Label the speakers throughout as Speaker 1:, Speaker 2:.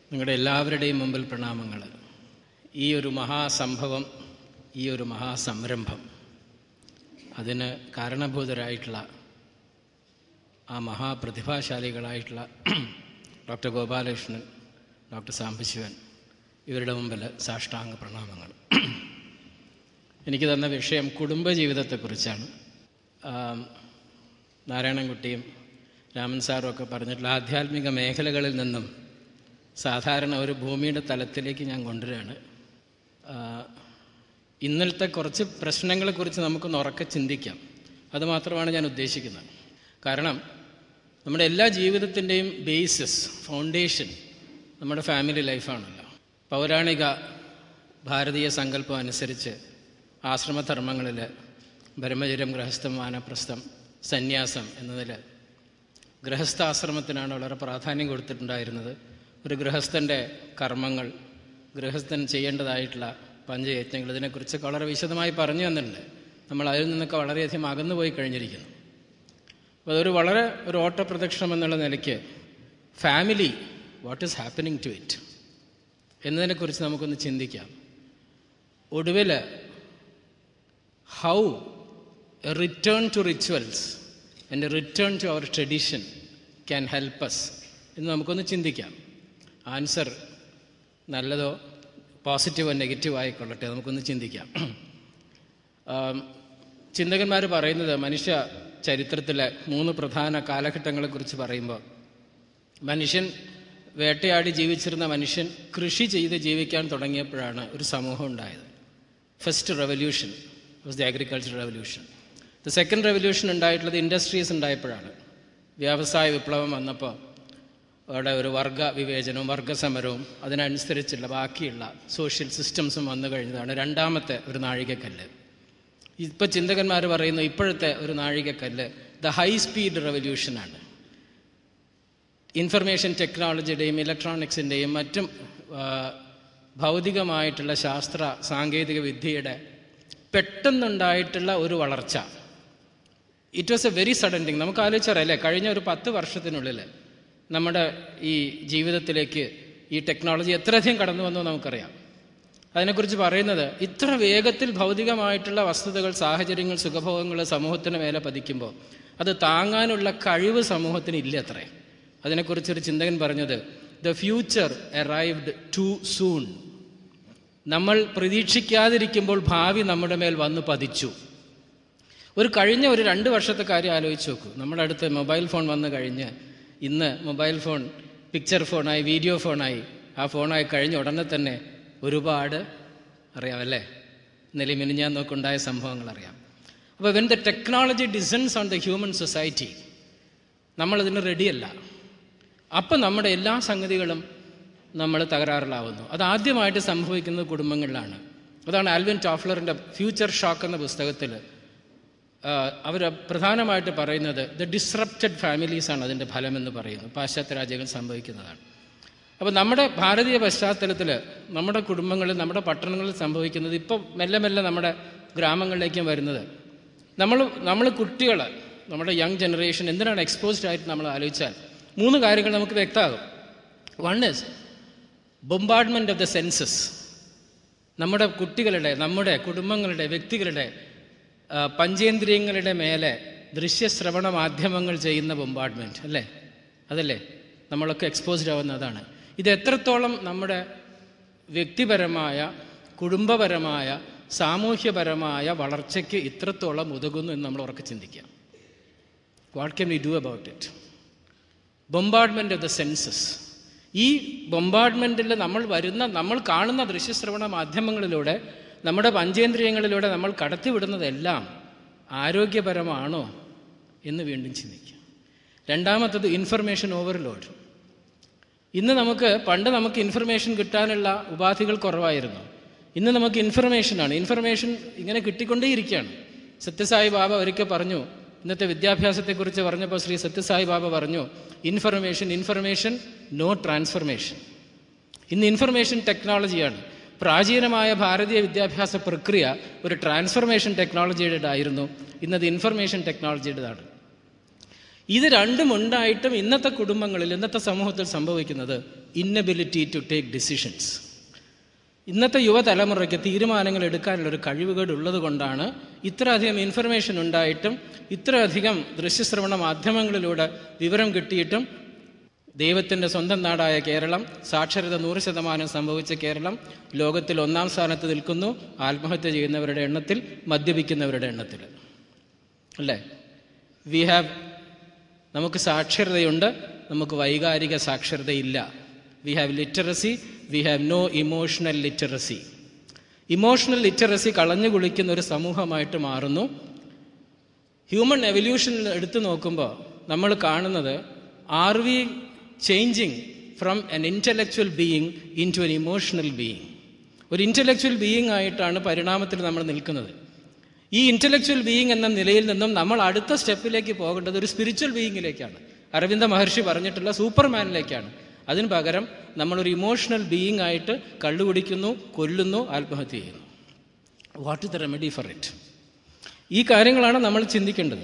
Speaker 1: നിങ്ങളുടെ എല്ലാവരുടെയും മുമ്പിൽ പ്രണാമങ്ങൾ ഈ ഒരു മഹാസംഭവം ഈ ഒരു മഹാസംരംഭം അതിന് കാരണഭൂതരായിട്ടുള്ള ആ മഹാപ്രതിഭാശാലികളായിട്ടുള്ള ഡോക്ടർ ഗോപാലകൃഷ്ണൻ ഡോക്ടർ സാംബശിവൻ ഇവരുടെ മുമ്പിൽ സാഷ്ടാംഗ പ്രണാമങ്ങൾ എനിക്ക് തന്ന വിഷയം കുടുംബജീവിതത്തെക്കുറിച്ചാണ് ആം, നാരായണൻകുട്ടിയും രാമൻ സാറും ഒക്കെ പറഞ്ഞിട്ടുള്ള ആധ്യാത്മിക മേഖലകളിൽ നിന്നും സാധാരണ ഒരു ഭൂമിയുടെ തലത്തിലേക്ക് ഞാൻ കൊണ്ടുവരികയാണ് ആ, ഇന്നലത്തെ കുറച്ച് പ്രശ്നങ്ങളെക്കുറിച്ച് നമുക്കൊന്ന് ഉറക്കെ ചിന്തിക്കാം അതുമാത്രമാണ് ഞാൻ ഉദ്ദേശിക്കുന്നത് കാരണം നമ്മുടെ എല്ലാ ജീവിതത്തിൻ്റെയും ബേസിസ് ഫൗണ്ടേഷൻ നമ്മുടെ ഫാമിലി ലൈഫാണല്ലോ പൗരാണിക ഭാരതീയ സങ്കല്പം അനുസരിച്ച് ആശ്രമധർമ്മങ്ങളിൽ ബ്രഹ്മചര്യം ഗൃഹസ്ഥം വാനപ്രസ്ഥം സന്യാസം എന്നതിൽ ഗൃഹസ്ഥാശ്രമത്തിനാണ് വളരെ പ്രാധാന്യം കൊടുത്തിട്ടുണ്ടായിരുന്നത് ഒരു ഗൃഹസ്ഥൻ്റെ കർമ്മങ്ങൾ ഗൃഹസ്ഥൻ ചെയ്യേണ്ടതായിട്ടുള്ള പഞ്ചയജ്ഞങ്ങൾ ഇതിനെക്കുറിച്ചൊക്കെ വളരെ വിശദമായി പറഞ്ഞു തന്നിട്ടുണ്ട് നമ്മൾ അതിൽ നിന്നൊക്കെ വളരെയധികം അകന്നു പോയി കഴിഞ്ഞിരിക്കുന്നു അപ്പോൾ അതൊരു വളരെ ഒരു ഓട്ടപ്രദക്ഷിണം എന്നുള്ള നിലയ്ക്ക് family what is happening to it എന്നതിനെക്കുറിച്ച് നമുക്കൊന്ന് ചിന്തിക്കാം ഒടുവിൽ how a return to rituals and a return to our tradition can help us എന്ന് നമുക്കൊന്ന് ചിന്തിക്കാം ആൻസർ നല്ലതോ പോസിറ്റീവോ നെഗറ്റീവോ ആയിക്കൊള്ളട്ടെ നമുക്കൊന്ന് ചിന്തിക്കാം ആം, ചിന്തകന്മാർ പറയുന്നത് മനുഷ്യ ചരിത്രത്തിലെ മൂന്ന് പ്രധാന കാലഘട്ടങ്ങളെക്കുറിച്ച് പറയുമ്പോൾ മനുഷ്യൻ വേട്ടയാടി ജീവിച്ചിരുന്ന മനുഷ്യൻ കൃഷി ചെയ്ത് ജീവിക്കാൻ തുടങ്ങിയപ്പോഴാണ് ഒരു സമൂഹം ഉണ്ടായത് first revolution was the agriculture revolution the second revolution ഉണ്ടായിട്ടുള്ളത് ഇൻഡസ്ട്രീസ് ഉണ്ടായപ്പോഴാണ് വ്യവസായ വിപ്ലവം വന്നപ്പോൾ അവിടെ ഒരു വർഗ വിവേചനവും വർഗസമരവും അതിനനുസരിച്ചുള്ള ബാക്കിയുള്ള സോഷ്യൽ സിസ്റ്റംസും വന്നു കഴിഞ്ഞതാണ് രണ്ടാമത്തെ ഒരു നാഴികക്കല്ല് ഇപ്പം ചിന്തകന്മാർ പറയുന്നു ഇപ്പോഴത്തെ ഒരു നാഴികക്കല്ല് ദ ഹൈ സ്പീഡ് റെവല്യൂഷനാണ് ഇൻഫർമേഷൻ ടെക്നോളജിയുടെയും ഇലക്ട്രോണിക്സിൻ്റെയും മറ്റും ആ, ഭൗതികമായിട്ടുള്ള ശാസ്ത്ര സാങ്കേതിക വിദ്യയുടെ പെട്ടെന്നുണ്ടായിട്ടുള്ള ഒരു വളർച്ച it was a very sudden thing നമുക്ക് ആലോചിച്ചറിയാം കഴിഞ്ഞ ഒരു പത്ത് വർഷത്തിനുള്ളിൽ നമ്മുടെ ഈ ജീവിതത്തിലേക്ക് ഈ ടെക്നോളജി എത്രയധികം കടന്നു വന്നു നമുക്കറിയാം അതിനെക്കുറിച്ച് പറയുന്നത് ഇത്ര വേഗത്തിൽ ഭൗതികമായിട്ടുള്ള വസ്തുതകൾ സാഹചര്യങ്ങൾ സുഖഭോഗങ്ങൾ സമൂഹത്തിന് മേലെ പതിക്കുമ്പോൾ അത് താങ്ങാനുള്ള കഴിവ് സമൂഹത്തിന് ഇല്ല അത്രേ അതിനെക്കുറിച്ചൊരു ചിന്തകൻ പറഞ്ഞത് the future arrived too soon നമ്മൾ പ്രതീക്ഷിക്കാതിരിക്കുമ്പോൾ ഭാവി നമ്മുടെ മേൽ വന്നു പതിച്ചു ഒരു കഴിഞ്ഞ ഒരു രണ്ട് വർഷത്തെ കാര്യം ആലോചിച്ച് നോക്കൂ നമ്മുടെ അടുത്ത് മൊബൈൽ ഫോൺ വന്നു കഴിഞ്ഞ് ഇന്ന് മൊബൈൽ ഫോൺ പിക്ചർ ഫോണായി വീഡിയോ ഫോണായി ആ ഫോണായി കഴിഞ്ഞ ഉടനെ തന്നെ ഒരുപാട് അറിയാമല്ലേ ഇന്നലെ മിനിഞ്ഞാൻ നോക്കുണ്ടായ സംഭവങ്ങൾ അറിയാം അപ്പോൾ when the technology descends on the human society നമ്മളതിന് റെഡിയല്ല അപ്പം നമ്മുടെ എല്ലാ സംഗതികളും നമ്മൾ തകരാറിലാവുന്നു അത് ആദ്യമായിട്ട് സംഭവിക്കുന്നത് കുടുംബങ്ങളിലാണ് അതാണ് ആൽവിൻ ടോഫ്ലറിൻ്റെ ഫ്യൂച്ചർ ഷോക്ക് എന്ന പുസ്തകത്തിൽ അവർ പ്രധാനമായിട്ട് പറയുന്നത് ദ ഡിസ്റപ്റ്റഡ് ഫാമിലീസാണ് അതിൻ്റെ ഫലമെന്ന് പറയുന്നു പാശ്ചാത്യ രാജ്യങ്ങൾ സംഭവിക്കുന്നതാണ് അപ്പോൾ നമ്മുടെ ഭാരതീയ പശ്ചാത്തലത്തിൽ നമ്മുടെ കുടുംബങ്ങളിൽ നമ്മുടെ പട്ടണങ്ങളിൽ സംഭവിക്കുന്നത് ഇപ്പോൾ മെല്ലെ മെല്ലെ നമ്മുടെ ഗ്രാമങ്ങളിലേക്കും വരുന്നത് നമ്മൾ നമ്മൾ കുട്ടികൾ നമ്മുടെ യങ് ജനറേഷൻ എന്തിനാണ് എക്സ്പോസ്ഡ് ആയിട്ട് നമ്മൾ ആലോചിച്ചാൽ മൂന്ന് കാര്യങ്ങൾ നമുക്ക് വ്യക്തമാകും one is bombardment of the senses നമ്മുടെ കുട്ടികളുടെ നമ്മുടെ കുടുംബങ്ങളുടെ വ്യക്തികളുടെ ആ, പഞ്ചേന്ദ്രിയങ്ങളുടെ മേലെ ദൃശ്യശ്രവണ മാധ്യമങ്ങൾ ചെയ്യുന്ന ബൊമ്പാർഡ്മെൻറ്റ് അല്ലേ അതല്ലേ നമ്മളൊക്കെ എക്സ്പോസ്ഡ് ആവുന്ന അതാണ് ഇത് എത്രത്തോളം നമ്മുടെ വ്യക്തിപരമായ കുടുംബപരമായ സാമൂഹ്യപരമായ വളർച്ചയ്ക്ക് ഇത്രത്തോളം ഉതകുന്നു എന്ന് നമ്മൾ ഉറക്കെ ചിന്തിക്കാം what can we do about it bombardment of the senses ഈ ബൊമ്പാർഡ്മെൻറ്റിൽ നമ്മൾ വരുന്ന നമ്മൾ കാണുന്ന ദൃശ്യശ്രവണ മാധ്യമങ്ങളിലൂടെ നമ്മുടെ പഞ്ചേന്ദ്രിയങ്ങളിലൂടെ നമ്മൾ കടത്തിവിടുന്നതെല്ലാം ആരോഗ്യപരമാണോ എന്ന് വീണ്ടും ചിന്തിക്കുക രണ്ടാമത്തത് ഇൻഫർമേഷൻ ഓവർലോഡ് ഇന്ന് നമുക്ക് പണ്ട് നമുക്ക് ഇൻഫർമേഷൻ കിട്ടാനുള്ള ഉപാധികൾ കുറവായിരുന്നു ഇന്ന് നമുക്ക് ഇൻഫർമേഷനാണ് ഇൻഫർമേഷൻ ഇങ്ങനെ കിട്ടിക്കൊണ്ടേയിരിക്കുകയാണ് സത്യസായി ബാബ ഒരിക്കൽ പറഞ്ഞു ഇന്നത്തെ വിദ്യാഭ്യാസത്തെക്കുറിച്ച് പറഞ്ഞപ്പോൾ ശ്രീ സത്യസായി ബാബ പറഞ്ഞു ഇൻഫർമേഷൻ ഇൻഫർമേഷൻ നോ ട്രാൻസ്ഫർമേഷൻ ഇന്ന് ഇൻഫർമേഷൻ ടെക്നോളജിയാണ് പ്രാചീനമായ ഭാരതീയ വിദ്യാഭ്യാസ പ്രക്രിയ ഒരു ട്രാൻസ്ഫർമേഷൻ ടെക്നോളജിയുടേതായിരുന്നു ഇന്നത് ഇൻഫർമേഷൻ ടെക്നോളജിയുടേതാണ് ഇത് രണ്ടും ഉണ്ടായിട്ടും ഇന്നത്തെ കുടുംബങ്ങളിൽ ഇന്നത്തെ സമൂഹത്തിൽ സംഭവിക്കുന്നത് ഇന്നബിലിറ്റി ടു ടേക്ക് ഡിസിഷൻസ് ഇന്നത്തെ യുവതലമുറയ്ക്ക് തീരുമാനങ്ങൾ എടുക്കാനുള്ള ഒരു കഴിവുകേട് ഉള്ളത് കൊണ്ടാണ് ഇത്രയധികം ഇൻഫർമേഷൻ ഉണ്ടായിട്ടും ഇത്രയധികം ദൃശ്യശ്രവണ മാധ്യമങ്ങളിലൂടെ വിവരം കിട്ടിയിട്ടും ദൈവത്തിൻ്റെ സ്വന്തം നാടായ കേരളം സാക്ഷരത നൂറ് ശതമാനം സംഭവിച്ച കേരളം ലോകത്തിൽ ഒന്നാം സ്ഥാനത്ത് നിൽക്കുന്നു ആത്മഹത്യ ചെയ്യുന്നവരുടെ എണ്ണത്തിൽ മദ്യപിക്കുന്നവരുടെ എണ്ണത്തിൽ അല്ലേ വി ഹാവ് നമുക്ക് സാക്ഷരതയുണ്ട് നമുക്ക് വൈകാരിക സാക്ഷരതയില്ല we have literacy we have no emotional literacy emotional literacy കളഞ്ഞു കുളിക്കുന്ന ഒരു സമൂഹമായിട്ട് മാറുന്നു ഹ്യൂമൻ എവല്യൂഷൻ എടുത്തു നോക്കുമ്പോൾ നമ്മൾ കാണുന്നത് are we changing from an intellectual being into an emotional being ഒരു ഇൻ്റലക്ച്വൽ ബീയിങ് ആയിട്ടാണ് പരിണാമത്തിൽ നമ്മൾ നിൽക്കുന്നത് ഈ ഇൻ്റലക്ച്വൽ ബീയിങ് എന്ന നിലയിൽ നിന്നും നമ്മൾ അടുത്ത സ്റ്റെപ്പിലേക്ക് പോകേണ്ടത് ഒരു സ്പിരിച്വൽ ബീയിങ്ങിലേക്കാണ് അരവിന്ദ മഹർഷി പറഞ്ഞിട്ടുള്ള സൂപ്പർമാനിലേക്കാണ് അതിന് പകരം നമ്മളൊരു ഇമോഷണൽ ബീയിങ് ആയിട്ട് കള്ളുകുടിക്കുന്നു കൊല്ലുന്നു ആത്മഹത്യ ചെയ്യുന്നു what is the remedy for it ഈ കാര്യങ്ങളാണ് നമ്മൾ ചിന്തിക്കേണ്ടത്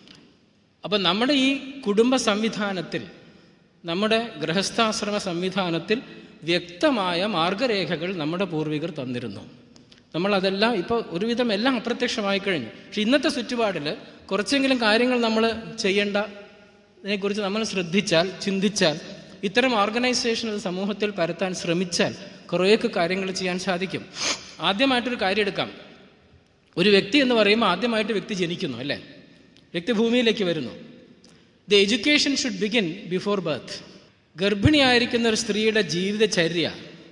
Speaker 1: അപ്പം നമ്മുടെ ഈ കുടുംബ സംവിധാനത്തിൽ നമ്മുടെ ഗൃഹസ്ഥാശ്രമ സംവിധാനത്തിൽ വ്യക്തമായ മാർഗരേഖകൾ നമ്മുടെ പൂർവികർ തന്നിരുന്നു നമ്മളതെല്ലാം ഇപ്പോൾ ഒരുവിധം എല്ലാം അപ്രത്യക്ഷമായി കഴിഞ്ഞു പക്ഷെ ഇന്നത്തെ ചുറ്റുപാടിൽ കുറച്ചെങ്കിലും കാര്യങ്ങൾ നമ്മൾ ചെയ്യേണ്ട ഇതിനെക്കുറിച്ച് നമ്മൾ ശ്രദ്ധിച്ചാൽ ചിന്തിച്ചാൽ ഇത്തരം ഓർഗനൈസേഷൻ സമൂഹത്തിൽ പരത്താൻ ശ്രമിച്ചാൽ കുറേയൊക്കെ കാര്യങ്ങൾ ചെയ്യാൻ സാധിക്കും ആദ്യമായിട്ടൊരു കാര്യം എടുക്കാം ഒരു വ്യക്തി എന്ന് പറയുമ്പോൾ ആദ്യമായിട്ട് വ്യക്തി ജനിക്കുന്നു അല്ലേ വ്യക്തി ഭൂമിയിലേക്ക് വരുന്നു the education should begin before birth ഗർഭിണിയായിരിക്കുന്ന ഒരു സ്ത്രീയുടെ ജീവിതചര്യ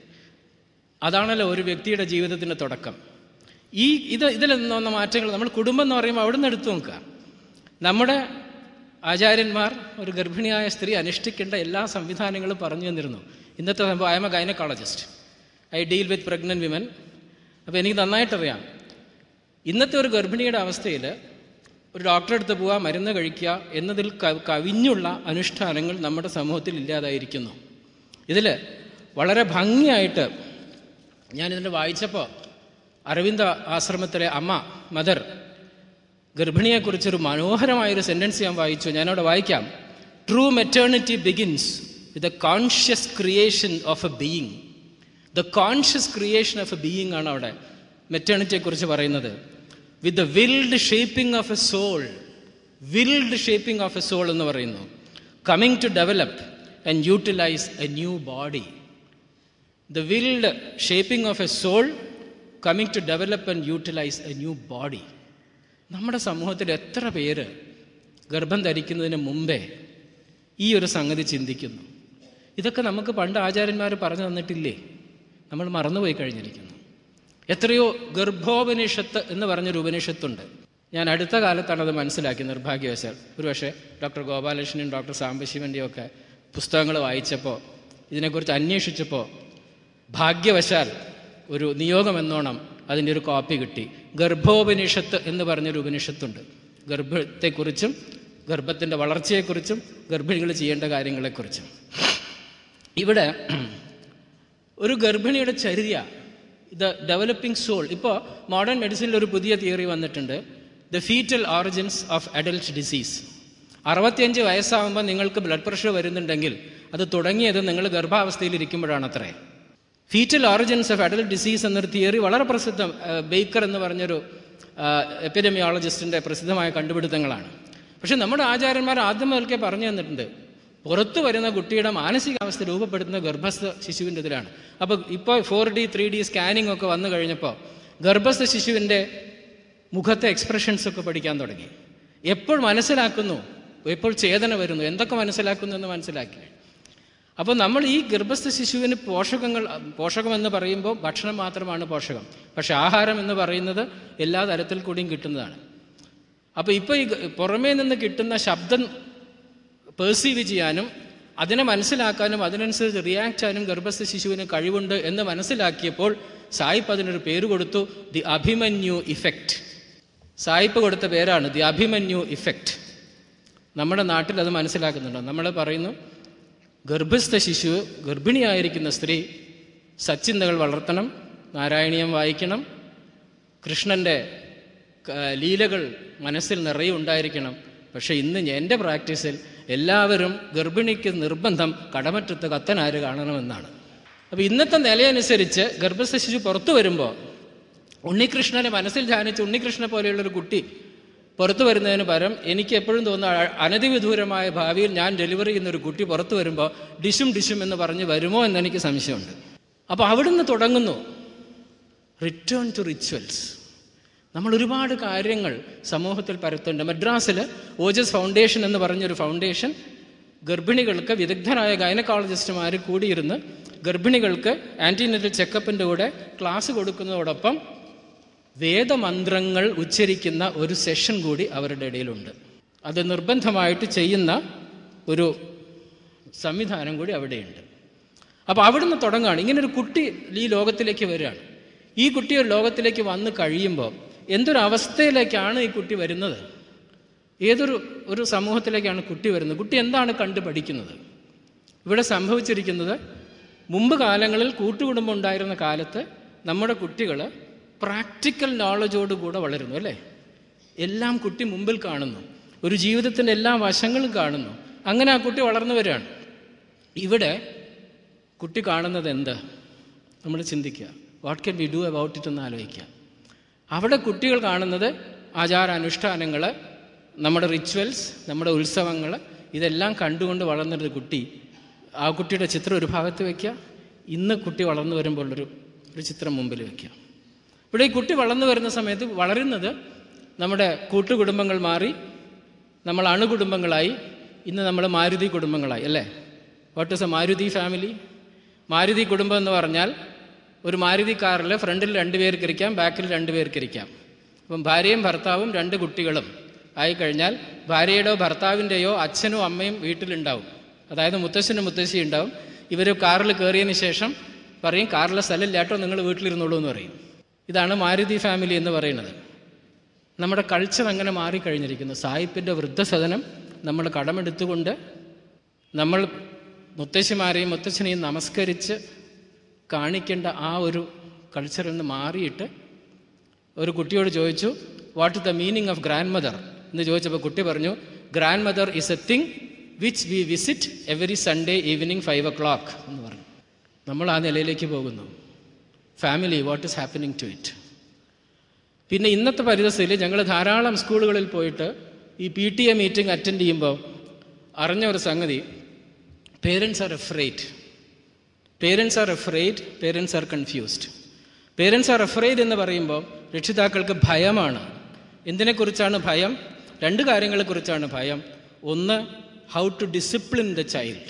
Speaker 1: അതാണല്ലോ ഒരു വ്യക്തിയുടെ ജീവിതത്തിൻ്റെ തുടക്കം ഈ ഇത് ഇതിൽ നിന്ന മാറ്റങ്ങൾ നമ്മൾ കുടുംബം എന്ന് പറയുമ്പോൾ അവിടെ നിന്ന് എടുത്തു നോക്കുക നമ്മുടെ ആചാര്യന്മാർ ഒരു ഗർഭിണിയായ സ്ത്രീ അനുഷ്ഠിക്കേണ്ട എല്ലാ സംവിധാനങ്ങളും പറഞ്ഞു തന്നിരുന്നു ഇന്നത്തെ സംഭവം I M a gynaecologist I deal with pregnant women അപ്പോൾ എനിക്ക് നന്നായിട്ടറിയാം ഇന്നത്തെ ഒരു ഗർഭിണിയുടെ അവസ്ഥയിൽ ഒരു ഡോക്ടറെ അടുത്ത് പോവുക മരുന്ന് കഴിക്കുക എന്നതിൽ കവിഞ്ഞുള്ള അനുഷ്ഠാനങ്ങൾ നമ്മുടെ സമൂഹത്തിൽ ഇല്ലാതായിരിക്കുന്നു ഇതിൽ വളരെ ഭംഗിയായിട്ട് ഞാനിതിൻ്റെ വായിച്ചപ്പോൾ അരവിന്ദ ആശ്രമത്തിലെ അമ്മ മദർ ഗർഭിണിയെക്കുറിച്ചൊരു മനോഹരമായൊരു സെൻറ്റൻസ് ഞാൻ വായിച്ചു ഞാനവിടെ വായിക്കാം true maternity begins with a conscious creation of a being the conscious creation of a being ആണ് അവിടെ മെറ്റേണിറ്റിയെക്കുറിച്ച് പറയുന്നത് with the willed shaping of a soul willed shaping of a soul എന്ന് പറയുന്നു coming to develop and utilise a new body the willed shaping of a soul coming to develop and utilise a new body നമ്മുടെ സമൂഹത്തിൽ എത്ര പേര് ഗർഭം ധരിക്കുന്നതിന് മുമ്പേ ഈ ഒരു സംഗതി ചിന്തിക്കുന്നു ഇതൊക്കെ നമുക്ക് പണ്ട് ആചാര്യന്മാർ പറഞ്ഞു തന്നിട്ടില്ലേ നമ്മൾ മറന്നുപോയി കഴിഞ്ഞിരിക്കുന്നു എത്രയോ ഗർഭോപനിഷത്ത് എന്ന് പറഞ്ഞൊരു ഉപനിഷത്തുണ്ട് ഞാൻ അടുത്ത കാലത്താണ് അത് മനസ്സിലാക്കി നിർഭാഗ്യവശാൽ ഒരുപക്ഷെ ഡോക്ടർ ഗോപാലകൃഷ്ണനും ഡോക്ടർ സാംബശിവൻ്റെയും ഒക്കെ പുസ്തകങ്ങൾ വായിച്ചപ്പോൾ ഇതിനെക്കുറിച്ച് അന്വേഷിച്ചപ്പോൾ ഭാഗ്യവശാൽ ഒരു നിയോഗം എന്നോണം അതിൻ്റെ ഒരു കോപ്പി കിട്ടി ഗർഭോപനിഷത്ത് എന്ന് പറഞ്ഞൊരു ഉപനിഷത്തുണ്ട് ഗർഭത്തെക്കുറിച്ചും ഗർഭത്തിൻ്റെ വളർച്ചയെക്കുറിച്ചും ഗർഭിണികൾ ചെയ്യേണ്ട കാര്യങ്ങളെക്കുറിച്ചും ഇവിടെ ഒരു ഗർഭിണിയുടെ ചര്യ ദ ഡെവലപ്പിംഗ് സോൾ ഇപ്പോൾ മോഡേൺ മെഡിസിനിൽ ഒരു പുതിയ തിയറി വന്നിട്ടുണ്ട് the foetal origins of adult disease അറുപത്തിയഞ്ച് വയസ്സാകുമ്പോൾ നിങ്ങൾക്ക് ബ്ലഡ് പ്രഷർ വരുന്നുണ്ടെങ്കിൽ അത് തുടങ്ങിയത് നിങ്ങൾ ഗർഭാവസ്ഥയിൽ ഇരിക്കുമ്പോഴാണ് അത്രേ foetal origins of adult disease എന്നൊരു തിയറി വളരെ പ്രസിദ്ധം ബേക്കർ എന്ന് പറഞ്ഞൊരു എപ്പിഡമിയോളജിസ്റ്റിൻ്റെ പ്രസിദ്ധമായ കണ്ടുപിടുത്തങ്ങളാണ് പക്ഷെ നമ്മുടെ ആചാര്യന്മാർ ആദ്യം മുതൽക്കേ പറഞ്ഞു തന്നിട്ടുണ്ട് പുറത്തു വരുന്ന കുട്ടിയുടെ മാനസികാവസ്ഥ രൂപപ്പെടുത്തുന്ന ഗർഭസ്ഥ ശിശുവിൻ്റെ ഇതിലാണ് അപ്പോൾ ഇപ്പോൾ four D three D scanning ഒക്കെ വന്നു കഴിഞ്ഞപ്പോൾ ഗർഭസ്ഥ ശിശുവിൻ്റെ മുഖത്തെ എക്സ്പ്രഷൻസ് ഒക്കെ പഠിക്കാൻ തുടങ്ങി എപ്പോൾ മനസ്സിലാക്കുന്നു എപ്പോൾ ചേതന വരുന്നു എന്തൊക്കെ മനസ്സിലാക്കുന്നു എന്ന് മനസ്സിലാക്കി അപ്പോൾ നമ്മൾ ഈ ഗർഭസ്ഥ ശിശുവിന് പോഷകങ്ങൾ പോഷകം എന്ന് പറയുമ്പോൾ ഭക്ഷണം മാത്രമാണ് പോഷകം പക്ഷെ ആഹാരം എന്ന് പറയുന്നത് എല്ലാ തരത്തിൽ കൂടിയും കിട്ടുന്നതാണ് അപ്പോൾ ഇപ്പോൾ ഈ പുറമേ നിന്ന് കിട്ടുന്ന ശബ്ദം പേഴ്സീവ് ചെയ്യാനും അതിനെ മനസ്സിലാക്കാനും അതിനനുസരിച്ച് റിയാക്ട് ചെയ്യാനും ഗർഭസ്ഥ ശിശുവിന് കഴിവുണ്ട് എന്ന് മനസ്സിലാക്കിയപ്പോൾ സായിപ്പ് അതിനൊരു പേര് കൊടുത്തു ദി അഭിമന്യു ഇഫക്റ്റ് സായിപ്പ് കൊടുത്ത പേരാണ് ദി അഭിമന്യു ഇഫക്റ്റ് നമ്മുടെ നാട്ടിൽ അത് മനസ്സിലാക്കുന്നുണ്ടോ നമ്മൾ പറയുന്നു ഗർഭസ്ഥ ശിശു ഗർഭിണിയായിരിക്കുന്ന സ്ത്രീ സച്ചിന്തകൾ വളർത്തണം നാരായണീയം വായിക്കണം കൃഷ്ണൻ്റെ ലീലകൾ മനസ്സിൽ നിറയെ ഉണ്ടായിരിക്കണം പക്ഷേ ഇന്ന് എൻ്റെ പ്രാക്ടീസിൽ എല്ലാവരും ഗർഭിണിക്ക് നിർബന്ധം കടമറ്റത്ത് കത്തനാര് കാണണമെന്നാണ് അപ്പോൾ ഇന്നത്തെ നിലയനുസരിച്ച് ഗർഭശിശു പുറത്തു വരുമ്പോൾ ഉണ്ണികൃഷ്ണനെ മനസ്സിൽ ധ്യാനിച്ച് ഉണ്ണികൃഷ്ണനെ പോലെയുള്ളൊരു കുട്ടി പുറത്തു വരുന്നതിന് പകരം എനിക്ക് എപ്പോഴും തോന്നുന്ന അനധിവിദൂരമായ ഭാവിയിൽ ഞാൻ ഡെലിവറി ചെയ്യുന്ന ഒരു കുട്ടി പുറത്തു വരുമ്പോൾ ഡിഷും ഡിഷും എന്ന് പറഞ്ഞ് വരുമോ എന്ന് എനിക്ക് സംശയമുണ്ട് അപ്പോൾ അവിടുന്ന് തുടങ്ങുന്നു റിട്ടേൺ ടു റിച്വൽസ് നമ്മൾ ഒരുപാട് കാര്യങ്ങൾ സമൂഹത്തിൽ പരത്തുന്നുണ്ട് മദ്രാസിൽ ഓജസ് ഫൗണ്ടേഷൻ എന്ന് പറഞ്ഞൊരു ഫൗണ്ടേഷൻ ഗർഭിണികൾക്ക് വിദഗ്ധരായ ഗൈനക്കോളജിസ്റ്റുമാർ കൂടിയിരുന്ന് ഗർഭിണികൾക്ക് ആൻറ്റിനെറ്റൽ ചെക്കപ്പിൻ്റെ കൂടെ ക്ലാസ് കൊടുക്കുന്നതോടൊപ്പം വേദമന്ത്രങ്ങൾ ഉച്ചരിക്കുന്ന ഒരു സെഷൻ കൂടി അവരുടെ ഇടയിലുണ്ട് അത് നിർബന്ധമായിട്ട് ചെയ്യുന്ന ഒരു സംവിധാനം കൂടി അവിടെയുണ്ട് അപ്പോൾ അവിടുന്ന് തുടങ്ങുകയാണ് ഇങ്ങനെ ഒരു കുട്ടി ഈ ലോകത്തിലേക്ക് വരികയാണ് ഈ കുട്ടി ഒരു ലോകത്തിലേക്ക് വന്ന് കഴിയുമ്പോൾ എന്തൊരു അവസ്ഥയിലേക്കാണ് ഈ കുട്ടി വരുന്നത് ഏതൊരു ഒരു സമൂഹത്തിലേക്കാണ് കുട്ടി വരുന്നത് കുട്ടി എന്താണ് കണ്ടു പഠിക്കുന്നത് ഇവിടെ സംഭവിച്ചിരിക്കുന്നത് മുമ്പ് കാലങ്ങളിൽ കൂട്ടുകുടുംബം ഉണ്ടായിരുന്ന കാലത്ത് നമ്മുടെ കുട്ടികൾ പ്രാക്ടിക്കൽ നോളജോടുകൂടെ വളരുന്നു അല്ലേ എല്ലാം കുട്ടി മുമ്പിൽ കാണുന്നു ഒരു ജീവിതത്തിൻ്റെ എല്ലാ വശങ്ങളും കാണുന്നു അങ്ങനെ ആ കുട്ടി വളർന്നു വരികയാണ് ഇവിടെ കുട്ടി കാണുന്നത് എന്ത് നമ്മൾ ചിന്തിക്കുക what can we do about it എന്ന് ആലോചിക്കുക അവിടെ കുട്ടികൾ കാണുന്നത് ആചാരാനുഷ്ഠാനങ്ങൾ നമ്മുടെ റിച്വൽസ് നമ്മുടെ ഉത്സവങ്ങൾ ഇതെല്ലാം കണ്ടുകൊണ്ട് വളർന്നൊരു കുട്ടി ആ കുട്ടിയുടെ ചിത്രം ഒരു ഭാഗത്ത് വയ്ക്കുക ഇന്ന് കുട്ടി വളർന്നു വരുമ്പോൾ ഒരു ഒരു ചിത്രം മുമ്പിൽ വയ്ക്കുക ഇവിടെ ഈ കുട്ടി വളർന്നു വരുന്ന സമയത്ത് വളരുന്നത് നമ്മുടെ കൂട്ടുകുടുംബങ്ങൾ മാറി നമ്മൾ അണുകുടുംബങ്ങളായി ഇന്ന് നമ്മൾ മാരുതി കുടുംബങ്ങളായി അല്ലേ what is a Maruti family Maruti കുടുംബം എന്ന് പറഞ്ഞാൽ ഒരു മാരുതി കാറിൽ ഫ്രണ്ടിൽ രണ്ട് പേർക്ക് ഇരിക്കാം ബാക്കിൽ രണ്ട് പേർക്ക് ഇരിക്കാം അപ്പം ഭാര്യയും ഭർത്താവും രണ്ട് കുട്ടികളും ആയിക്കഴിഞ്ഞാൽ ഭാര്യയുടെയോ ഭർത്താവിൻ്റെയോ അച്ഛനോ അമ്മയും വീട്ടിലുണ്ടാവും അതായത് മുത്തശ്ശനും മുത്തശ്ശി ഉണ്ടാവും ഇവർ കാറിൽ കയറിയതിന് ശേഷം പറയും കാറിലെ സ്ഥലമില്ലാട്ടോ നിങ്ങൾ വീട്ടിലിരുന്നോളൂ എന്ന് പറയും ഇതാണ് മാരുതി ഫാമിലി എന്ന് പറയുന്നത് നമ്മുടെ കൾച്ചർ അങ്ങനെ മാറിക്കഴിഞ്ഞിരിക്കുന്നു സായിപ്പിൻ്റെ വൃദ്ധസദനം നമ്മൾ കടമെടുത്തുകൊണ്ട് നമ്മൾ മുത്തശ്ശിമാരെയും മുത്തച്ഛനെയും നമസ്കരിച്ച് കാണിക്കേണ്ട ആ ഒരു കൾച്ചറിൽ നിന്ന് മാറിയിട്ട് ഒരു കുട്ടിയോട് ചോദിച്ചു what is the meaning of grandmother എന്ന് ചോദിച്ചപ്പോൾ കുട്ടി പറഞ്ഞു grandmother is a thing which we visit every Sunday evening five o'clock എന്ന് പറഞ്ഞു നമ്മൾ ആ നിലയിലേക്ക് പോകുന്നു family what is happening to it പിന്നെ ഇന്നത്തെ പരിതസ്ഥിതിയിൽ ഞങ്ങൾ ധാരാളം സ്കൂളുകളിൽ പോയിട്ട് ഈ P T A meeting attend ചെയ്യുമ്പോൾ അറിഞ്ഞ ഒരു സംഗതി parents are afraid parents are afraid parents are confused parents are afraid എന്ന് പറയുമ്പോൾ രക്ഷിതാക്കൾക്ക് ഭയമാണ് എന്തിനെക്കുറിച്ചാണ് ഭയം രണ്ട് കാര്യങ്ങളെക്കുറിച്ചാണ് ഭയം ഒന്ന് how to discipline the child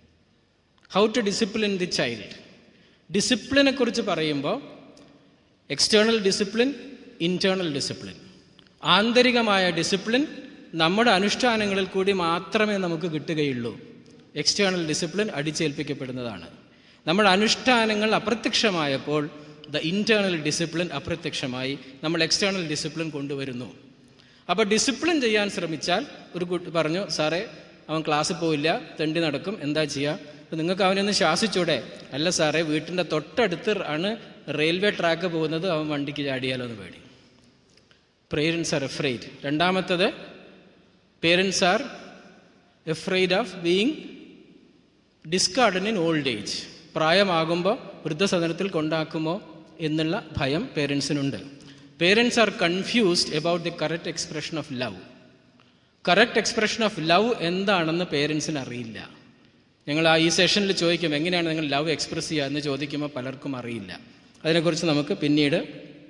Speaker 1: how to discipline the child ഡിസിപ്ലിനെ കുറിച്ച് പറയുമ്പോൾ എക്സ്റ്റേണൽ ഡിസിപ്ലിൻ ഇൻറ്റേർണൽ ഡിസിപ്ലിൻ ആന്തരികമായ ഡിസിപ്ലിൻ നമ്മുടെ അനുഷ്ഠാനങ്ങളിൽ കൂടി മാത്രമേ നമുക്ക് കിട്ടുകയുള്ളൂ എക്സ്റ്റേണൽ ഡിസിപ്ലിൻ അടിച്ചേൽപ്പിക്കപ്പെടുന്നതാണ് നമ്മുടെ അനുഷ്ഠാനങ്ങൾ അപ്രത്യക്ഷമായപ്പോൾ ദ ഇൻറ്റേർണൽ ഡിസിപ്ലിൻ അപ്രത്യക്ഷമായി നമ്മൾ എക്സ്റ്റേണൽ ഡിസിപ്ലിൻ കൊണ്ടുവരുന്നു അപ്പോൾ ഡിസിപ്ലിൻ ചെയ്യാൻ ശ്രമിച്ചാൽ ഒരു കുട്ടി പറഞ്ഞു സാറേ അവൻ ക്ലാസ്സിൽ പോയില്ല തെണ്ടി നടക്കും എന്താ ചെയ്യുക അപ്പോൾ നിങ്ങൾക്ക് അവനൊന്ന് ശാസിച്ചൂടെ അല്ല സാറേ വീട്ടിൻ്റെ തൊട്ടടുത്ത് ആണ് റെയിൽവേ ട്രാക്ക് പോകുന്നത് അവൻ വണ്ടിക്ക് ചാടിയാലോ എന്ന് പേടി പേരൻസ് ആർ എഫ്രൈഡ് രണ്ടാമത്തത് parents are afraid of being discarded in old age പ്രായമാകുമ്പോൾ വൃദ്ധസദനത്തിൽ കൊണ്ടാക്കുമോ എന്നുള്ള ഭയം പേരൻസിനുണ്ട് parents are confused about the correct expression of love correct expression of love എന്താണെന്ന് പേരൻസിന് അറിയില്ല ഞങ്ങൾ ആ ഈ സെഷനിൽ ചോദിക്കും എങ്ങനെയാണ് നിങ്ങൾ ലവ് എക്സ്പ്രസ് ചെയ്യുക എന്ന് ചോദിക്കുമ്പോൾ പലർക്കും അറിയില്ല അതിനെക്കുറിച്ച് നമുക്ക് പിന്നീട്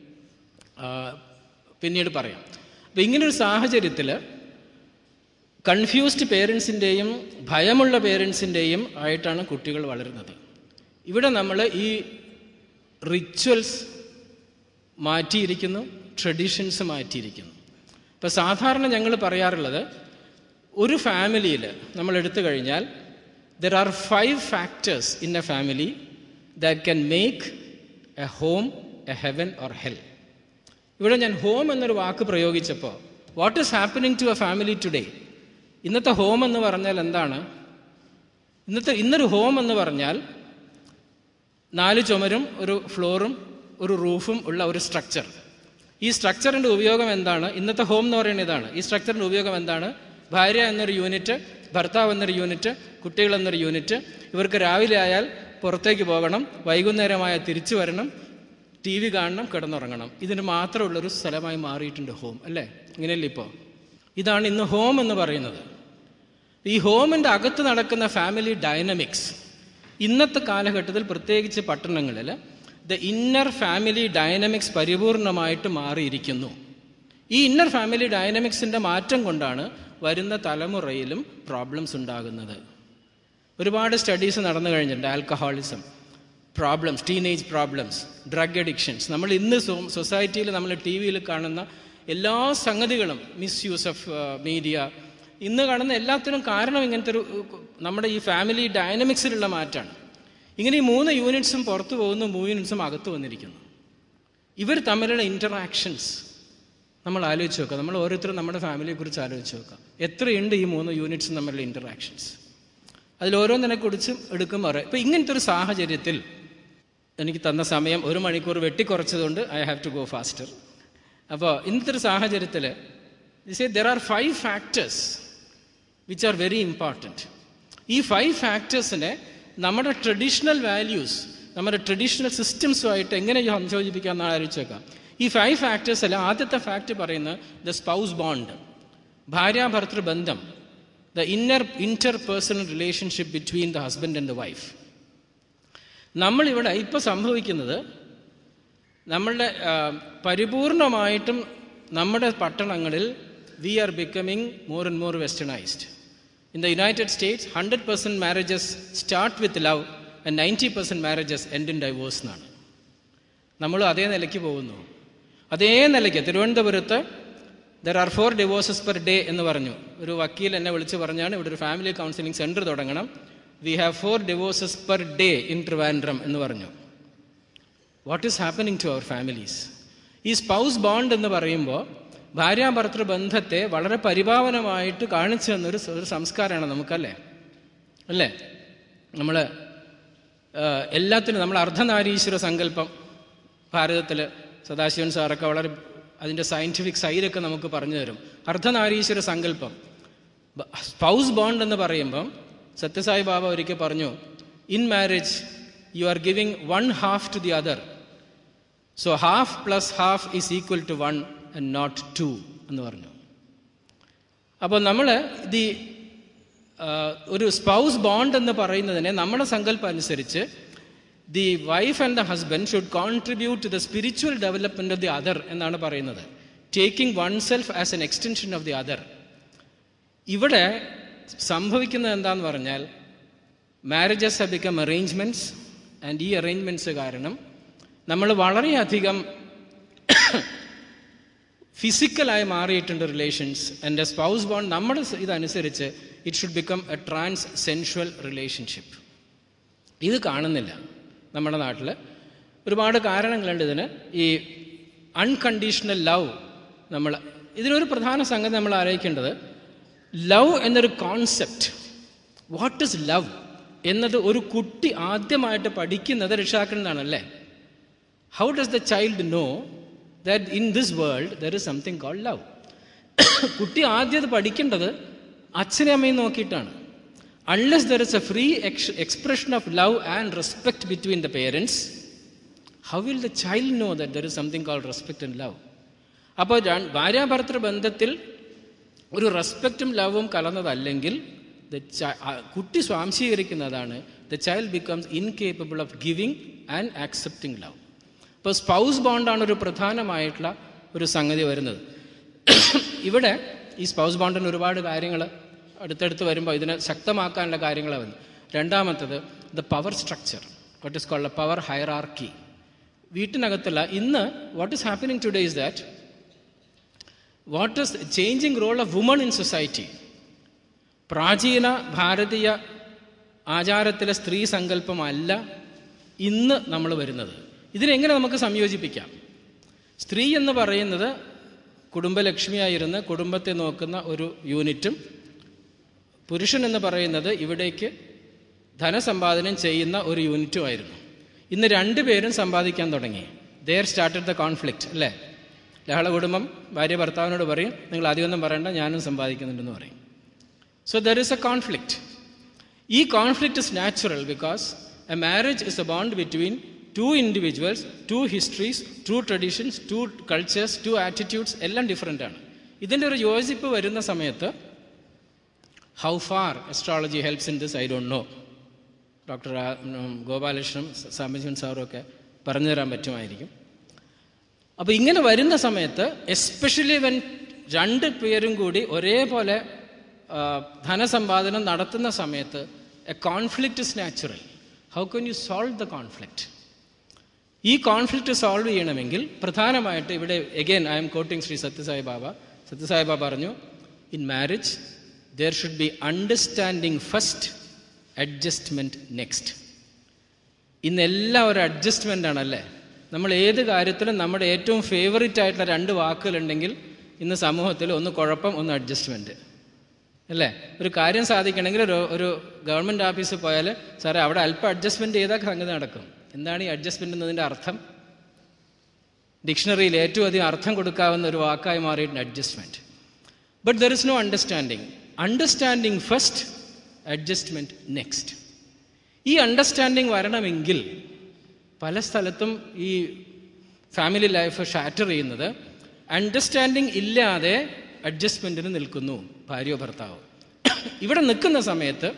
Speaker 1: പിന്നീട് പറയാം അപ്പം ഇങ്ങനൊരു സാഹചര്യത്തിൽ കൺഫ്യൂസ്ഡ് പേരൻസിൻ്റെയും ഭയമുള്ള പേരൻസിൻ്റെയും ആയിട്ടാണ് കുട്ടികൾ വളരുന്നത് ഇവിടെ നമ്മൾ ഈ റിച്വൽസ് മാറ്റിയിരിക്കുന്നു ട്രഡീഷൻസ് മാറ്റിയിരിക്കുന്നു ഇപ്പോൾ സാധാരണ ഞങ്ങൾ പറയാറുള്ളത് ഒരു ഫാമിലിയിൽ നമ്മൾ എടുത്തു കഴിഞ്ഞാൽ there are five factors in a family that can make a home a heaven or hell ഇവിടെ ഞാൻ ഹോം എന്നൊരു വാക്ക് പ്രയോഗിച്ചപ്പോൾ what is happening to a family today ഇന്നത്തെ ഹോം എന്ന് പറഞ്ഞാൽ എന്താണ് ഇന്നത്തെ ഇന്നൊരു ഹോം എന്ന് പറഞ്ഞാൽ നാല് ചുമരും ഒരു ഫ്ലോറും ഒരു റൂഫും ഉള്ള ഒരു സ്ട്രക്ചർ ഈ സ്ട്രക്ചറിൻ്റെ ഉപയോഗം എന്താണ് ഇന്നത്തെ ഹോം എന്ന് പറയുന്നത് ഇതാണ് ഈ സ്ട്രക്ചറിൻ്റെ ഉപയോഗം എന്താണ് ഭാര്യ എന്നൊരു യൂണിറ്റ് ഭർത്താവ് എന്നൊരു യൂണിറ്റ് കുട്ടികൾ എന്നൊരു യൂണിറ്റ് ഇവർക്ക് രാവിലെ ആയാൽ പുറത്തേക്ക് പോകണം വൈകുന്നേരമായ തിരിച്ചു വരണം ടി വി കാണണം കിടന്നുറങ്ങണം ഇതിന് മാത്രമുള്ളൊരു സ്ഥലമായി മാറിയിട്ടുണ്ട് ഹോം അല്ലേ ഇങ്ങനെയല്ലേ ഇപ്പോൾ ഇതാണ് ഇന്ന് ഹോം എന്ന് പറയുന്നത് ഈ ഹോമിൻ്റെ അകത്ത് നടക്കുന്ന ഫാമിലി ഡൈനമിക്സ് ഇന്നത്തെ കാലഘട്ടത്തിൽ പ്രത്യേകിച്ച് പട്ടണങ്ങളിൽ ദ ഇന്നർ ഫാമിലി ഡൈനമിക്സ് പരിപൂർണമായിട്ട് മാറിയിരിക്കുന്നു ഈ ഇന്നർ ഫാമിലി ഡൈനമിക്സിൻ്റെ മാറ്റം കൊണ്ടാണ് വരുന്ന തലമുറയിലും പ്രോബ്ലംസ് ഉണ്ടാകുന്നത് ഒരുപാട് സ്റ്റഡീസ് നടന്നു കഴിഞ്ഞിട്ടുണ്ട് alcoholism problems teenage problems drug addictions നമ്മൾ ഇന്ന് സൊസൈറ്റിയിൽ നമ്മൾ ടി വിയിൽ കാണുന്ന എല്ലാ സംഗതികളും മിസ്യൂസ് ഓഫ് മീഡിയ ഇന്ന് കാണുന്ന എല്ലാത്തിനും കാരണം ഇങ്ങനത്തെ ഒരു നമ്മുടെ ഈ ഫാമിലി ഡൈനമിക്സിലുള്ള മാറ്റമാണ് ഇങ്ങനെ ഈ മൂന്ന് യൂണിറ്റ്സും പുറത്തു പോകുന്നു മൂന്ന് യൂണിറ്റ്സും അകത്ത് വന്നിരിക്കുന്നു ഇവർ തമ്മിലുള്ള ഇൻറ്ററാക്ഷൻസ് നമ്മൾ ആലോചിച്ച് നോക്കുക നമ്മൾ ഓരോരുത്തരും നമ്മുടെ ഫാമിലിയെക്കുറിച്ച് ആലോചിച്ച് നോക്കുക എത്രയുണ്ട് ഈ മൂന്ന് യൂണിറ്റ്സും തമ്മിലുള്ള ഇൻറ്ററാക്ഷൻസ് അതിൽ ഓരോന്നിനെ കുറിച്ചും എടുക്കും പറയാം ഇപ്പം ഇങ്ങനത്തെ ഒരു സാഹചര്യത്തിൽ എനിക്ക് തന്ന സമയം ഒരു മണിക്കൂർ വെട്ടിക്കുറച്ചതുകൊണ്ട് I have to go faster അപ്പോൾ ഇന്നത്തെ ഒരു സാഹചര്യത്തിൽ there are five factors which are very important ഈ ഫൈവ് ഫാക്ടേഴ്സിനെ നമ്മുടെ ട്രഡീഷണൽ വാല്യൂസ് നമ്മുടെ ട്രഡീഷണൽ സിസ്റ്റംസുമായിട്ട് എങ്ങനെ സംയോജിപ്പിക്കാമെന്ന് ആലോചിച്ചേക്കാം ഈ ഫൈവ് ഫാക്ടേഴ്സ് അല്ല ആദ്യത്തെ ഫാക്ട് പറയുന്നത് ദ സ്പൗസ് ബോണ്ട് ഭാര്യാഭർത്തൃ ബന്ധം the inner interpersonal relationship between the husband and the wife നമ്മളിവിടെ ഇപ്പോൾ സംഭവിക്കുന്നത് നമ്മളുടെ പരിപൂർണമായിട്ടും നമ്മുടെ പട്ടണങ്ങളിൽ we are becoming more and more westernised in the United States hundred percent marriages start with love and ninety percent marriages end in divorce എന്നാണ് നമ്മൾ അതേ നിലയ്ക്ക് പോകുന്നു അതേ നിലയ്ക്ക് തിരുവനന്തപുരത്ത് there are four divorces per day എന്ന് പറഞ്ഞു ഒരു വക്കീൽ എന്നെ വിളിച്ച് പറഞ്ഞാണ് ഇവിടെ ഒരു ഫാമിലി കൗൺസിലിംഗ് സെൻറ്റർ തുടങ്ങണം we have four divorces per day in Trivandrum എന്ന് പറഞ്ഞു what is happening to our families ഈ സ്പൗസ് ബോണ്ട് എന്ന് പറയുമ്പോൾ ഭാര്യാഭർത്തൃ ബന്ധത്തെ വളരെ പരിഭാവനമായിട്ട് കാണിച്ചു തന്നൊരു ഒരു സംസ്കാരമാണ് നമുക്കല്ലേ അല്ലേ നമ്മൾ എല്ലാത്തിനും നമ്മൾ അർദ്ധനാരീശ്വര സങ്കല്പം ഭാരതത്തിൽ സദാശിവൻ സാറൊക്കെ വളരെ അതിൻ്റെ സയൻറ്റിഫിക് സൈഡൊക്കെ നമുക്ക് പറഞ്ഞു തരും അർദ്ധനാരീശ്വര സങ്കല്പം സ്പൗസ് ബോണ്ട് എന്ന് പറയുമ്പം സത്യസായി ബാബ ഒരിക്കൽ പറഞ്ഞു in marriage you are giving one half to the other so half plus half is equal to one and not two എന്ന് പറഞ്ഞു അപ്പോൾ നമ്മൾ ദി ഒരു സ്പൗസ് ബോണ്ട് എന്ന് പറയുന്നതിനെ നമ്മുടെ സങ്കല്പം അനുസരിച്ച് the wife and the husband should contribute to the spiritual development of the other എന്നാണ് പറയുന്നത് taking oneself as an extension of the other ഇവിടെ സംഭവിക്കുന്നത് എന്താന്ന് പറഞ്ഞാൽ marriages have become arrangements and ഈ അറേഞ്ച്മെൻറ്റ്സ് കാരണം നമ്മൾ വളരെയധികം ഫിസിക്കലായി മാറിയിട്ടുണ്ട് റിലേഷൻസ് ആൻഡ് സ്പൗസ് ബോണ്ട് നമ്മുടെ ഇതനുസരിച്ച് it should become a trans sensual relationship ഇത് കാണുന്നില്ല നമ്മുടെ നാട്ടിൽ ഒരുപാട് കാരണങ്ങളുണ്ട് ഇതിന് ഈ അൺകണ്ടീഷണൽ ലവ് നമ്മൾ ഇതിനൊരു പ്രധാന സംഗതി നമ്മൾ ആലോചിക്കേണ്ടത് ലവ് എന്നൊരു കോൺസെപ്റ്റ് വാട്ട് ഇസ് ലവ് എന്നത് ഒരു കുട്ടി ആദ്യമായിട്ട് പഠിക്കുന്നത് രക്ഷാക്കളിൽ നിന്നാണല്ലേ how does the child know that in this world there is something called love കുട്ടി ആദ്യം അത് പഠിക്കേണ്ടത് അച്ഛനെ അമ്മയും നോക്കിയിട്ടാണ് unless there is a free expression of love and respect between the parents how will the child know that there is something called respect and love അപ്പോൾ ഭാര്യാഭർത്തൃ ബന്ധത്തിൽ ഒരു റെസ്പെക്റ്റും ലവും കലർന്നതല്ലെങ്കിൽ ദ കുട്ടി സ്വാംശീകരിക്കുന്നതാണ് the child becomes incapable of giving and accepting love അപ്പോൾ സ്പൗസ് ബോണ്ടാണ് ഒരു പ്രധാനമായിട്ടുള്ള ഒരു സംഗതി വരുന്നത് ഇവിടെ ഈ സ്പൗസ് ബോണ്ടിന് ഒരുപാട് കാര്യങ്ങൾ അടുത്തടുത്ത് വരുമ്പോൾ ഇതിനെ ശക്തമാക്കാനുള്ള കാര്യങ്ങളാണ് വന്നു രണ്ടാമത്തത് the power structure what is called power hierarchy വീട്ടിനകത്തുള്ള ഇന്ന് what is happening today is that what is changing role of woman in society പ്രാചീന ഭാരതീയ ആചാരത്തിലെ സ്ത്രീ സങ്കല്പമല്ല ഇന്ന് നമ്മൾ വരുന്നത് ഇതിനെങ്ങനെ നമുക്ക് സംയോജിപ്പിക്കാം സ്ത്രീ എന്ന് പറയുന്നത് കുടുംബലക്ഷ്മിയായിരുന്ന് കുടുംബത്തെ നോക്കുന്ന ഒരു യൂണിറ്റും പുരുഷൻ എന്ന് പറയുന്നത് ഇവിടേക്ക് ധനസമ്പാദനം ചെയ്യുന്ന ഒരു യൂണിറ്റുമായിരുന്നു ഇന്ന് രണ്ടുപേരും സമ്പാദിക്കാൻ തുടങ്ങി ദർ സ്റ്റാർട്ടഡ് ദ കോൺഫ്ലിക്റ്റ് അല്ലേ ലഹള കുടുംബം ഭാര്യ ഭർത്താവിനോട് പറയും നിങ്ങൾ അധികമൊന്നും പറയണ്ട ഞാനും സമ്പാദിക്കുന്നുണ്ടെന്ന് പറയും So there is a conflict. ഈ conflict is natural because a marriage is a bond between two individuals two histories two traditions two cultures two attitudes എല്ലാം ഡിഫറെൻ്റ് ആണ് ഇതിൻ്റെ ഒരു യോജിപ്പ് വരുന്ന സമയത്ത് how far astrology helps in this I don't know doctor ഗോപാലകൃഷ്ണനും സാമ്പജൻ സാറും ഒക്കെ പറഞ്ഞു തരാൻ പറ്റുമായിരിക്കും അപ്പോൾ ഇങ്ങനെ വരുന്ന സമയത്ത് എസ്പെഷ്യലി വെൻ രണ്ട് പേരും കൂടി ഒരേപോലെ ആ, ധനസമ്പാദനം നടത്തുന്ന സമയത്ത് a conflict is natural how can you solve the conflict ഈ കോൺഫ്ലിക്റ്റ് സോൾവ് ചെയ്യണമെങ്കിൽ പ്രധാനമായിട്ട് ഇവിടെ again I M quoting Shri Sathya Sai Baba Sathya Sai Baba പറഞ്ഞു in marriage there should be understanding first adjustment next ഇന്നെല്ലാം ഒരു അഡ്ജസ്റ്റ്മെൻ്റ് ആണല്ലേ നമ്മൾ ഏത് കാര്യത്തിലും നമ്മുടെ ഏറ്റവും ഫേവറേറ്റ് ആയിട്ടുള്ള രണ്ട് വാക്കുകളുണ്ടെങ്കിൽ ഇന്ന് സമൂഹത്തിൽ ഒന്ന് കുഴപ്പം ഒന്ന് അഡ്ജസ്റ്റ്മെൻറ്റ് അല്ലേ ഒരു കാര്യം സാധിക്കണമെങ്കിൽ ഒരു ഒരു ഗവൺമെൻറ് ഓഫീസിൽ പോയാൽ സാറേ അവിടെ അല്പം അഡ്ജസ്റ്റ്മെൻറ്റ് ചെയ്താൽ സംഗതി നടക്കും എന്താണ് ഈ അഡ്ജസ്റ്റ്മെൻ്റ് എന്നതിൻ്റെ അർത്ഥം ഡിക്ഷണറിയിൽ ഏറ്റവും അധികം അർത്ഥം കൊടുക്കാവുന്ന ഒരു വാക്കായി മാറിയിട്ടുണ്ട് adjustment but there is no understanding understanding first adjustment next ഈ അണ്ടർസ്റ്റാൻഡിങ് വരണമെങ്കിൽ പല സ്ഥലത്തും ഈ ഫാമിലി ലൈഫ് ഷാറ്റർ ചെയ്യുന്നത് അണ്ടർസ്റ്റാൻഡിങ് ഇല്ലാതെ അഡ്ജസ്റ്റ്മെൻറ്റിന് നിൽക്കുന്നു ഭാര്യയോ ഭർത്താവോ ഇവിടെ നിൽക്കുന്ന സമയത്ത്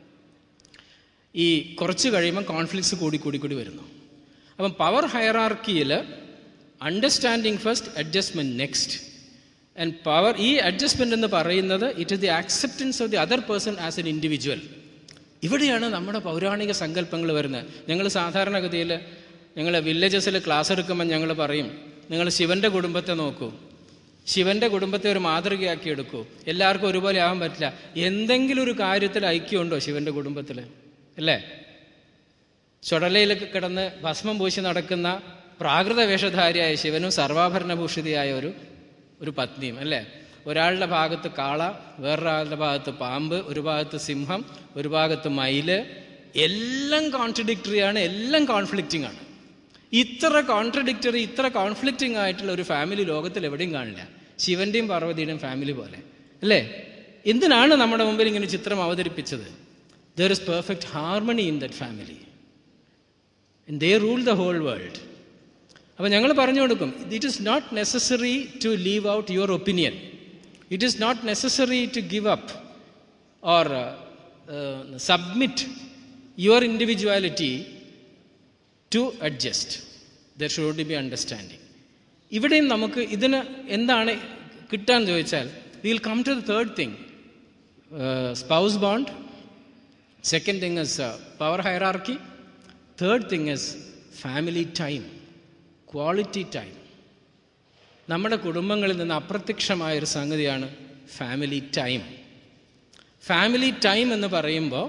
Speaker 1: ഈ കുറച്ച് കഴിയുമ്പോൾ കോൺഫ്ലിക്ട്സ് കൂടി കൂടി കൂടി വരുന്നു അപ്പം പവർ ഹയറാർക്കിയിൽ understanding first adjustment next and power ഈ അഡ്ജസ്റ്റ്മെൻ്റ് എന്ന് പറയുന്നത് it is the acceptance of the other person as an individual ഇവിടെയാണ് നമ്മുടെ പൗരാണിക സങ്കല്പങ്ങൾ വരുന്നത് ഞങ്ങൾ സാധാരണഗതിയിൽ ഞങ്ങൾ വില്ലേജസിൽ ക്ലാസ് എടുക്കുമ്പോൾ ഞങ്ങൾ പറയും നിങ്ങൾ ശിവൻ്റെ കുടുംബത്തെ നോക്കൂ ശിവൻ്റെ കുടുംബത്തെ ഒരു മാതൃകയാക്കി എടുക്കൂ എല്ലാവർക്കും ഒരുപോലെ ആവാൻ പറ്റില്ല എന്തെങ്കിലും ഒരു കാര്യത്തിൽ ഐക്യമുണ്ടോ ശിവൻ്റെ കുടുംബത്തിൽ അല്ലേ ചുടലയിലൊക്കെ കിടന്ന് ഭസ്മം പൂശി നടക്കുന്ന പ്രാകൃത വേഷധാരിയായ ശിവനും സർവാഭരണഭൂഷിതയായ ഒരു ഒരു പത്നിയും അല്ലേ ഒരാളുടെ ഭാഗത്ത് കാള വേറൊരാളുടെ ഭാഗത്ത് പാമ്പ് ഒരു ഭാഗത്ത് സിംഹം ഒരു ഭാഗത്ത് മയില് എല്ലാം കോൺട്രഡിക്ടറി ആണ് എല്ലാം കോൺഫ്ലിക്റ്റിംഗ് ആണ് ഇത്ര കോൺട്രഡിക്ടറി ഇത്ര കോൺഫ്ലിക്റ്റിംഗ് ആയിട്ടുള്ള ഒരു ഫാമിലി ലോകത്തിൽ എവിടെയും കാണില്ല ശിവന്റെയും പാർവതിയുടെയും ഫാമിലി പോലെ അല്ലേ എന്തിനാണ് നമ്മുടെ മുമ്പിൽ ഇങ്ങനെ ചിത്രം അവതരിപ്പിച്ചത് there is perfect harmony in that family they rule the whole world അപ്പോൾ ഞങ്ങൾ പറഞ്ഞു കൊടുക്കും it is not necessary to leave out your opinion it is not necessary to give up or submit your individuality to adjust there should be understanding ഇവിടെയും നമുക്ക് ഇതിന് എന്താണ് കിട്ടാൻ ചോദിച്ചാൽ will come to the third thing spouse bond second thing is power hierarchy third thing is family time quality time നമ്മുടെ കുടുംബങ്ങളിൽ നിന്ന് അപ്രത്യക്ഷമായ ഒരു സംഗതിയാണ് ഫാമിലി ടൈം ഫാമിലി ടൈം എന്ന് പറയുമ്പോൾ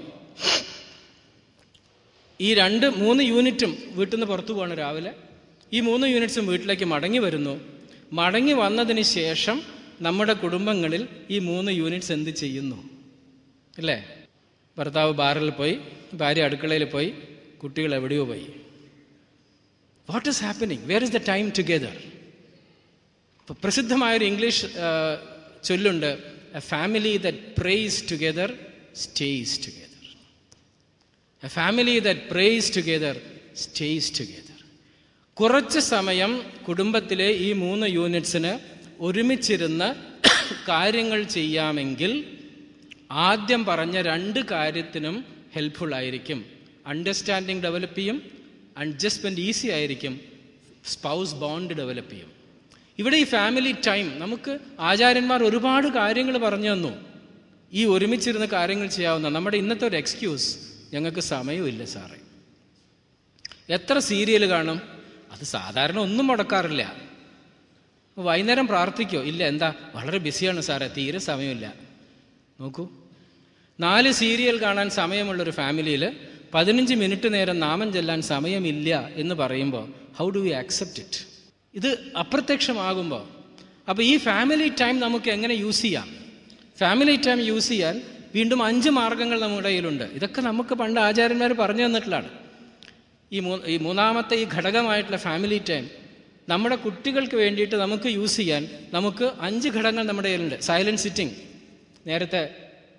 Speaker 1: ഈ രണ്ട് മൂന്ന് യൂണിറ്റും വീട്ടിൽ നിന്ന് പുറത്തു പോകണം രാവിലെ ഈ മൂന്ന് യൂണിറ്റ്സും വീട്ടിലേക്ക് മടങ്ങി വരുന്നു മടങ്ങി വന്നതിന് ശേഷം നമ്മുടെ കുടുംബങ്ങളിൽ ഈ മൂന്ന് യൂണിറ്റ്സ് എന്ത് ചെയ്യുന്നു അല്ലേ ഭർത്താവ് ബാറിൽ പോയി ഭാര്യ അടുക്കളയിൽ പോയി കുട്ടികൾ എവിടെയോ പോയി what is happening where is the time together ഇപ്പോൾ പ്രസിദ്ധമായൊരു ഇംഗ്ലീഷ് ചൊല്ലുണ്ട് a family that prays together stays together a family that prays together stays together കുറച്ച് സമയം കുടുംബത്തിലെ ഈ മൂന്ന് യൂണിറ്റ്സിന് ഒരുമിച്ചിരുന്ന് കാര്യങ്ങൾ ചെയ്യാമെങ്കിൽ ആദ്യം പറഞ്ഞ രണ്ട് കാര്യത്തിനും ഹെൽപ്ഫുൾ ആയിരിക്കും അണ്ടർസ്റ്റാൻഡിങ് ഡെവലപ്പ് ചെയ്യും അഡ്ജസ്റ്റ്മെൻറ്റ് ഈസി ആയിരിക്കും സ്പൗസ് ബോണ്ട് ഡെവലപ്പ് ചെയ്യും ഇവിടെ ഈ ഫാമിലി ടൈം നമുക്ക് ആചാര്യന്മാർ ഒരുപാട് കാര്യങ്ങൾ പറഞ്ഞു തന്നു ഈ ഒരുമിച്ചിരുന്ന് കാര്യങ്ങൾ ചെയ്യാവുന്ന നമ്മുടെ ഇന്നത്തെ ഒരു എക്സ്ക്യൂസ് ഞങ്ങൾക്ക് സമയമില്ല സാറേ എത്ര സീരിയൽ കാണും അത് സാധാരണ ഒന്നും മുടക്കാറില്ല വൈകുന്നേരം പ്രാർത്ഥിക്കോ ഇല്ല എന്താ വളരെ ബിസിയാണ് സാറേ തീരെ സമയമില്ല നോക്കൂ നാല് സീരിയൽ കാണാൻ സമയമുള്ളൊരു ഫാമിലിയിൽ പതിനഞ്ച് മിനിറ്റ് നേരം നാമം ചെല്ലാൻ സമയമില്ല എന്ന് പറയുമ്പോൾ how do you accept it ഇത് അപ്രത്യക്ഷമാകുമ്പോൾ അപ്പോൾ ഈ ഫാമിലി ടൈം നമുക്ക് എങ്ങനെ യൂസ് ചെയ്യാം ഫാമിലി ടൈം യൂസ് ചെയ്യാൻ വീണ്ടും അഞ്ച് മാർഗങ്ങൾ നമ്മുടെ കയ്യിലുണ്ട് ഇതൊക്കെ നമുക്ക് പണ്ട് ആചാര്യന്മാർ പറഞ്ഞു തന്നിട്ടുള്ളതാണ് ഈ മൂ ഈ മൂന്നാമത്തെ ഈ ഘടകമായിട്ടുള്ള ഫാമിലി ടൈം നമ്മുടെ കുട്ടികൾക്ക് വേണ്ടിയിട്ട് നമുക്ക് യൂസ് ചെയ്യാൻ നമുക്ക് അഞ്ച് ഘടകങ്ങൾ നമ്മുടെ കയ്യിലുണ്ട് സൈലൻറ്റ് സിറ്റിംഗ് നേരത്തെ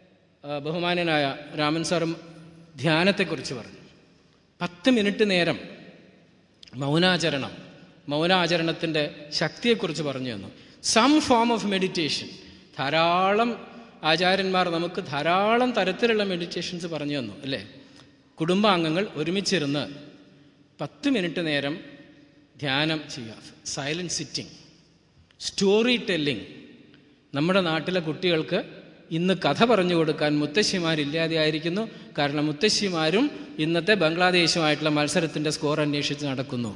Speaker 1: ആ, ബഹുമാനനായ രാമൻ സാറും ധ്യാനത്തെക്കുറിച്ച് പറഞ്ഞു പത്ത് മിനിറ്റ് നേരം മൗനാചരണം മൗനാചരണത്തിൻ്റെ ശക്തിയെക്കുറിച്ച് പറഞ്ഞു തന്നു സം ഫോം ഓഫ് മെഡിറ്റേഷൻ ധാരാളം ആചാര്യന്മാർ നമുക്ക് ധാരാളം തരത്തിലുള്ള മെഡിറ്റേഷൻസ് പറഞ്ഞു തന്നു അല്ലേ കുടുംബാംഗങ്ങൾ ഒരുമിച്ചിരുന്ന് പത്ത് മിനിറ്റ് നേരം ധ്യാനം ചെയ്യുക സൈലൻറ്റ് സിറ്റിംഗ് സ്റ്റോറി ടെല്ലിംഗ് നമ്മുടെ നാട്ടിലെ കുട്ടികൾക്ക് ഇന്ന് കഥ പറഞ്ഞു കൊടുക്കാൻ മുത്തശ്ശിമാരില്ലാതെയായിരിക്കുന്നു കാരണം മുത്തശ്ശിമാരും ഇന്നത്തെ ബംഗ്ലാദേശുമായിട്ടുള്ള മത്സരത്തിൻ്റെ സ്കോർ അന്വേഷിച്ച് നടക്കുന്നു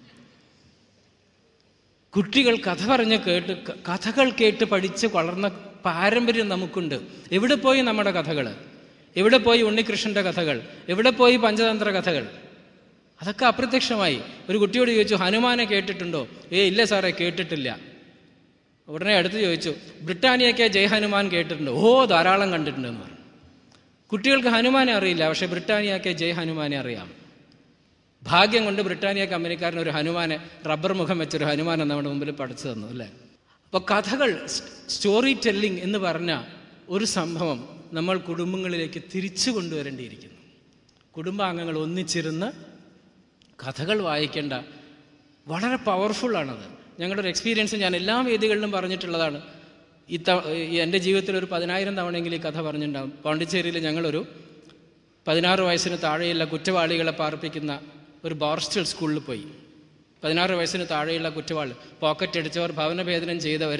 Speaker 1: കുട്ടികൾ കഥ പറഞ്ഞ് കേട്ട് ക- കഥകൾ കേട്ട് പഠിച്ച് വളർന്ന പാരമ്പര്യം നമുക്കുണ്ട് എവിടെ പോയി നമ്മുടെ കഥകൾ എവിടെ പോയി ഉണ്ണികൃഷ്ണന്റെ കഥകൾ എവിടെ പോയി പഞ്ചതന്ത്ര കഥകൾ അതൊക്കെ അപ്രത്യക്ഷമായി ഒരു കുട്ടിയോട് ചോദിച്ചു ഹനുമാനെ കേട്ടിട്ടുണ്ടോ ഏ ഇല്ല സാറേ കേട്ടിട്ടില്ല ഉടനെ അടുത്ത് ചോദിച്ചു ബ്രിട്ടാനിയൊക്കെ ജയ് ഹനുമാൻ കേട്ടിട്ടുണ്ടോ ഓ ധാരാളം കണ്ടിട്ടുണ്ടെന്ന് പറഞ്ഞു കുട്ടികൾക്ക് ഹനുമാനെ അറിയില്ല പക്ഷേ ബ്രിട്ടാനിയൊക്കെ ജയ് ഹനുമാനെ അറിയാം ഭാഗ്യം കൊണ്ട് ബ്രിട്ടാനിയ കമ്പനിക്കാരൻ ഒരു ഹനുമാനെ റബ്ബർ മുഖം വെച്ചൊരു ഹനുമാനെ നമ്മുടെ മുമ്പിൽ പഠിച്ചു തന്നു അല്ലേ അപ്പോൾ കഥകൾ സ്റ്റോറി ടെല്ലിംഗ് എന്ന് പറഞ്ഞ ഒരു സംഭവം നമ്മൾ കുടുംബങ്ങളിലേക്ക് തിരിച്ചു കൊണ്ടുവരേണ്ടിയിരിക്കുന്നു കുടുംബാംഗങ്ങൾ ഒന്നിച്ചിരുന്ന് കഥകൾ വായിക്കേണ്ട വളരെ പവർഫുള്ളാണത് ഞങ്ങളുടെ ഒരു എക്സ്പീരിയൻസ് ഞാൻ എല്ലാ വേദികളിലും പറഞ്ഞിട്ടുള്ളതാണ് ഈ ത ഈ എൻ്റെ ജീവിതത്തിൽ ഒരു പതിനായിരം തവണയെങ്കിലും ഈ കഥ പറഞ്ഞിട്ടുണ്ടാകും പോണ്ടിച്ചേരിയിൽ ഞങ്ങളൊരു പതിനാറ് വയസ്സിന് താഴെയുള്ള കുറ്റവാളികളെ പാർപ്പിക്കുന്ന ഒരു ബോർസ്റ്റൽ സ്കൂളിൽ പോയി പതിനാറ് വയസ്സിന് താഴെയുള്ള കുറ്റവാളി പോക്കറ്റ് അടിച്ചവർ ഭവനഭേദനം ചെയ്തവർ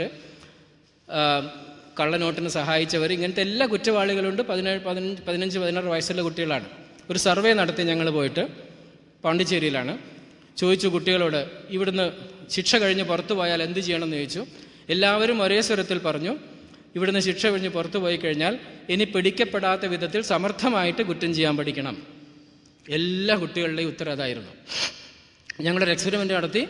Speaker 1: കള്ളനോട്ടിന് സഹായിച്ചവർ ഇങ്ങനത്തെ എല്ലാ കുറ്റവാളികളുണ്ട് പതിനേഴ് പതിനഞ്ച് പതിനഞ്ച് പതിനാറ് വയസ്സുള്ള കുട്ടികളാണ് ഒരു സർവേ നടത്തി ഞങ്ങൾ പോയിട്ട് പോണ്ടിച്ചേരിയിലാണ് ചോദിച്ചു കുട്ടികളോട് ഇവിടുന്ന് ശിക്ഷ കഴിഞ്ഞ് പുറത്തു പോയാൽ എന്ത് ചെയ്യണമെന്ന് ചോദിച്ചു എല്ലാവരും ഒരേ സ്വരത്തിൽ പറഞ്ഞു ഇവിടുന്ന് ശിക്ഷ കഴിഞ്ഞ് പുറത്തു പോയി കഴിഞ്ഞാൽ ഇനി പിടിക്കപ്പെടാത്ത വിധത്തിൽ സമർത്ഥമായിട്ട് കുറ്റം ചെയ്യാൻ പഠിക്കണം എല്ലാ കുട്ടികളുടെയും ഉത്തരം അതായിരുന്നു ഞങ്ങളൊരു എക്സ്പെരിമെൻ്റ് നടത്തി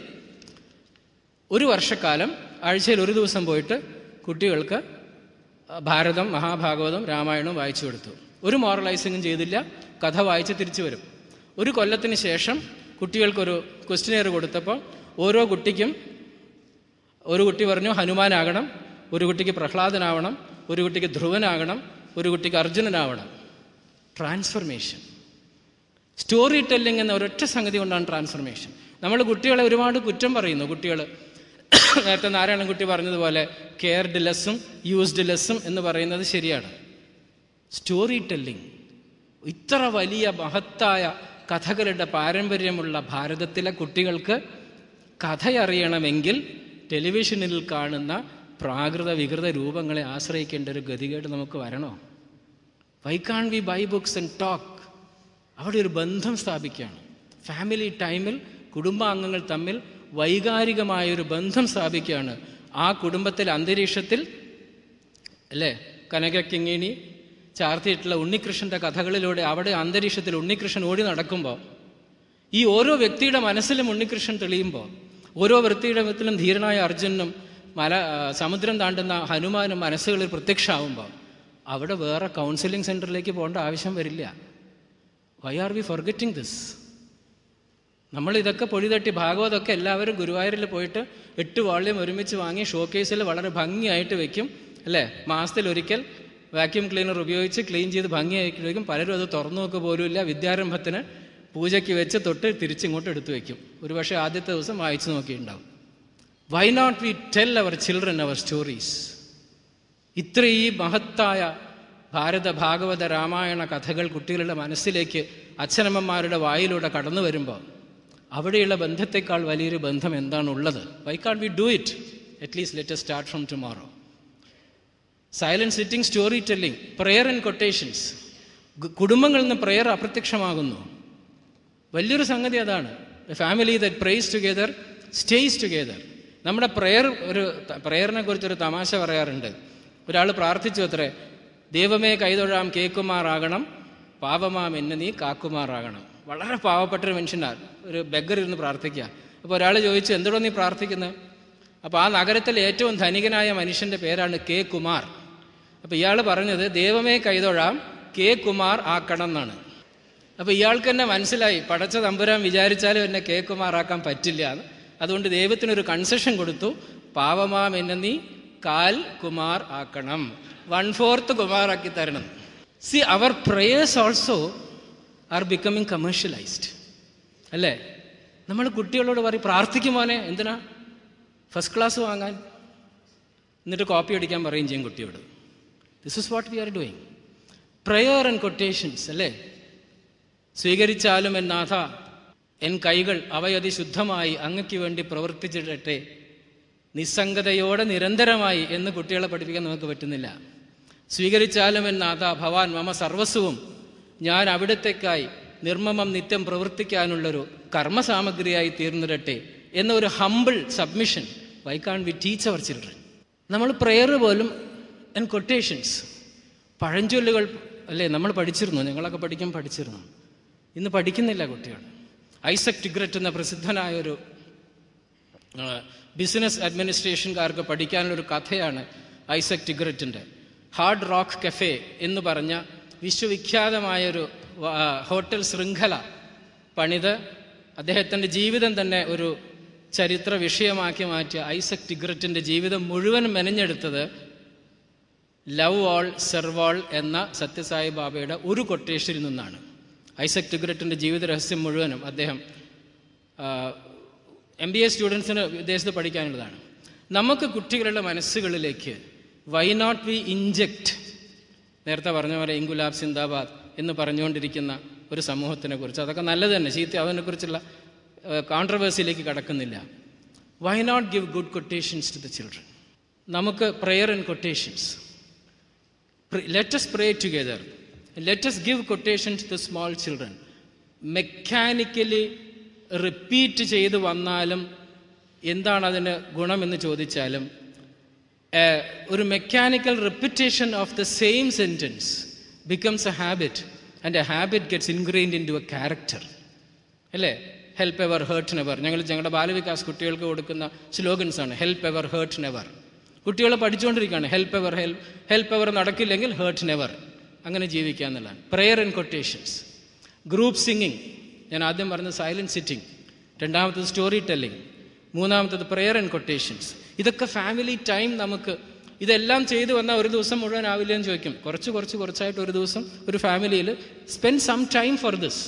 Speaker 1: ഒരു വർഷക്കാലം ആഴ്ചയിൽ ഒരു ദിവസം പോയിട്ട് കുട്ടികൾക്ക് ഭാരതം മഹാഭാഗവതം രാമായണവും വായിച്ചു കൊടുത്തു ഒരു മോറലൈസിങ്ങും ചെയ്തില്ല കഥ വായിച്ച് തിരിച്ചു വരും ഒരു കൊല്ലത്തിന് ശേഷം കുട്ടികൾക്കൊരു ക്വസ്റ്റിനെയർ കൊടുത്തപ്പോൾ ഓരോ കുട്ടിക്കും ഒരു കുട്ടി പറഞ്ഞു ഹനുമാനാകണം ഒരു കുട്ടിക്ക് പ്രഹ്ലാദനാവണം ഒരു കുട്ടിക്ക് ധ്രുവനാകണം ഒരു കുട്ടിക്ക് അർജുനനാവണം ട്രാൻസ്ഫർമേഷൻ സ്റ്റോറി ടെല്ലിംഗ് എന്ന ഒരൊറ്റ സംഗതി കൊണ്ടാണ് ട്രാൻസ്ഫർമേഷൻ നമ്മൾ കുട്ടികളെ ഒരുപാട് കുറ്റം പറയുന്നു കുട്ടികൾ നേരത്തെ നാരായണൻകുട്ടി പറഞ്ഞതുപോലെ കെയർഡ് ലെസ്സും യൂസ്ഡ് ലെസ്സും എന്ന് പറയുന്നത് ശരിയാണ് സ്റ്റോറി ടെല്ലിംഗ് ഇത്ര വലിയ മഹത്തായ കഥകളുടെ പാരമ്പര്യമുള്ള ഭാരതത്തിലെ കുട്ടികൾക്ക് കഥയറിയണമെങ്കിൽ ടെലിവിഷനിൽ കാണുന്ന പ്രാകൃത വികൃത രൂപങ്ങളെ ആശ്രയിക്കേണ്ട ഒരു ഗതികേട് നമുക്ക് വരണോ why can't we buy books and talk അവിടെ ഒരു ബന്ധം സ്ഥാപിക്കുകയാണ് ഫാമിലി ടൈമിൽ കുടുംബാംഗങ്ങൾ തമ്മിൽ വൈകാരികമായൊരു ബന്ധം സ്ഥാപിക്കുകയാണ് ആ കുടുംബത്തിലെ അന്തരീക്ഷത്തിൽ അല്ലേ കനകക്കിങ്ങിണി ചാർത്തിയിട്ടുള്ള ഉണ്ണികൃഷ്ണൻ്റെ കഥകളിലൂടെ അവിടെ അന്തരീക്ഷത്തിൽ ഉണ്ണികൃഷ്ണൻ ഓടി നടക്കുമ്പോൾ ഈ ഓരോ വ്യക്തിയുടെ മനസ്സിലും ഉണ്ണികൃഷ്ണൻ തെളിയുമ്പോൾ ഓരോ വ്യക്തിയുടെ മനസ്സിലും ധീരനായ അർജുനും മല ആ, സമുദ്രം താണ്ടുന്ന ഹനുമാനും മനസ്സുകളിൽ പ്രത്യക്ഷമാവുമ്പോൾ അവിടെ വേറെ കൗൺസിലിംഗ് സെൻറ്ററിലേക്ക് പോകേണ്ട ആവശ്യം വരില്ല why are we forgetting this നമ്മൾ ഇതൊക്കെ പൊടിതട്ടി ഭാഗവതമൊക്കെ എല്ലാവരും ഗുരുവായൂരിൽ പോയിട്ട് എട്ട് വാള്യം ഒരുമിച്ച് വാങ്ങി ഷോക്കേസിൽ വളരെ ഭംഗിയായിട്ട് വെക്കും അല്ലേ മാസത്തിൽ ഒരിക്കൽ വാക്യൂം ക്ലീനർ ഉപയോഗിച്ച് ക്ലീൻ ചെയ്ത് ഭംഗിയായിട്ട് വയ്ക്കും പലരും അത് തുറന്നു നോക്കുക പോലുമില്ല വിദ്യാരംഭത്തിന് പൂജയ്ക്ക് വെച്ച് തൊട്ട് തിരിച്ചിങ്ങോട്ട് എടുത്തു വയ്ക്കും ഒരുപക്ഷെ ആദ്യത്തെ ദിവസം വായിച്ചു നോക്കിയിട്ടുണ്ടാവും why not we tell our children our stories ഇത്ര ഈ മഹത്തായ ഭാരത ഭാഗവത രാമായണ കഥകൾ കുട്ടികളുടെ മനസ്സിലേക്ക് അച്ഛനമ്മമാരുടെ വായിലൂടെ കടന്നു വരുമ്പോൾ അവിടെയുള്ള ബന്ധത്തെക്കാൾ വലിയൊരു ബന്ധം എന്താണുള്ളത് why can't we do it at least let start from tomorrow silent sitting story telling prayer and quotations കുടുംബങ്ങളിൽ നിന്ന് പ്രെയർ അപ്രത്യക്ഷമാകുന്നു വലിയൊരു സംഗതി അതാണ് family that prays together stays together നമ്മുടെ പ്രെയർ ഒരു പ്രെയറിനെ കുറിച്ചൊരു തമാശ പറയാറുണ്ട് ഒരാൾ പ്രാർത്ഥിച്ചു അത്രേ ദൈവമേ കൈതൊഴാം കേക്കുമാറാകണം പാവമാം എന്നെ നീ കാക്കുമാറാകണം വളരെ പാവപ്പെട്ടൊരു മനുഷ്യനാണ് ഒരു ബെഗർ ഇരുന്ന് പ്രാർത്ഥിക്കുക അപ്പോൾ ഒരാൾ ചോദിച്ചു എന്തോടോ നീ പ്രാർത്ഥിക്കുന്നത് അപ്പോൾ ആ നഗരത്തിലെ ഏറ്റവും ധനികനായ മനുഷ്യൻ്റെ പേരാണ് കെ കുമാർ അപ്പോൾ ഇയാൾ പറഞ്ഞത് ദൈവമേ കൈതൊഴാം കെ കുമാർ ആക്കണം എന്നാണ് അപ്പോൾ ഇയാൾക്ക് തന്നെ മനസ്സിലായി പടച്ച തമ്പുരാൻ വിചാരിച്ചാലും എന്നെ കെ കുമാറാക്കാൻ പറ്റില്ല എന്ന് അതുകൊണ്ട് ദൈവത്തിനൊരു കൺസെഷൻ കൊടുത്തു പാവമാം എന്നെ നീ കാൽ കുമാർ ആക്കണം വൺ ഫോർത്ത് കുമാറാക്കി തരണം see our prayers also are becoming commercialised അല്ലേ നമ്മൾ കുട്ടികളോട് പറയും പ്രാർത്ഥിക്കും മോനെ എന്തിനാ ഫസ്റ്റ് ക്ലാസ് വാങ്ങാൻ എന്നിട്ട് കോപ്പി അടിക്കാൻ പറയും ചെയ്യും കുട്ടിയോട് this is what we are doing prayer and quotations അല്ലേ സ്വീകരിച്ചാലും എന്നാഥ എൻ കൈകൾ അവയതി ശുദ്ധമായി അങ്ങയ്ക്ക് വേണ്ടി പ്രവർത്തിച്ചിടട്ടെ നിസ്സംഗതയോടെ നിരന്തരമായി എന്ന് കുട്ടികളെ പഠിപ്പിക്കാൻ നമുക്ക് പറ്റുന്നില്ല സ്വീകരിച്ചാലും എന്നാഥ ഭവാൻ മമ സർവസ്വവും ഞാൻ അവിടത്തേക്കായി നിർമ്മമം നിത്യം പ്രവർത്തിക്കാനുള്ളൊരു കർമ്മസാമഗ്രിയായി തീർന്നിടട്ടെ എന്നൊരു humble submission why can't we teach our children നമ്മൾ പ്രെയർ പോലും ആൻഡ് കൊട്ടേഷൻസ് പഴഞ്ചൊല്ലുകൾ അല്ലേ നമ്മൾ പഠിച്ചിരുന്നു ഞങ്ങളൊക്കെ പഠിക്കാൻ പഠിച്ചിരുന്നു ഇന്ന് പഠിക്കുന്നില്ല കുട്ടികൾ ഐസക് ടിഗ്രറ്റ് എന്ന പ്രസിദ്ധനായ ഒരു ബിസിനസ് അഡ്മിനിസ്ട്രേഷൻകാർക്ക് പഠിക്കാനുള്ളൊരു കഥയാണ് ഐസക് ടിഗ്രറ്റിൻ്റെ ഹാർഡ് റോക്ക് കഫേ എന്ന് പറഞ്ഞ വിശ്വവിഖ്യാതമായൊരു വ- ഹോട്ടൽ ശൃംഖല പണിത് അദ്ദേഹത്തിൻ്റെ ജീവിതം തന്നെ ഒരു ചരിത്ര വിഷയമാക്കി മാറ്റിയ ഐസക് ടിഗ്രറ്റിൻ്റെ ജീവിതം മുഴുവൻ മെനഞ്ഞെടുത്തത് ലവ് ഓൾ സെർവോൾ എന്ന സത്യസായി ബാബയുടെ ഒരു കൊട്ടേഷനിൽ നിന്നാണ് ഐസക് ടിഗ്രറ്റിൻ്റെ ജീവിത രഹസ്യം മുഴുവനും അദ്ദേഹം എം ബി എ സ്റ്റുഡൻസിന് വിദേശത്ത് പഠിക്കാനുള്ളതാണ് നമുക്ക് കുട്ടികളുടെ മനസ്സുകളിലേക്ക് വൈ നോട്ട് വി ഇഞ്ചക്റ്റ് നേരത്തെ പറഞ്ഞ പോലെ ഇൻഗുലാബ് സിന്ദാബാദ് എന്ന് പറഞ്ഞുകൊണ്ടിരിക്കുന്ന ഒരു സമൂഹത്തിനെ കുറിച്ച് അതൊക്കെ നല്ലത് തന്നെ ചീത്ത അതിനെക്കുറിച്ചുള്ള കോൺട്രവേഴ്സിയിലേക്ക് കടക്കുന്നില്ല why not give good quotations to the children നമുക്ക് prayer and quotations let us pray together let us give quotation to the small children mechanically repeat ചെയ്ത് വന്നാലും എന്താണ് അതിന് ഗുണമെന്ന് ചോദിച്ചാലും ഏർ, ഒരു mechanical repetition of the same sentence becomes a habit and a habit gets ingrained into a character അല്ലേ help ever hurt never ഞങ്ങൾ ഞങ്ങളുടെ ബാലവികാസ് കുട്ടികൾക്ക് കൊടുക്കുന്ന സ്ലോഗൻസ് ആണ് ഹെൽപ്പ് എവർ ഹേർട്ട് നെവർ കുട്ടികൾ പഠിച്ചുകൊണ്ടിരിക്കുകയാണ് help ever help help ever നടക്കില്ലെങ്കിൽ hurt never അങ്ങനെ ജീവിക്കുക എന്നുള്ളതാണ് prayer and quotations group singing ഞാൻ ആദ്യം പറഞ്ഞത് സൈലൻറ്റ് സിറ്റിംഗ് രണ്ടാമത്തത് സ്റ്റോറി ടെല്ലിംഗ് മൂന്നാമത്തത് പ്രെയർ ആൻഡ് കൊട്ടേഷൻസ് ഇതൊക്കെ ഫാമിലി ടൈം നമുക്ക് ഇതെല്ലാം ചെയ്തു വന്നാൽ ഒരു ദിവസം മുഴുവൻ ആവില്ല എന്ന് ചോദിക്കും കുറച്ച് കുറച്ച് കുറച്ചായിട്ട് ഒരു ദിവസം ഒരു ഫാമിലിയിൽ spend some time for this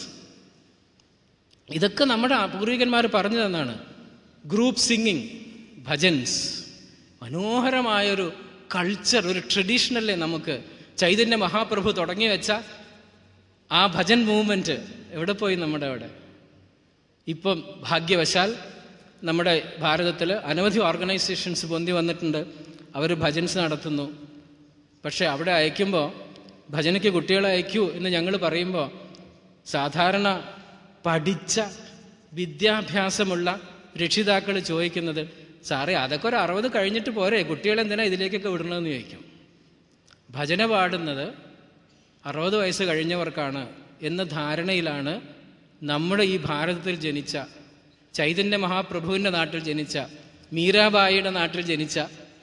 Speaker 1: ഇതൊക്കെ നമ്മുടെ പൂർവികന്മാർ പറഞ്ഞു തന്നാണ് ഗ്രൂപ്പ് സിംഗിങ് ഭജൻസ് മനോഹരമായൊരു കൾച്ചർ ഒരു ട്രഡീഷണല്ലേ നമുക്ക് ചൈതന്യ മഹാപ്രഭു തുടങ്ങി വെച്ച ആ ഭജൻ മൂവ്മെൻറ്റ് എവിടെ പോയി നമ്മുടെ അവിടെ ഇപ്പം ഭാഗ്യവശാൽ നമ്മുടെ ഭാരതത്തിൽ അനവധി ഓർഗനൈസേഷൻസ് പൊന്തി വന്നിട്ടുണ്ട് അവർ ഭജൻസ് നടത്തുന്നു പക്ഷേ അവിടെ അയക്കുമ്പോൾ ഭജനയ്ക്ക് കുട്ടികളെ അയക്കൂ എന്ന് ഞങ്ങൾ പറയുമ്പോൾ സാധാരണ പഠിച്ച വിദ്യാഭ്യാസമുള്ള രക്ഷിതാക്കൾ ചോദിക്കുന്നത് സാറേ അതൊക്കെ ഒരു അറുപത് കഴിഞ്ഞിട്ട് പോരെ കുട്ടികളെന്തിനാ ഇതിലേക്കൊക്കെ വിടണമെന്ന് ചോദിക്കും ഭജന പാടുന്നത് അറുപത് വയസ്സ് കഴിഞ്ഞവർക്കാണ് എന്ന ധാരണയിലാണ് നമ്മുടെ ഈ ഭാരതത്തിൽ ജനിച്ച ചൈതന്യ മഹാപ്രഭുവിൻ്റെ നാട്ടിൽ ജനിച്ച മീരാബായിയുടെ നാട്ടിൽ ജനിച്ച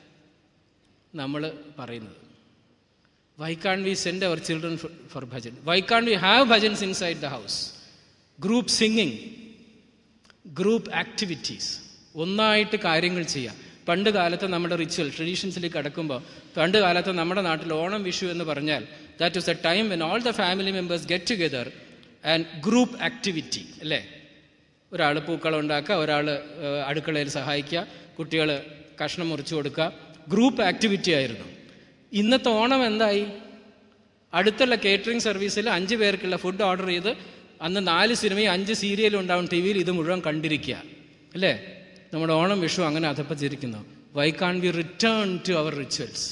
Speaker 1: നമ്മൾ പറയുന്നത് why can't we send our children for bhajan why can't we have bhajans inside the house group singing group activities ഒന്നായിട്ട് കാര്യങ്ങൾ ചെയ്യാം പണ്ട് കാലത്ത് നമ്മുടെ റിച്വൽ ട്രഡീഷൻസിലേക്ക് കടക്കുമ്പോൾ പണ്ട് കാലത്ത് നമ്മുടെ നാട്ടിൽ ഓണം വിഷു എന്ന് പറഞ്ഞാൽ that is a time when all the family members get together and group activity അല്ലേ ഒരാൾ പൂക്കളം ഉണ്ടാക്കുക ഒരാൾ അടുക്കളയിൽ സഹായിക്കുക കുട്ടികൾ കഷ്ണം മുറിച്ചു കൊടുക്കുക ഗ്രൂപ്പ് ആക്ടിവിറ്റി ആയിരുന്നു ഇന്നത്തെ ഓണം എന്തായി അടുത്തുള്ള കേറ്ററിംഗ് സർവീസിൽ അഞ്ച് പേർക്കുള്ള ഫുഡ് ഓർഡർ ചെയ്ത് അന്ന് നാല് സിനിമയും അഞ്ച് സീരിയലും ഉണ്ടാവും ടി വിയിൽ ഇത് മുഴുവൻ കണ്ടിരിക്കുക അല്ലേ നമ്മുടെ ഓണം വിഷു അങ്ങനെ അധപ്പതിരിക്കുന്നു why can't we return to our rituals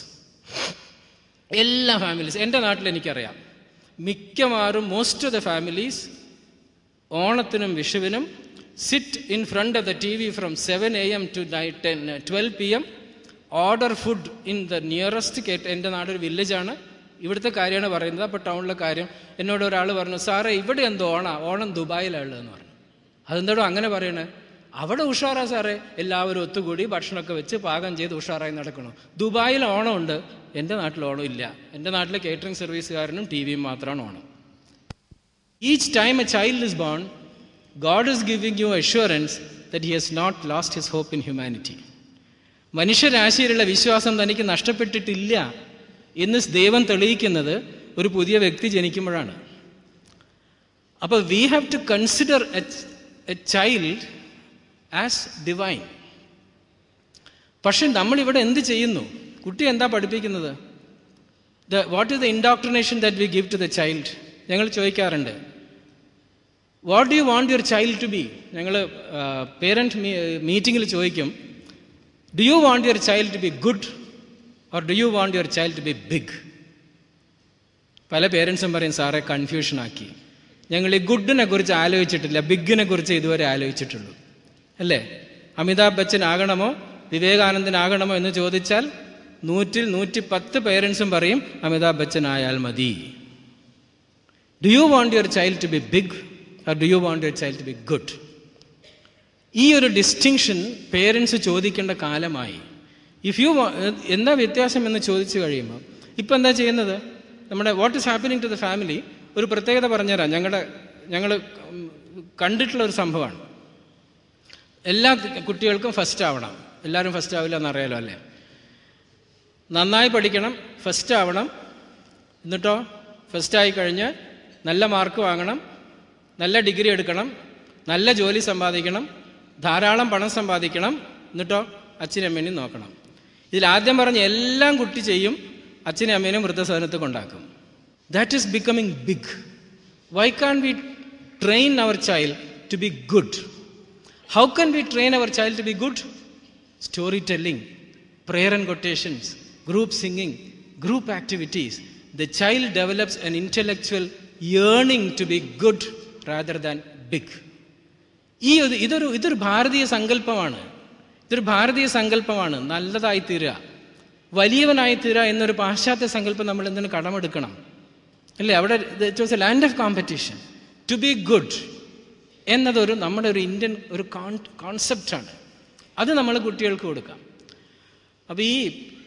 Speaker 1: എല്ലാ ഫാമിലീസ് എൻ്റെ നാട്ടിൽ എനിക്കറിയാം മിക്കവാറും മോസ്റ്റ് ഓഫ് ദ ഫാമിലീസ് ഓണത്തിനും വിഷുവിനും sit in front of the T V from seven A M to ten twelve P M order food in the nearest കേട്ട് എൻ്റെ നാടൊരു വില്ലേജാണ് ഇവിടുത്തെ കാര്യമാണ് പറയുന്നത് അപ്പോൾ ടൗണിലെ കാര്യം എന്നോട് ഒരാൾ പറഞ്ഞു സാറേ ഇവിടെ എന്തോ ഓണ ഓണം ദുബായിലുള്ളതെന്ന് പറഞ്ഞു അതെന്തോടോ അങ്ങനെ പറയണേ അവിടെ ഉഷാറാ സാറേ എല്ലാവരും ഒത്തുകൂടി ഭക്ഷണമൊക്കെ വെച്ച് പാകം ചെയ്ത് ഉഷാറായി നടക്കണം ദുബായിൽ ഓണമുണ്ട് എൻ്റെ നാട്ടിൽ ഓണം ഇല്ല എൻ്റെ നാട്ടിലെ കേറ്ററിംഗ് സർവീസുകാരനും ടി വിയും മാത്രമാണ് Onam each time a child is born God is giving you assurance that he has not lost his hope in humanity മനുഷ്യരാശിയിലുള്ള വിശ്വാസം തനിക്ക് നഷ്ടപ്പെട്ടിട്ടില്ല എന്ന് ദൈവം തെളിയിക്കുന്നത് ഒരു പുതിയ വ്യക്തി ജനിക്കുമ്പോഴാണ് അപ്പോൾ we have to consider a child as divine പക്ഷെ നമ്മളിവിടെ എന്ത് ചെയ്യുന്നു കുട്ടി എന്താ പഠിപ്പിക്കുന്നത് the what is the indoctrination that we give to the child ഞങ്ങൾ ചോദിക്കാറുണ്ട് what do you want your child to be ഞങ്ങൾ പേരൻറ്റ് മീറ്റിങ്ങിൽ ചോദിക്കും do you want your child to be good or do you want your child to be big പല പേരൻസും പറയും സാറെ confusion ആക്കി ഞങ്ങൾ ഈ ഗുഡിനെ കുറിച്ച് ആലോചിച്ചിട്ടില്ല ബിഗിനെ കുറിച്ച് ഇതുവരെ ആലോചിച്ചിട്ടുള്ളൂ അല്ലേ അമിതാഭ് ബച്ചൻ ആകണമോ വിവേകാനന്ദനാകണമോ എന്ന് ചോദിച്ചാൽ നൂറ്റിൽ നൂറ്റി പത്ത് പേരൻസും പറയും അമിതാഭ് ബച്ചൻ ആയാൽ മതി do you want your child to be big or do you want your child to be good ഈ ഒരു ഡിസ്റ്റിങ്ഷൻ പേരൻസ് ചോദിക്കേണ്ട കാലമായി ഇഫ് യു എന്താ വ്യത്യാസം എന്ന് ചോദിച്ചു കഴിയുമ്പോൾ ഇപ്പം എന്താ ചെയ്യുന്നത് നമ്മുടെ what is happening to the family ഒരു പ്രത്യേകത പറഞ്ഞുതരാം ഞങ്ങളുടെ ഞങ്ങൾ കണ്ടിട്ടുള്ള ഒരു സംഭവമാണ് എല്ലാ കുട്ടികൾക്കും ഫസ്റ്റ് ആവണം എല്ലാവരും ഫസ്റ്റ് ആവില്ല എന്നറിയാലോ അല്ലേ നന്നായി പഠിക്കണം ഫസ്റ്റ് ആവണം എന്നിട്ടോ ഫസ്റ്റ് ആയി കഴിഞ്ഞ് നല്ല മാർക്ക് വാങ്ങണം നല്ല ഡിഗ്രി എടുക്കണം നല്ല ജോലി സമ്പാദിക്കണം ധാരാളം പണം സമ്പാദിക്കണം എന്നിട്ടോ അച്ഛനും അമ്മേനെയും നോക്കണം ഇതിൽ ആദ്യം പറഞ്ഞ എല്ലാം കുട്ടി ചെയ്യും അച്ഛനും അമ്മേനും വൃദ്ധസദനത്ത് കൊണ്ടാക്കും that is becoming big why can't we train our child to be good how can we train our child to be good story telling prayer and quotations, group singing, group activities, the child develops an intellectual yearning to be good rather than big. ഈ ഒരു ഇതൊരു ഇതൊരു ഭാരതീയ സങ്കല്പമാണ് ഇതൊരു ഭാരതീയ സങ്കല്പമാണ് നല്ലതായി തീരുക വലിയവനായി തീരുക എന്നൊരു പാശ്ചാത്യ സങ്കല്പം നമ്മൾ എന്തിനു കടമെടുക്കണം അല്ലേ അവിടെ it was a land of competition to be good എന്നതൊരു നമ്മുടെ ഒരു ഇന്ത്യൻ ഒരു കോൺസെപ്റ്റാണ് അത് നമ്മൾ കുട്ടികൾക്ക് കൊടുക്കാം അപ്പോൾ ഈ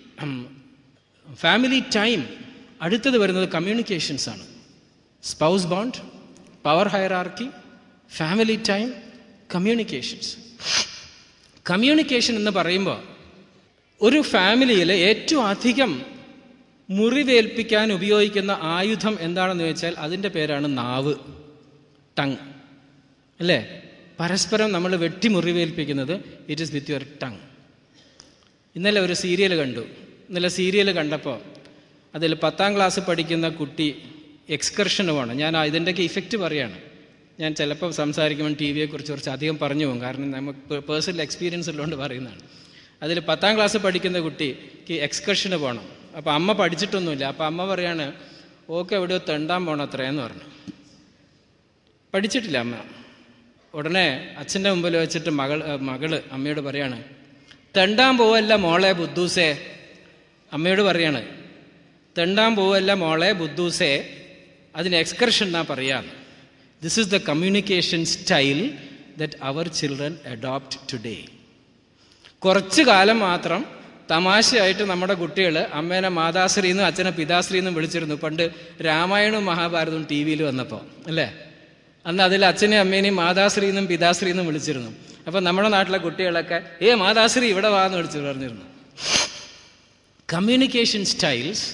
Speaker 1: ഫാമിലി ടൈം അടുത്തത് വരുന്നത് കമ്മ്യൂണിക്കേഷൻസ് ആണ് spouse bond power hierarchy family time communications communication എന്ന് പറയുമ്പോൾ ഒരു ഫാമിലിയിൽ ഏറ്റവും അധികം മുറിവേൽപ്പിക്കാൻ ഉപയോഗിക്കുന്ന ആയുധം എന്താണെന്ന് ചോദിച്ചാൽ അതിൻ്റെ പേരാണ് നാവ് ടങ് അല്ലേ പരസ്പരം നമ്മൾ വെട്ടി മുറിവേൽപ്പിക്കുന്നത് it is with your tongue ഇന്നലെ ഒരു സീരിയൽ കണ്ടു ഇന്നലെ സീരിയൽ കണ്ടപ്പോൾ അതിൽ പത്താം ക്ലാസ് പഠിക്കുന്ന കുട്ടി എക്സ്കർഷന് പോകണം ഞാൻ ഇതിൻ്റെയൊക്കെ ഇഫക്റ്റ് പറയാണ് ഞാൻ ചിലപ്പോൾ സംസാരിക്കുമ്പോൾ ടി വിയെക്കുറിച്ച് കുറച്ച് അധികം പറഞ്ഞു പോകും കാരണം നമുക്ക് പേഴ്സണൽ എക്സ്പീരിയൻസ് ഉള്ളതുകൊണ്ട് പറയുന്നതാണ് അതിൽ പത്താം ക്ലാസ് പഠിക്കുന്ന കുട്ടിക്ക് എക്സ്കർഷന് പോകണം അപ്പോൾ അമ്മ പഠിച്ചിട്ടൊന്നുമില്ല അപ്പോൾ അമ്മ പറയാണ് ഓക്കെ എവിടെയോ തെണ്ടാൻ പോകണം അത്രയെന്ന് പറഞ്ഞു പഠിച്ചിട്ടില്ല അമ്മ ഉടനെ അച്ഛൻ്റെ മുമ്പിൽ വെച്ചിട്ട് മകൾ മകള് അമ്മയോട് പറയാണ് തെണ്ടാൻ പോവല്ല മോളെ ബുദ്ധൂസേ അമ്മയോട് പറയാണ് തെണ്ടാൻ പോവല്ല മോളെ ബുദ്ധൂസേ അതിന് എക്സ്കർഷൻ എന്നാ പറയാന്ന് this is the communication style that our children adopt today കുറച്ചു കാലം മാത്രം തമാശയായിട്ട് നമ്മുടെ കുട്ടികൾ അമ്മേനെ മാതാശ്രീ എന്നും അച്ഛനെ പിതാശ്രീ എന്നും വിളിച്ചിരുന്നു പണ്ട് രാമായണവും മഹാഭാരതവും ടി വിയിൽ വന്നപ്പോൾ അല്ലേ അന്ന് അതിൽ അച്ഛനെയും അമ്മേനെയും മാതാശ്രീ എന്നും പിതാശ്രീ എന്നും വിളിച്ചിരുന്നു അപ്പം നമ്മുടെ നാട്ടിലെ കുട്ടികളൊക്കെ ഏ മാതാശ്രീ ഇവിടെ വാന്ന് വിളിച്ചു പറഞ്ഞിരുന്നു കമ്മ്യൂണിക്കേഷൻ സ്റ്റൈൽസ്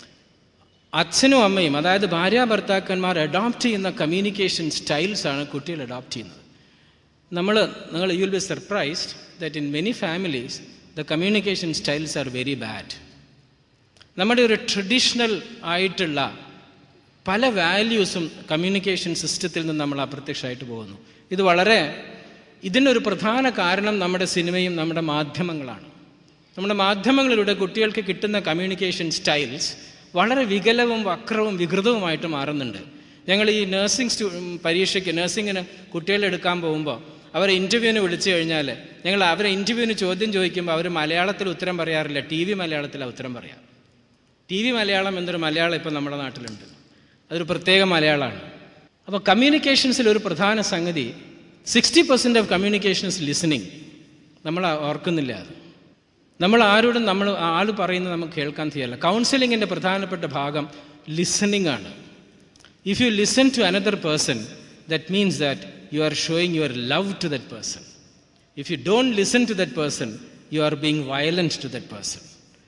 Speaker 1: അച്ഛനും അമ്മയും അതായത് ഭാര്യ ഭർത്താക്കന്മാർ അഡോപ്റ്റ് ചെയ്യുന്ന കമ്മ്യൂണിക്കേഷൻ സ്റ്റൈൽസ് ആണ് കുട്ടികൾ അഡോപ്റ്റ് ചെയ്യുന്നത് നമ്മൾ നിങ്ങൾ you will be surprised that in many families the communication styles are very bad നമ്മുടെ ഒരു ട്രഡീഷണൽ ആയിട്ടുള്ള പല വാല്യൂസും കമ്മ്യൂണിക്കേഷൻ സിസ്റ്റത്തിൽ നിന്ന് നമ്മൾ അപ്രത്യക്ഷമായിട്ട് പോകുന്നു ഇത് വളരെ ഇതിനൊരു പ്രധാന കാരണം നമ്മുടെ സിനിമയും നമ്മുടെ മാധ്യമങ്ങളാണ് നമ്മുടെ മാധ്യമങ്ങളിലൂടെ കുട്ടികൾക്ക് കിട്ടുന്ന കമ്മ്യൂണിക്കേഷൻ സ്റ്റൈൽസ് വളരെ വികലവും വക്രവും വികൃതവുമായിട്ട് മാറുന്നുണ്ട് ഞങ്ങൾ ഈ നഴ്സിംഗ് സ്റ്റു പരീക്ഷയ്ക്ക് നഴ്സിങ്ങിന് കുട്ടികളെ എടുക്കാൻ പോകുമ്പോൾ അവരെ ഇൻ്റർവ്യൂവിന് വിളിച്ചു കഴിഞ്ഞാൽ ഞങ്ങൾ അവരെ ഇൻ്റർവ്യൂവിന് ചോദ്യം ചോദിക്കുമ്പോൾ അവർ മലയാളത്തിൽ ഉത്തരം പറയാറില്ല ടി വി മലയാളത്തിലാണ് ഉത്തരം പറയാം ടി വി മലയാളം എന്നൊരു മലയാളം ഇപ്പം നമ്മുടെ നാട്ടിലുണ്ട് അതൊരു പ്രത്യേക മലയാളമാണ് അപ്പോൾ കമ്മ്യൂണിക്കേഷൻസിൽ ഒരു പ്രധാന സംഗതി sixty percent of communications listening നമ്മൾ ഓർക്കുന്നില്ല അത് നമ്മൾ ആരോടും നമ്മൾ ആൾ പറയുന്നത് നമുക്ക് കേൾക്കാൻ തീയല്ല കൗൺസിലിങ്ങിൻ്റെ പ്രധാനപ്പെട്ട ഭാഗം ലിസണിങ് ആണ് if you listen to another person that means that you are showing your love to that person if you don't listen to that person you are being violence to that person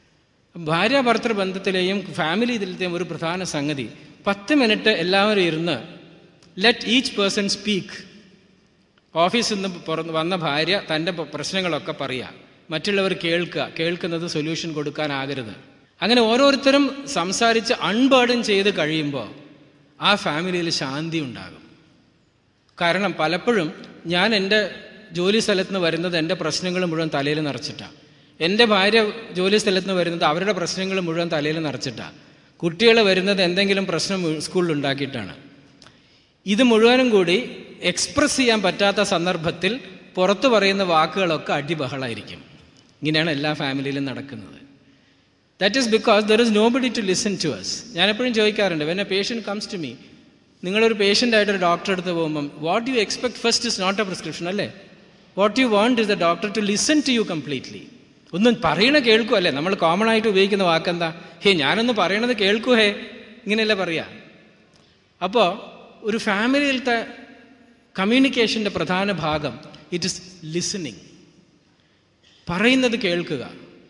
Speaker 1: ഭാര്യ ഭർത്തൃ ബന്ധത്തിലെയും family ഇതിലത്തെയും ഒരു പ്രധാന സംഗതി പത്ത് minute എല്ലാവരും ഇരുന്ന് let each person speak ഓഫീസിൽ നിന്ന് പുറന്ന് വന്ന ഭാര്യ തൻ്റെ പ- പ്രശ്നങ്ങളൊക്കെ പറയുക മറ്റുള്ളവർ കേൾക്കുക കേൾക്കുന്നത് സൊല്യൂഷൻ കൊടുക്കാനാകരുത് അങ്ങനെ ഓരോരുത്തരും സംസാരിച്ച് അൺബേർഡൻ ചെയ്ത് കഴിയുമ്പോൾ ആ ഫാമിലിയിൽ ശാന്തി ഉണ്ടാകും കാരണം പലപ്പോഴും ഞാൻ എൻ്റെ ജോലി സ്ഥലത്ത് നിന്ന് വരുന്നത് എൻ്റെ പ്രശ്നങ്ങൾ മുഴുവൻ തലയിൽ നിറച്ചിട്ടാണ് എൻ്റെ ഭാര്യ ജോലി സ്ഥലത്ത് നിന്ന് വരുന്നത് അവരുടെ പ്രശ്നങ്ങൾ മുഴുവൻ തലയിൽ നിറച്ചിട്ടാണ് കുട്ടികൾ വരുന്നത് എന്തെങ്കിലും പ്രശ്നം സ്കൂളിൽ ഉണ്ടാക്കിയിട്ടാണ് ഇത് മുഴുവനും കൂടി എക്സ്പ്രസ് ചെയ്യാൻ പറ്റാത്ത സന്ദർഭത്തിൽ പുറത്തു പറയുന്ന വാക്കുകളൊക്കെ അടിബഹളായിരിക്കും ഇങ്ങനെയാണ് എല്ലാ ഫാമിലിയിലും നടക്കുന്നത് that is because there is nobody to listen to us ഞാൻ എപ്പോഴും ചോദിക്കാറുണ്ട് when a patient comes to me നിങ്ങളൊരു പേഷ്യൻ്റ് ആയിട്ട് ഒരു ഡോക്ടറെ അടുത്ത് പോകുമ്പം what you expect first is not a prescription അല്ലേ what you want is the doctor to listen to you completely ഒന്നും പറയണ കേൾക്കും അല്ലേ നമ്മൾ കോമൺ ആയിട്ട് ഉപയോഗിക്കുന്ന വാക്കെന്താ ഹേ ഞാനൊന്ന് പറയണത് കേൾക്കൂ ഹേ ഇങ്ങനെയല്ലേ പറയാ അപ്പോൾ ഒരു ഫാമിലിയിലത്തെ കമ്മ്യൂണിക്കേഷൻ്റെ പ്രധാന ഭാഗം ഇറ്റ് ഇസ് ലിസണിങ് പറയുന്നത് കേൾക്കുക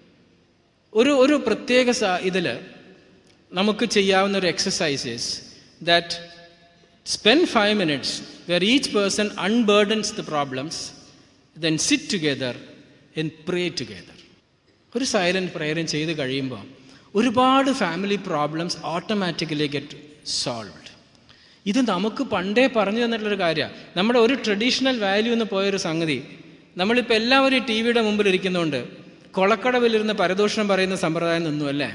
Speaker 1: ഒരു ഒരു പ്രത്യേക ഇതിൽ നമുക്ക് ചെയ്യാവുന്ന ഒരു exercises that spend five minutes where each person unburdens the problems then sit together and pray together ഒരു സൈലൻറ്റ് പ്രേയറും ചെയ്ത് കഴിയുമ്പോൾ ഒരുപാട് family problems automatically get solved ഇത് നമുക്ക് പണ്ടേ പറഞ്ഞു തന്നിട്ടുള്ളൊരു കാര്യമാണ് നമ്മുടെ ഒരു ട്രഡീഷണൽ വാല്യൂ എന്ന് പോയൊരു സംഗതി നമ്മളിപ്പോൾ എല്ലാവരും ടി വിയുടെ മുമ്പിൽ ഇരിക്കുന്നുണ്ട് കൊളക്കടവിലിരുന്ന് പരദൂഷണം പറയുന്ന സമ്പ്രദായം നിന്നുമല്ലേ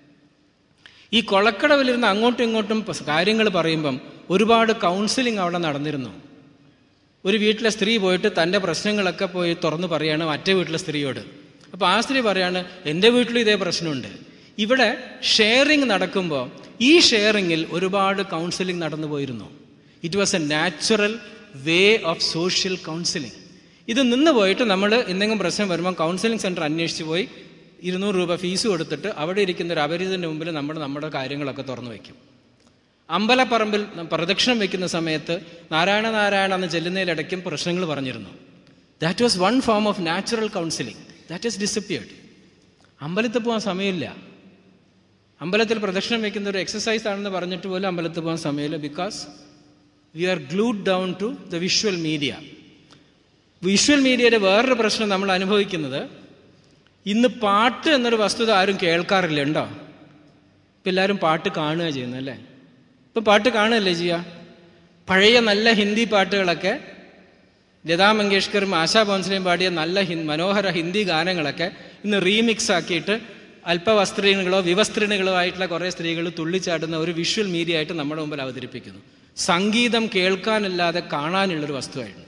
Speaker 1: ഈ കൊളക്കടവിലിരുന്ന് അങ്ങോട്ടും ഇങ്ങോട്ടും കാര്യങ്ങൾ പറയുമ്പം ഒരുപാട് കൗൺസിലിംഗ് അവിടെ നടന്നിരുന്നു ഒരു വീട്ടിലെ സ്ത്രീ പോയിട്ട് തൻ്റെ പ്രശ്നങ്ങളൊക്കെ പോയി തുറന്നു പറയാണ് മറ്റേ വീട്ടിലെ സ്ത്രീയോട് അപ്പോൾ ആ സ്ത്രീ പറയാണ് എൻ്റെ വീട്ടിലും ഇതേ പ്രശ്നമുണ്ട് ഇവിടെ ഷെയറിങ് നടക്കുമ്പോൾ ഈ ഷെയറിങ്ങിൽ ഒരുപാട് കൗൺസിലിംഗ് നടന്നു പോയിരുന്നു it was a natural way of social counselling ഇത് നിന്ന് പോയിട്ട് നമ്മൾ എന്തെങ്കിലും പ്രശ്നം വരുമ്പോൾ കൗൺസിലിംഗ് സെൻറ്റർ അന്വേഷിച്ച് പോയി ഇരുന്നൂറ് രൂപ ഫീസ് കൊടുത്തിട്ട് അവിടെ ഇരിക്കുന്ന ഒരു അപരിചിതൻ്റെ മുമ്പിൽ നമ്മൾ നമ്മുടെ കാര്യങ്ങളൊക്കെ തുറന്നു വയ്ക്കും അമ്പലപ്പറമ്പിൽ പ്രദക്ഷിണം വെക്കുന്ന സമയത്ത് നാരായണ നാരായണ എന്ന് ചെല്ലുന്നതിലിടയ്ക്കും പ്രശ്നങ്ങൾ പറഞ്ഞിരുന്നു that was one form of natural counselling that is disappeared അമ്പലത്തിൽ പോകാൻ സമയമില്ല അമ്പലത്തിൽ പ്രദക്ഷിണം വെക്കുന്ന ഒരു എക്സസൈസ് ആണെന്ന് പറഞ്ഞിട്ട് പോലും അമ്പലത്തിൽ പോകാൻ സമയമില്ല because we are glued down to the visual media visual മീഡിയയുടെ വേറൊരു പ്രശ്നം നമ്മൾ അനുഭവിക്കുന്നത് ഇന്ന് പാട്ട് എന്നൊരു വസ്തുത ആരും കേൾക്കാറില്ല ഉണ്ടോ ഇപ്പം എല്ലാവരും പാട്ട് കാണുക ചെയ്യുന്നല്ലേ ഇപ്പം പാട്ട് കാണുകയല്ലേ ചെയ്യുക പഴയ നല്ല ഹിന്ദി പാട്ടുകളൊക്കെ ലതാ മങ്കേഷ്കറും ആശാ ഭോൻസ്ലെയും പാടിയ നല്ല ഹി മനോഹര ഹിന്ദി ഗാനങ്ങളൊക്കെ ഇന്ന് റീമിക്സ് ആക്കിയിട്ട് അല്പവസ്ത്രീണികളോ വിവസ്ത്രീണികളോ ആയിട്ടുള്ള കുറേ സ്ത്രീകൾ തുള്ളിച്ചാടുന്ന ഒരു വിഷ്വൽ മീഡിയ ആയിട്ട് നമ്മുടെ മുമ്പിൽ അവതരിപ്പിക്കുന്നു സംഗീതം കേൾക്കാനല്ലാതെ കാണാനുള്ളൊരു വസ്തുവായിട്ടുണ്ട്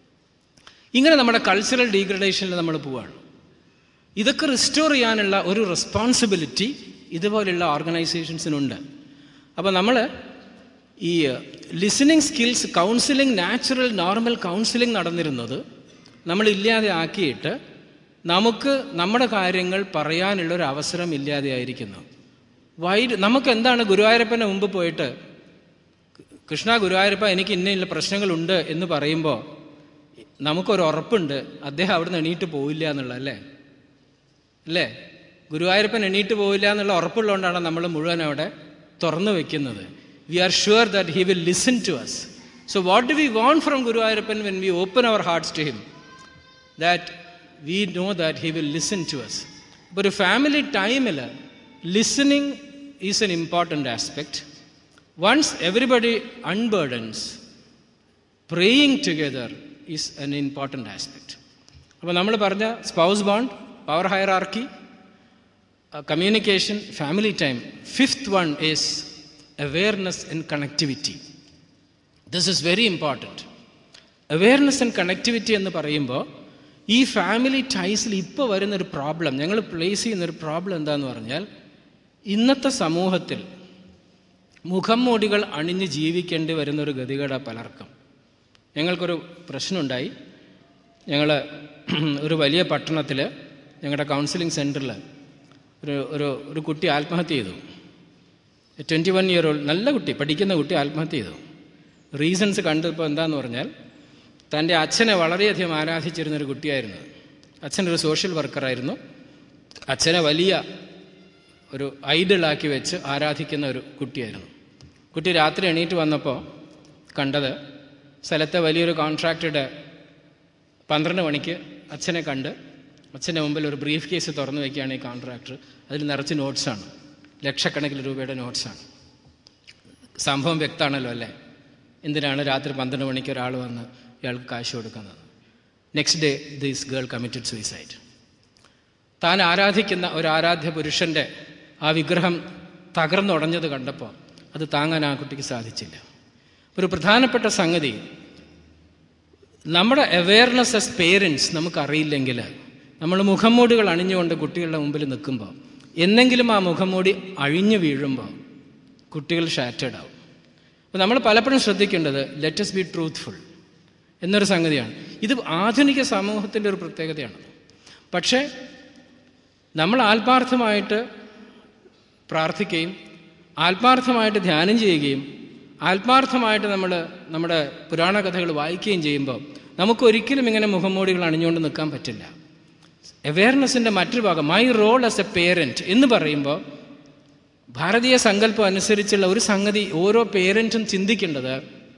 Speaker 1: ഇങ്ങനെ നമ്മുടെ കൾച്ചറൽ ഡീഗ്രഡേഷനിൽ നമ്മൾ പോവാണ് ഇതൊക്കെ റിസ്റ്റോർ ചെയ്യാനുള്ള ഒരു റെസ്പോൺസിബിലിറ്റി ഇതുപോലെയുള്ള ഓർഗനൈസേഷൻസിനുണ്ട് അപ്പോൾ നമ്മൾ ഈ listening skills counselling natural normal counselling നടന്നിരുന്നത് നമ്മൾ ഇല്ലാതെ ആക്കിയിട്ട് നമുക്ക് നമ്മുടെ കാര്യങ്ങൾ പറയാനുള്ള ഒരു അവസരം ഇല്ലാതെയായിരിക്കുന്നു വൈഡ് നമുക്ക് എന്താണ് ഗുരുവായൂരപ്പൻ്റെ മുമ്പ് പോയിട്ട് കൃഷ്ണ ഗുരുവായൂരപ്പ എനിക്ക് ഇന്ന ഇന്ന പ്രശ്നങ്ങളുണ്ട് എന്ന് പറയുമ്പോൾ നമുക്കൊരു ഉറപ്പുണ്ട് അദ്ദേഹം അവിടുന്ന് എണീറ്റ് പോവില്ല എന്നുള്ള അല്ലേ അല്ലേ ഗുരുവായൂരപ്പൻ എണീറ്റ് പോവില്ല എന്നുള്ള ഉറപ്പുള്ളതുകൊണ്ടാണ് നമ്മൾ മുഴുവൻ അവിടെ തുറന്നു വെക്കുന്നത് we are sure that he will listen to us so what do we want from Guruvayurappan when we open our hearts to him that we know that he will listen to us ഇപ്പോൾ ഒരു family ടൈമിൽ listening is an important aspect once everybody unburdens praying together is an important aspect അപ്പോൾ നമ്മൾ പറഞ്ഞ spouse bond power hierarchy communication family time fifth one is awareness and connectivity this is very important awareness and connectivity എന്ന് പറയുമ്പോൾ ഈ family ടൈസിൽ ഇപ്പോൾ വരുന്നൊരു problem ഞങ്ങൾ place ചെയ്യുന്നൊരു പ്രോബ്ലം എന്താന്ന് പറഞ്ഞാൽ ഇന്നത്തെ സമൂഹത്തിൽ മുഖം മൂടികൾ അണിഞ്ഞ് ജീവിക്കേണ്ടി വരുന്നൊരു ഗതികേട പലർക്കും ഞങ്ങൾക്കൊരു പ്രശ്നമുണ്ടായി ഞങ്ങൾ ഒരു വലിയ പട്ടണത്തിൽ ഞങ്ങളുടെ കൗൺസിലിംഗ് സെൻറ്ററിൽ ഒരു ഒരു ഒരു കുട്ടി ആത്മഹത്യ ചെയ്തു ട്വൻറ്റി വൺ ഇയർ ഓൾഡ് നല്ല കുട്ടി പഠിക്കുന്ന കുട്ടി ആത്മഹത്യ ചെയ്തു റീസൺസ് കണ്ടപ്പോൾ എന്താന്ന് പറഞ്ഞാൽ തൻ്റെ അച്ഛനെ വളരെയധികം ആരാധിച്ചിരുന്നൊരു കുട്ടിയായിരുന്നു അച്ഛനൊരു സോഷ്യൽ വർക്കറായിരുന്നു അച്ഛനെ വലിയ ഒരു ഐഡലാക്കി വെച്ച് ആരാധിക്കുന്ന ഒരു കുട്ടിയായിരുന്നു കുട്ടി രാത്രി എണീറ്റ് വന്നപ്പോൾ കണ്ടത് സ്ഥലത്തെ വലിയൊരു കോൺട്രാക്ടറുടെ പന്ത്രണ്ട് മണിക്ക് അച്ഛനെ കണ്ട് അച്ഛൻ്റെ മുമ്പിൽ ഒരു ബ്രീഫ് കേസ് തുറന്നു വയ്ക്കുകയാണ് ഈ കോൺട്രാക്ടർ അതിൽ നിറച്ച് നോട്ട്സാണ് ലക്ഷക്കണക്കിന് രൂപയുടെ നോട്ട്സാണ് സംഭവം വ്യക്തമാണല്ലോ അല്ലേ എന്തിനാണ് രാത്രി പന്ത്രണ്ട് മണിക്ക് ഒരാൾ വന്ന് ഇയാൾക്ക് കാശ് കൊടുക്കുന്നത് next day this girl committed suicide താൻ ആരാധിക്കുന്ന ഒരു ആരാധ്യ പുരുഷൻ്റെ ആ വിഗ്രഹം തകർന്നുടഞ്ഞത് കണ്ടപ്പോൾ അത് താങ്ങാൻ ആ കുട്ടിക്ക് സാധിച്ചില്ല ഒരു പ്രധാനപ്പെട്ട സംഗതി നമ്മുടെ അവെയർനെസ് ആസ് പേരൻസ് നമുക്കറിയില്ലെങ്കിൽ നമ്മൾ മുഖംമൂടികൾ അണിഞ്ഞുകൊണ്ട് കുട്ടികളുടെ മുമ്പിൽ നിൽക്കുമ്പോൾ എന്നെങ്കിലും ആ മുഖംമൂടി അഴിഞ്ഞു വീഴുമ്പോൾ കുട്ടികൾ ഷാറ്റേഡ് ആവും അപ്പോൾ നമ്മൾ പലപ്പോഴും ശ്രദ്ധിക്കേണ്ടത് ലെറ്റസ് ബി ട്രൂത്ത്ഫുൾ എന്നൊരു സംഗതിയാണ് ഇത് ആധുനിക സമൂഹത്തിൻ്റെ ഒരു പ്രത്യേകതയാണ് പക്ഷേ നമ്മൾ ആത്മാർത്ഥമായിട്ട് പ്രാർത്ഥിക്കുകയും ആത്മാർത്ഥമായിട്ട് ധ്യാനം ചെയ്യുകയും ആത്മാർത്ഥമായിട്ട് നമ്മൾ നമ്മുടെ പുരാണ കഥകൾ വായിക്കുകയും ചെയ്യുമ്പോൾ നമുക്കൊരിക്കലും ഇങ്ങനെ മുഖംമൂടികൾ അണിഞ്ഞുകൊണ്ട് നിൽക്കാൻ പറ്റില്ല അവെയർനെസ്സിൻ്റെ മറ്റൊരു ഭാഗം my role as a parent എന്ന് പറയുമ്പോൾ ഭാരതീയ സങ്കല്പം അനുസരിച്ചുള്ള ഒരു സംഗതി ഓരോ പേരൻറ്റും ചിന്തിക്കേണ്ടത്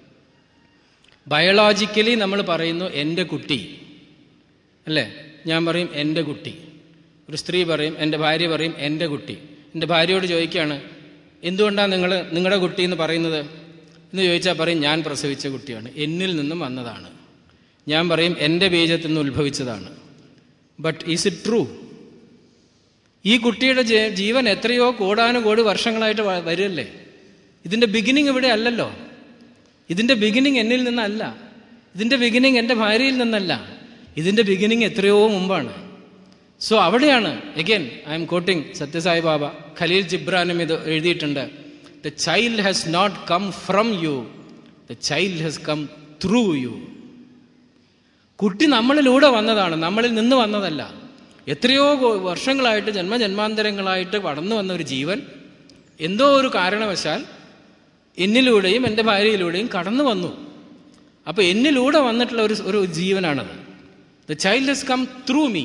Speaker 1: ബയോളജിക്കലി നമ്മൾ പറയുന്നു എൻ്റെ കുട്ടി അല്ലേ ഞാൻ പറയും എൻ്റെ കുട്ടി ഒരു സ്ത്രീ പറയും എൻ്റെ ഭാര്യ പറയും എൻ്റെ കുട്ടി എൻ്റെ ഭാര്യയോട് ചോദിക്കുകയാണ് എന്തുകൊണ്ടാണ് നിങ്ങൾ നിങ്ങളുടെ കുട്ടി എന്ന് പറയുന്നത് എന്ന് ചോദിച്ചാൽ പറയും ഞാൻ പ്രസവിച്ച കുട്ടിയാണ് എന്നിൽ നിന്നും വന്നതാണ് ഞാൻ പറയും എൻ്റെ ബീജത്തിൽ നിന്ന് ഉത്ഭവിച്ചതാണ് ബട്ട് ഈസ് ഇറ്റ് ട്രൂ ഈ കുട്ടിയുടെ ജീവൻ എത്രയോ കോടാനുകോടി വർഷങ്ങളായിട്ട് വരില്ലേ ഇതിൻ്റെ ബിഗിനിങ് ഇവിടെ അല്ലല്ലോ ഇതിൻ്റെ ബിഗിനിങ് എന്നിൽ നിന്നല്ല ഇതിൻ്റെ ബിഗിനിങ് എൻ്റെ ഭാര്യയിൽ നിന്നല്ല ഇതിൻ്റെ ബിഗിനിങ് എത്രയോ മുമ്പാണ് സോ അവിടെയാണ് again I M quoting Sathya Sai Baba Kahlil ജിബ്രാനും ഇത് എഴുതിയിട്ടുണ്ട് the child has not come from you the child has come through you കുട്ടി നമ്മളിലൂടെ വന്നതാണ് നമ്മളിൽ നിന്ന് വന്നതല്ല എത്രയോ വർഷങ്ങളായിട്ട് ജന്മജന്മാന്തരങ്ങളായിട്ട് വളർന്നു വന്ന ഒരു ജീവൻ എന്തോ ഒരു കാരണവശാൽ എന്നിലൂടെയും എൻ്റെ ഭാര്യയിലൂടെയും കടന്നു വന്നു അപ്പോൾ എന്നിലൂടെ വന്നിട്ടുള്ള ഒരു ഒരു ജീവനാണത് the child has come through me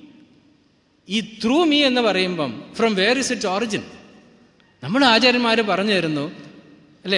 Speaker 1: ഈ ത്രൂ മീ എന്ന് പറയുമ്പം from where is it origin നമ്മുടെ ആചാര്യന്മാർ പറഞ്ഞു തരുന്നു അല്ലേ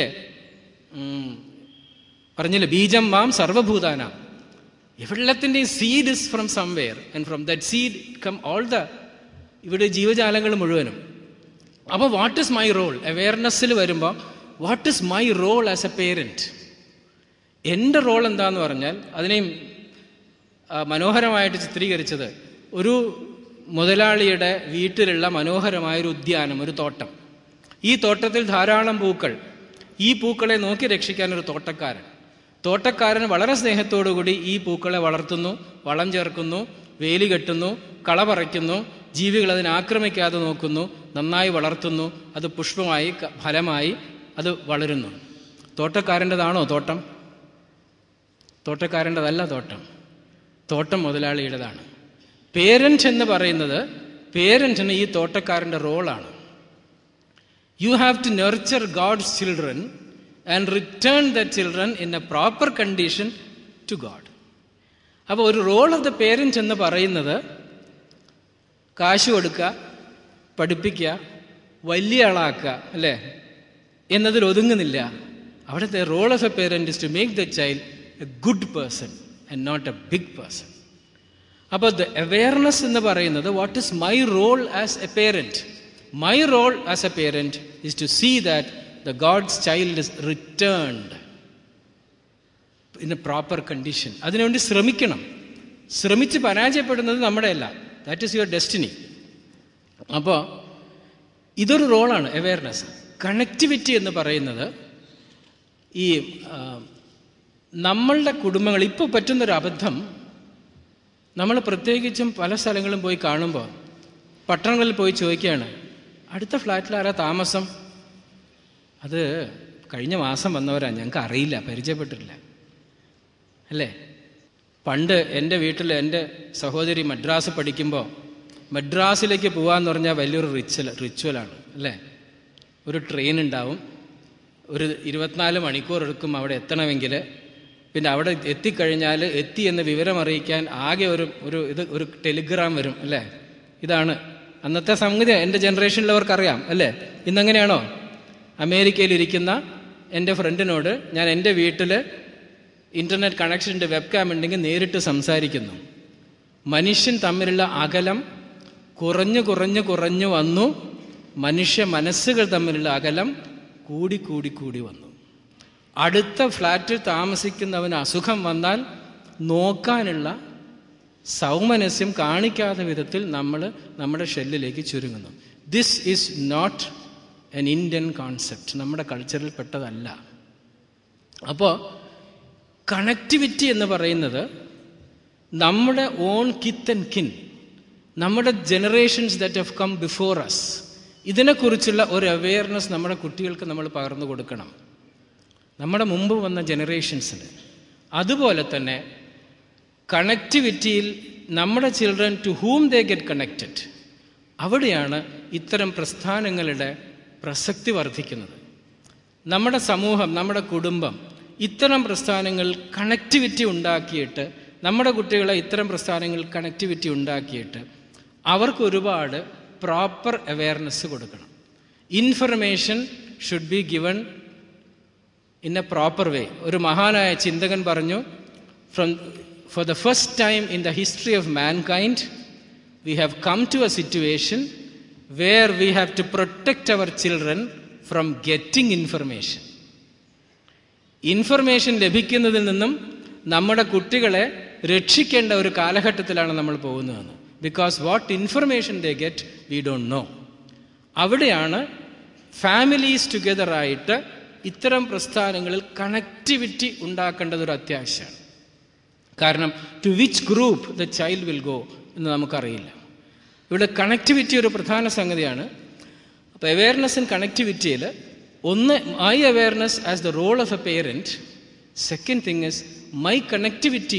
Speaker 1: പറഞ്ഞില്ലേ ബീജം മാം സർവഭൂതാനാം എവിടത്തിൻ്റെ seed is from somewhere and from that seed come all the ഇവിടെ ജീവജാലങ്ങൾ മുഴുവനും അപ്പോൾ വാട്ട് ഇസ് മൈ റോൾ അവെയർനെസ്സിൽ വരുമ്പോൾ what is my role as a parent എൻ്റെ റോൾ എന്താന്ന് പറഞ്ഞാൽ അതിനെയും മനോഹരമായിട്ട് ചിത്രീകരിച്ചത് ഒരു മുതലാളിയുടെ വീട്ടിലുള്ള മനോഹരമായൊരു ഉദ്യാനം ഒരു തോട്ടം ഈ തോട്ടത്തിൽ ധാരാളം പൂക്കൾ ഈ പൂക്കളെ നോക്കി രക്ഷിക്കാൻ ഒരു തോട്ടക്കാരൻ തോട്ടക്കാരൻ വളരെ സ്നേഹത്തോടുകൂടി ഈ പൂക്കളെ വളർത്തുന്നു വളം ചേർക്കുന്നു വേലി കെട്ടുന്നു കള പറിക്കുന്നു ജീവികൾ അതിനെ ആക്രമിക്കാതെ നോക്കുന്നു നന്നായി വളർത്തുന്നു അത് പുഷ്പമായി ഫലമായി അത് വളരുന്നു തോട്ടക്കാരൻ്റെതാണോ തോട്ടം തോട്ടക്കാരൻ്റെതല്ല തോട്ടം തോട്ടം മുതലാളിയുടേതാണ് പേരൻറ്റ് എന്ന് പറയുന്നത് പേരൻറ്റിന് ഈ തോട്ടക്കാരൻ്റെ റോളാണ് you have to nurture God's children and return the children in a proper condition to God അപ്പോൾ ഒരു റോൾ ഓഫ് ദ പേരൻറ്റ് എന്ന് പറയുന്നത് കാശ് കൊടുക്കുക പഠിപ്പിക്കുക വലിയ ആളാക്കുക അല്ലേ എന്നതിൽ ഒതുങ്ങുന്നില്ല അവിടുത്തെ role of a parent is to make the child a good person and not a big person അപ്പോൾ ദ അവെയർനെസ് എന്ന് പറയുന്നത് what is my role as a parent my role as a parent is to see that the God's child is returned in a proper condition അതിനുവേണ്ടി ശ്രമിക്കണം ശ്രമിച്ച് പരാജയപ്പെടുന്നത് നമ്മുടെയല്ല that is your destiny അപ്പോൾ ഇതൊരു റോളാണ് അവെയർനെസ് കണക്ടിവിറ്റി എന്ന് പറയുന്നത് ഈ നമ്മളുടെ കുടുംബങ്ങൾ ഇപ്പോൾ പറ്റുന്നൊരു അബദ്ധം നമ്മൾ പ്രത്യേകിച്ചും പല സ്ഥലങ്ങളും പോയി കാണുമ്പോൾ പട്ടണങ്ങളിൽ പോയി ചോദിക്കുകയാണ് അടുത്ത ഫ്ലാറ്റിൽ ആരാ താമസം അത് കഴിഞ്ഞ മാസം വന്നവരാ ഞങ്ങൾക്ക് അറിയില്ല പരിചയപ്പെട്ടിട്ടില്ല അല്ലേ പണ്ട് എൻ്റെ വീട്ടിൽ എൻ്റെ സഹോദരി മദ്രാസ് പഠിക്കുമ്പോൾ മദ്രാസിലേക്ക് പോകാമെന്ന് പറഞ്ഞാൽ വലിയൊരു റിച്വൽ റിച്വലാണ് അല്ലേ ഒരു ട്രെയിൻ ഉണ്ടാവും ഒരു ഇരുപത്തിനാല് മണിക്കൂർ എടുക്കും അവിടെ എത്തണമെങ്കിൽ പിന്നെ അവിടെ എത്തിക്കഴിഞ്ഞാൽ എത്തി എന്ന് വിവരം അറിയിക്കാൻ ആകെ ഒരു ഒരു ഇത് ഒരു ടെലിഗ്രാം വരും അല്ലേ ഇതാണ് അന്നത്തെ സംഗതി എൻ്റെ ജനറേഷനിലുള്ളവർക്ക് അറിയാം അല്ലേ ഇന്നെങ്ങനെയാണോ അമേരിക്കയിലിരിക്കുന്ന എൻ്റെ ഫ്രണ്ടിനോട് ഞാൻ എൻ്റെ വീട്ടിൽ ഇൻ്റർനെറ്റ് കണക്ഷൻ്റെ വെബ് ക്യാം ഉണ്ടെങ്കിൽ നേരിട്ട് സംസാരിക്കുന്നു മനുഷ്യൻ തമ്മിലുള്ള അകലം കുറഞ്ഞു കുറഞ്ഞു കുറഞ്ഞു വന്നു മനുഷ്യ മനസ്സുകൾ തമ്മിലുള്ള അകലം കൂടി കൂടി കൂടി വന്നു അടുത്ത ഫ്ലാറ്റിൽ താമസിക്കുന്നവന് അസുഖം വന്നാൽ നോക്കാനുള്ള സൗമനസ്യം കാണിക്കാത്ത വിധത്തിൽ നമ്മൾ നമ്മുടെ ഷെല്ലിലേക്ക് ചുരുങ്ങുന്നു this is not an Indian concept നമ്മുടെ കൾച്ചറിൽ പെട്ടതല്ല അപ്പോൾ കണക്ടിവിറ്റി എന്ന് പറയുന്നത് നമ്മുടെ ഓൺ കിത്ത് ആൻഡ് കിൻ നമ്മുടെ generations that have come before us ഇതിനെക്കുറിച്ചുള്ള ഒരു അവെയർനെസ് നമ്മുടെ കുട്ടികൾക്ക് നമ്മൾ പകർന്നു കൊടുക്കണം നമ്മുടെ മുമ്പ് വന്ന ജനറേഷൻസിന് അതുപോലെ തന്നെ കണക്ടിവിറ്റിയിൽ നമ്മുടെ children to whom they get connected അവിടെയാണ് ഇത്തരം പ്രസ്ഥാനങ്ങളുടെ പ്രസക്തി വർദ്ധിക്കുന്നത് നമ്മുടെ സമൂഹം നമ്മുടെ കുടുംബം ഇത്തരം പ്രസ്ഥാനങ്ങൾ കണക്ടിവിറ്റി ഉണ്ടാക്കിയിട്ട് നമ്മുടെ കുട്ടികളെ ഇത്തരം പ്രസ്ഥാനങ്ങൾ കണക്ടിവിറ്റി ഉണ്ടാക്കിയിട്ട് അവർക്ക് ഒരുപാട് പ്രോപ്പർ അവെയർനെസ് കൊടുക്കണം information should be given in a proper way ഒരു മഹാനായ ചിന്തകൻ പറഞ്ഞു from for the first time in the history of mankind we have come to a situation where we have to protect our children from getting information information ലഭിക്കുന്നതിൽ നിന്നും നമ്മുടെ കുട്ടികളെ രക്ഷിക്കേണ്ട ഒരു കാലഘട്ടത്തിലാണ് നമ്മൾ പോകുന്നതെന്ന് because what information they get we don't know അവിടെയാണ് ഫാമിലീസ് ടുഗെദറായിട്ട് ഇത്തരം പ്രസ്ഥാനങ്ങളിൽ കണക്ടിവിറ്റി ഉണ്ടാക്കേണ്ടത് ഒരു അത്യാവശ്യമാണ് കാരണം to which group the child will go എന്ന് നമുക്കറിയില്ല ഇവിടെ കണക്ടിവിറ്റി ഒരു പ്രധാന സംഗതിയാണ് അപ്പോൾ അവെയർനെസ് ഇൻ കണക്ടിവിറ്റിയിൽ ഒന്ന് my awareness as the role of a parent second thing is my connectivity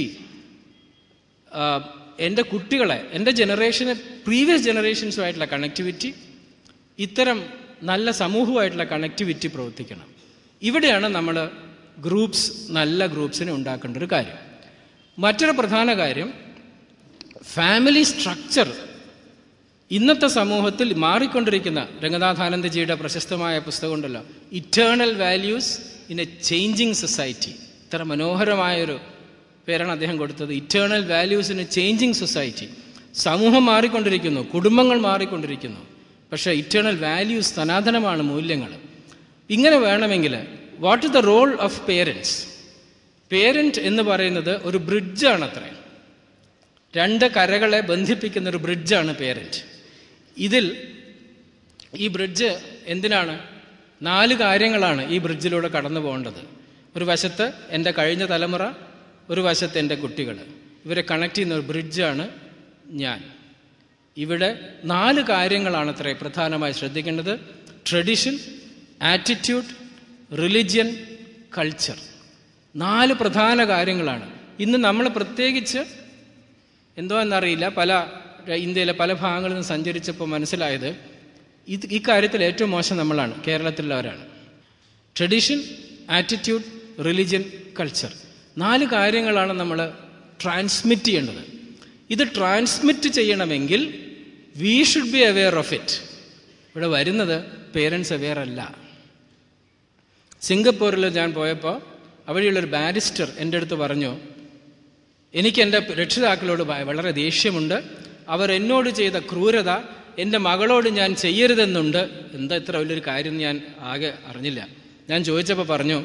Speaker 1: എൻ്റെ കുട്ടികളെ എൻ്റെ ജനറേഷന് പ്രീവിയസ് ജനറേഷൻസുമായിട്ടുള്ള കണക്ടിവിറ്റി ഇത്തരം നല്ല സമൂഹമായിട്ടുള്ള കണക്ടിവിറ്റി പ്രവർത്തിക്കണം ഇവിടെയാണ് നമ്മൾ ഗ്രൂപ്പ്സ് നല്ല ഗ്രൂപ്പ്സിനെ ഉണ്ടാക്കേണ്ട ഒരു കാര്യം മറ്റൊരു പ്രധാന കാര്യം ഫാമിലി സ്ട്രക്ചർ ഇന്നത്തെ സമൂഹത്തിൽ മാറിക്കൊണ്ടിരിക്കുന്ന രംഗനാഥാനന്ദജിയുടെ പ്രശസ്തമായ പുസ്തകമുണ്ടല്ലോ eternal values in a changing society ഇത്ര മനോഹരമായൊരു പേരാണ് അദ്ദേഹം കൊടുത്തത് eternal values in a changing society സമൂഹം മാറിക്കൊണ്ടിരിക്കുന്നു കുടുംബങ്ങൾ മാറിക്കൊണ്ടിരിക്കുന്നു പക്ഷേ ഇറ്റേണൽ വാല്യൂസ് സനാതനമാണ് മൂല്യങ്ങൾ ഇങ്ങനെ വേണമെങ്കിൽ what is the role of parents parent എന്ന് പറയുന്നത് ഒരു ബ്രിഡ്ജാണ് അത്രേ രണ്ട് കരകളെ ബന്ധിപ്പിക്കുന്ന ഒരു ബ്രിഡ്ജാണ് പേരൻറ്റ് ഇതിൽ ഈ ബ്രിഡ്ജ് എന്തിനാണ് നാല് കാര്യങ്ങളാണ് ഈ ബ്രിഡ്ജിലൂടെ കടന്നു പോകേണ്ടത് ഒരു വശത്ത് എൻ്റെ കഴിഞ്ഞ തലമുറ ഒരു വശത്ത് എൻ്റെ കുട്ടികൾ ഇവരെ കണക്ട് ചെയ്യുന്ന ഒരു ബ്രിഡ്ജാണ് ഞാൻ ഇവിടെ നാല് കാര്യങ്ങളാണ് അത്രേ പ്രധാനമായി ശ്രദ്ധിക്കേണ്ടത് ട്രഡിഷൻ ആറ്റിറ്റ്യൂഡ് റിലിജ്യൻ കൾച്ചർ നാല് പ്രധാന കാര്യങ്ങളാണ് ഇന്ന് നമ്മൾ പ്രത്യേകിച്ച് എന്തോ എന്നറിയില്ല പല ഇന്ത്യയിലെ പല ഭാഗങ്ങളിൽ നിന്ന് സഞ്ചരിച്ചപ്പോൾ മനസ്സിലായത് ഇത് ഈ കാര്യത്തിൽ ഏറ്റവും മോശം നമ്മളാണ് കേരളത്തിലുള്ളവരാണ് ട്രഡീഷൻ ആറ്റിറ്റ്യൂഡ് റിലിജ്യൻ കൾച്ചർ നാല് കാര്യങ്ങളാണ് നമ്മൾ ട്രാൻസ്മിറ്റ് ചെയ്യേണ്ടത് ഇത് ട്രാൻസ്മിറ്റ് ചെയ്യണമെങ്കിൽ we should be aware of it ഇവിടെ വരുന്നത് പേരൻസ് അവെയർ അല്ല സിംഗപ്പൂരിൽ ഞാൻ പോയപ്പോൾ അവിടെയുള്ളൊരു ബാരിസ്റ്റർ എൻ്റെ അടുത്ത് പറഞ്ഞു എനിക്ക് എൻ്റെ രക്ഷിതാക്കളോട് വളരെ ദേഷ്യമുണ്ട് അവർ എന്നോട് ചെയ്ത ക്രൂരത എൻ്റെ മകളോട് ഞാൻ ചെയ്യരുതെന്നുണ്ട് എന്താ ഇത്ര വലിയൊരു കാര്യം ഞാൻ ആകെ അറിഞ്ഞില്ല ഞാൻ ചോദിച്ചപ്പോൾ പറഞ്ഞു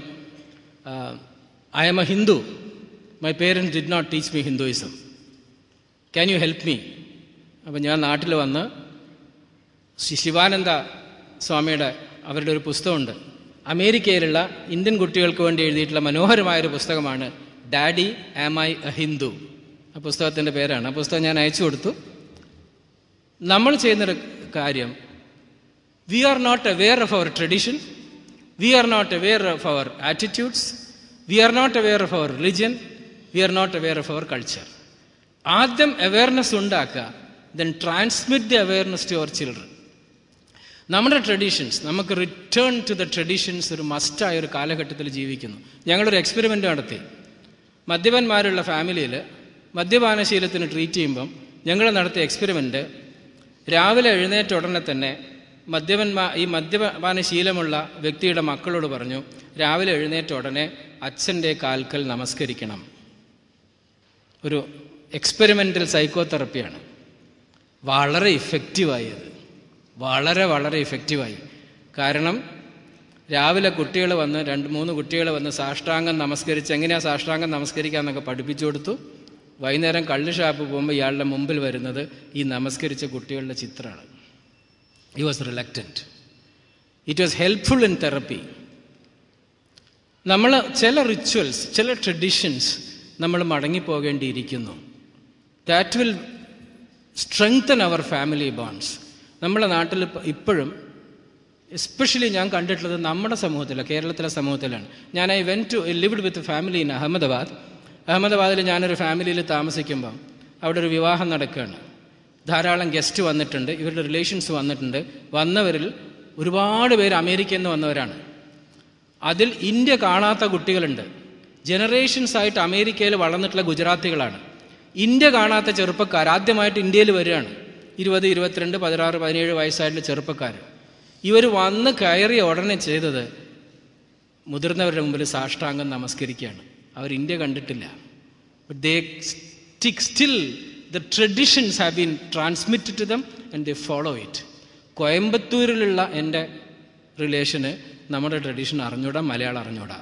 Speaker 1: I M a Hindu my parents did not teach me Hinduism can you help me അപ്പം ഞാൻ നാട്ടിൽ വന്ന് ശിവാനന്ദ സ്വാമിയുടെ അവരുടെ ഒരു പുസ്തകമുണ്ട് അമേരിക്കയിലുള്ള ഇന്ത്യൻ കുട്ടികൾക്ക് വേണ്ടി എഴുതിയിട്ടുള്ള മനോഹരമായൊരു പുസ്തകമാണ് daddy am I a Hindu ആ പുസ്തകത്തിൻ്റെ പേരാണ് ആ പുസ്തകം ഞാൻ അയച്ചു കൊടുത്തു നമ്മൾ ചെയ്യുന്നൊരു കാര്യം we are not aware of our tradition we are not aware of our attitudes we are not aware of our religion we are not aware of our culture ആദ്യം അവെയർനെസ് ഉണ്ടാക്കുക then transmit the awareness to our children നമ്മുടെ traditions നമുക്ക് return to the traditions ഒരു മസ്റ്റായ ഒരു കാലഘട്ടത്തിൽ ജീവിക്കുന്നു ഞങ്ങളൊരു എക്സ്പെരിമെൻ്റ് നടത്തി മദ്യപന്മാരുള്ള ഫാമിലിയിൽ മദ്യപാനശീലത്തിന് ട്രീറ്റ് ചെയ്യുമ്പം ഞങ്ങൾ നടത്തിയ എക്സ്പെരിമെൻ്റ് രാവിലെ എഴുന്നേറ്റ ഉടനെ തന്നെ മദ്യപന്മാ ഈ മദ്യപാന ശീലമുള്ള വ്യക്തിയുടെ മക്കളോട് പറഞ്ഞു രാവിലെ എഴുന്നേറ്റ ഉടനെ അച്ഛൻ്റെ കാൽക്കൽ നമസ്കരിക്കണം ഒരു എക്സ്പെരിമെൻ്റൽ സൈക്കോതെറപ്പിയാണ് വളരെ ഇഫക്റ്റീവായി അത് വളരെ വളരെ ഇഫക്റ്റീവായി കാരണം രാവിലെ കുട്ടികൾ വന്ന് രണ്ട് മൂന്ന് കുട്ടികൾ വന്ന് സാഷ്ടാംഗം നമസ്കരിച്ച് എങ്ങനെയാണ് സാഷ്ടാംഗം നമസ്കരിക്കാമെന്നൊക്കെ പഠിപ്പിച്ചു കൊടുത്തു വൈകുന്നേരം കള്ള് ഷാപ്പ് പോകുമ്പോൾ ഇയാളുടെ മുമ്പിൽ വരുന്നത് ഈ നമസ്കരിച്ച കുട്ടികളുടെ ചിത്രമാണ് ഈ was reluctant it was helpful in therapy നമ്മൾ ചില റിച്വൽസ് ചില ട്രഡീഷൻസ് നമ്മൾ മടങ്ങിപ്പോകേണ്ടിയിരിക്കുന്നു that will strengthen our family bonds നമ്മുടെ നാട്ടിൽ ഇപ്പ- ഇപ്പോഴും എസ്പെഷ്യലി ഞാൻ കണ്ടിട്ടുള്ളത് നമ്മുടെ സമൂഹത്തിലാണ് കേരളത്തിലെ സമൂഹത്തിലാണ് ഞാൻ I went to lived with family in Ahmedabad അഹമ്മദാബാദിൽ ഞാനൊരു ഫാമിലിയിൽ താമസിക്കുമ്പോൾ അവിടെ ഒരു വിവാഹം നടക്കുകയാണ് ധാരാളം ഗസ്റ്റ് വന്നിട്ടുണ്ട് ഇവരുടെ റിലേഷൻസ് വന്നിട്ടുണ്ട് വന്നവരിൽ ഒരുപാട് പേര് അമേരിക്കയിൽ നിന്ന് വന്നവരാണ് അതിൽ ഇന്ത്യ കാണാത്ത കുട്ടികളുണ്ട് ജനറേഷൻസ് ആയിട്ട് അമേരിക്കയിൽ വളർന്നിട്ടുള്ള ഗുജറാത്തികളാണ് ഇന്ത്യ കാണാത്ത ചെറുപ്പക്കാർ ആദ്യമായിട്ട് ഇന്ത്യയിൽ വരികയാണ് ഇരുപത് ഇരുപത്തിരണ്ട് പതിനാറ് പതിനേഴ് വയസ്സായിട്ടുള്ള ചെറുപ്പക്കാർ ഇവർ വന്ന് കയറിയ ഉടനെ ചെയ്തത് മുതിർന്നവരുടെ മുമ്പിൽ സാഷ്ടാംഗം നമസ്കരിക്കുകയാണ് അവർ ഇന്ത്യ കണ്ടിട്ടില്ല they stick still the traditions have been transmitted to them and they follow it കോയമ്പത്തൂരിലുള്ള എൻ്റെ റിലേഷന് നമ്മുടെ ട്രഡീഷൻ അറിഞ്ഞൂടാ മലയാളം അറിഞ്ഞൂടാ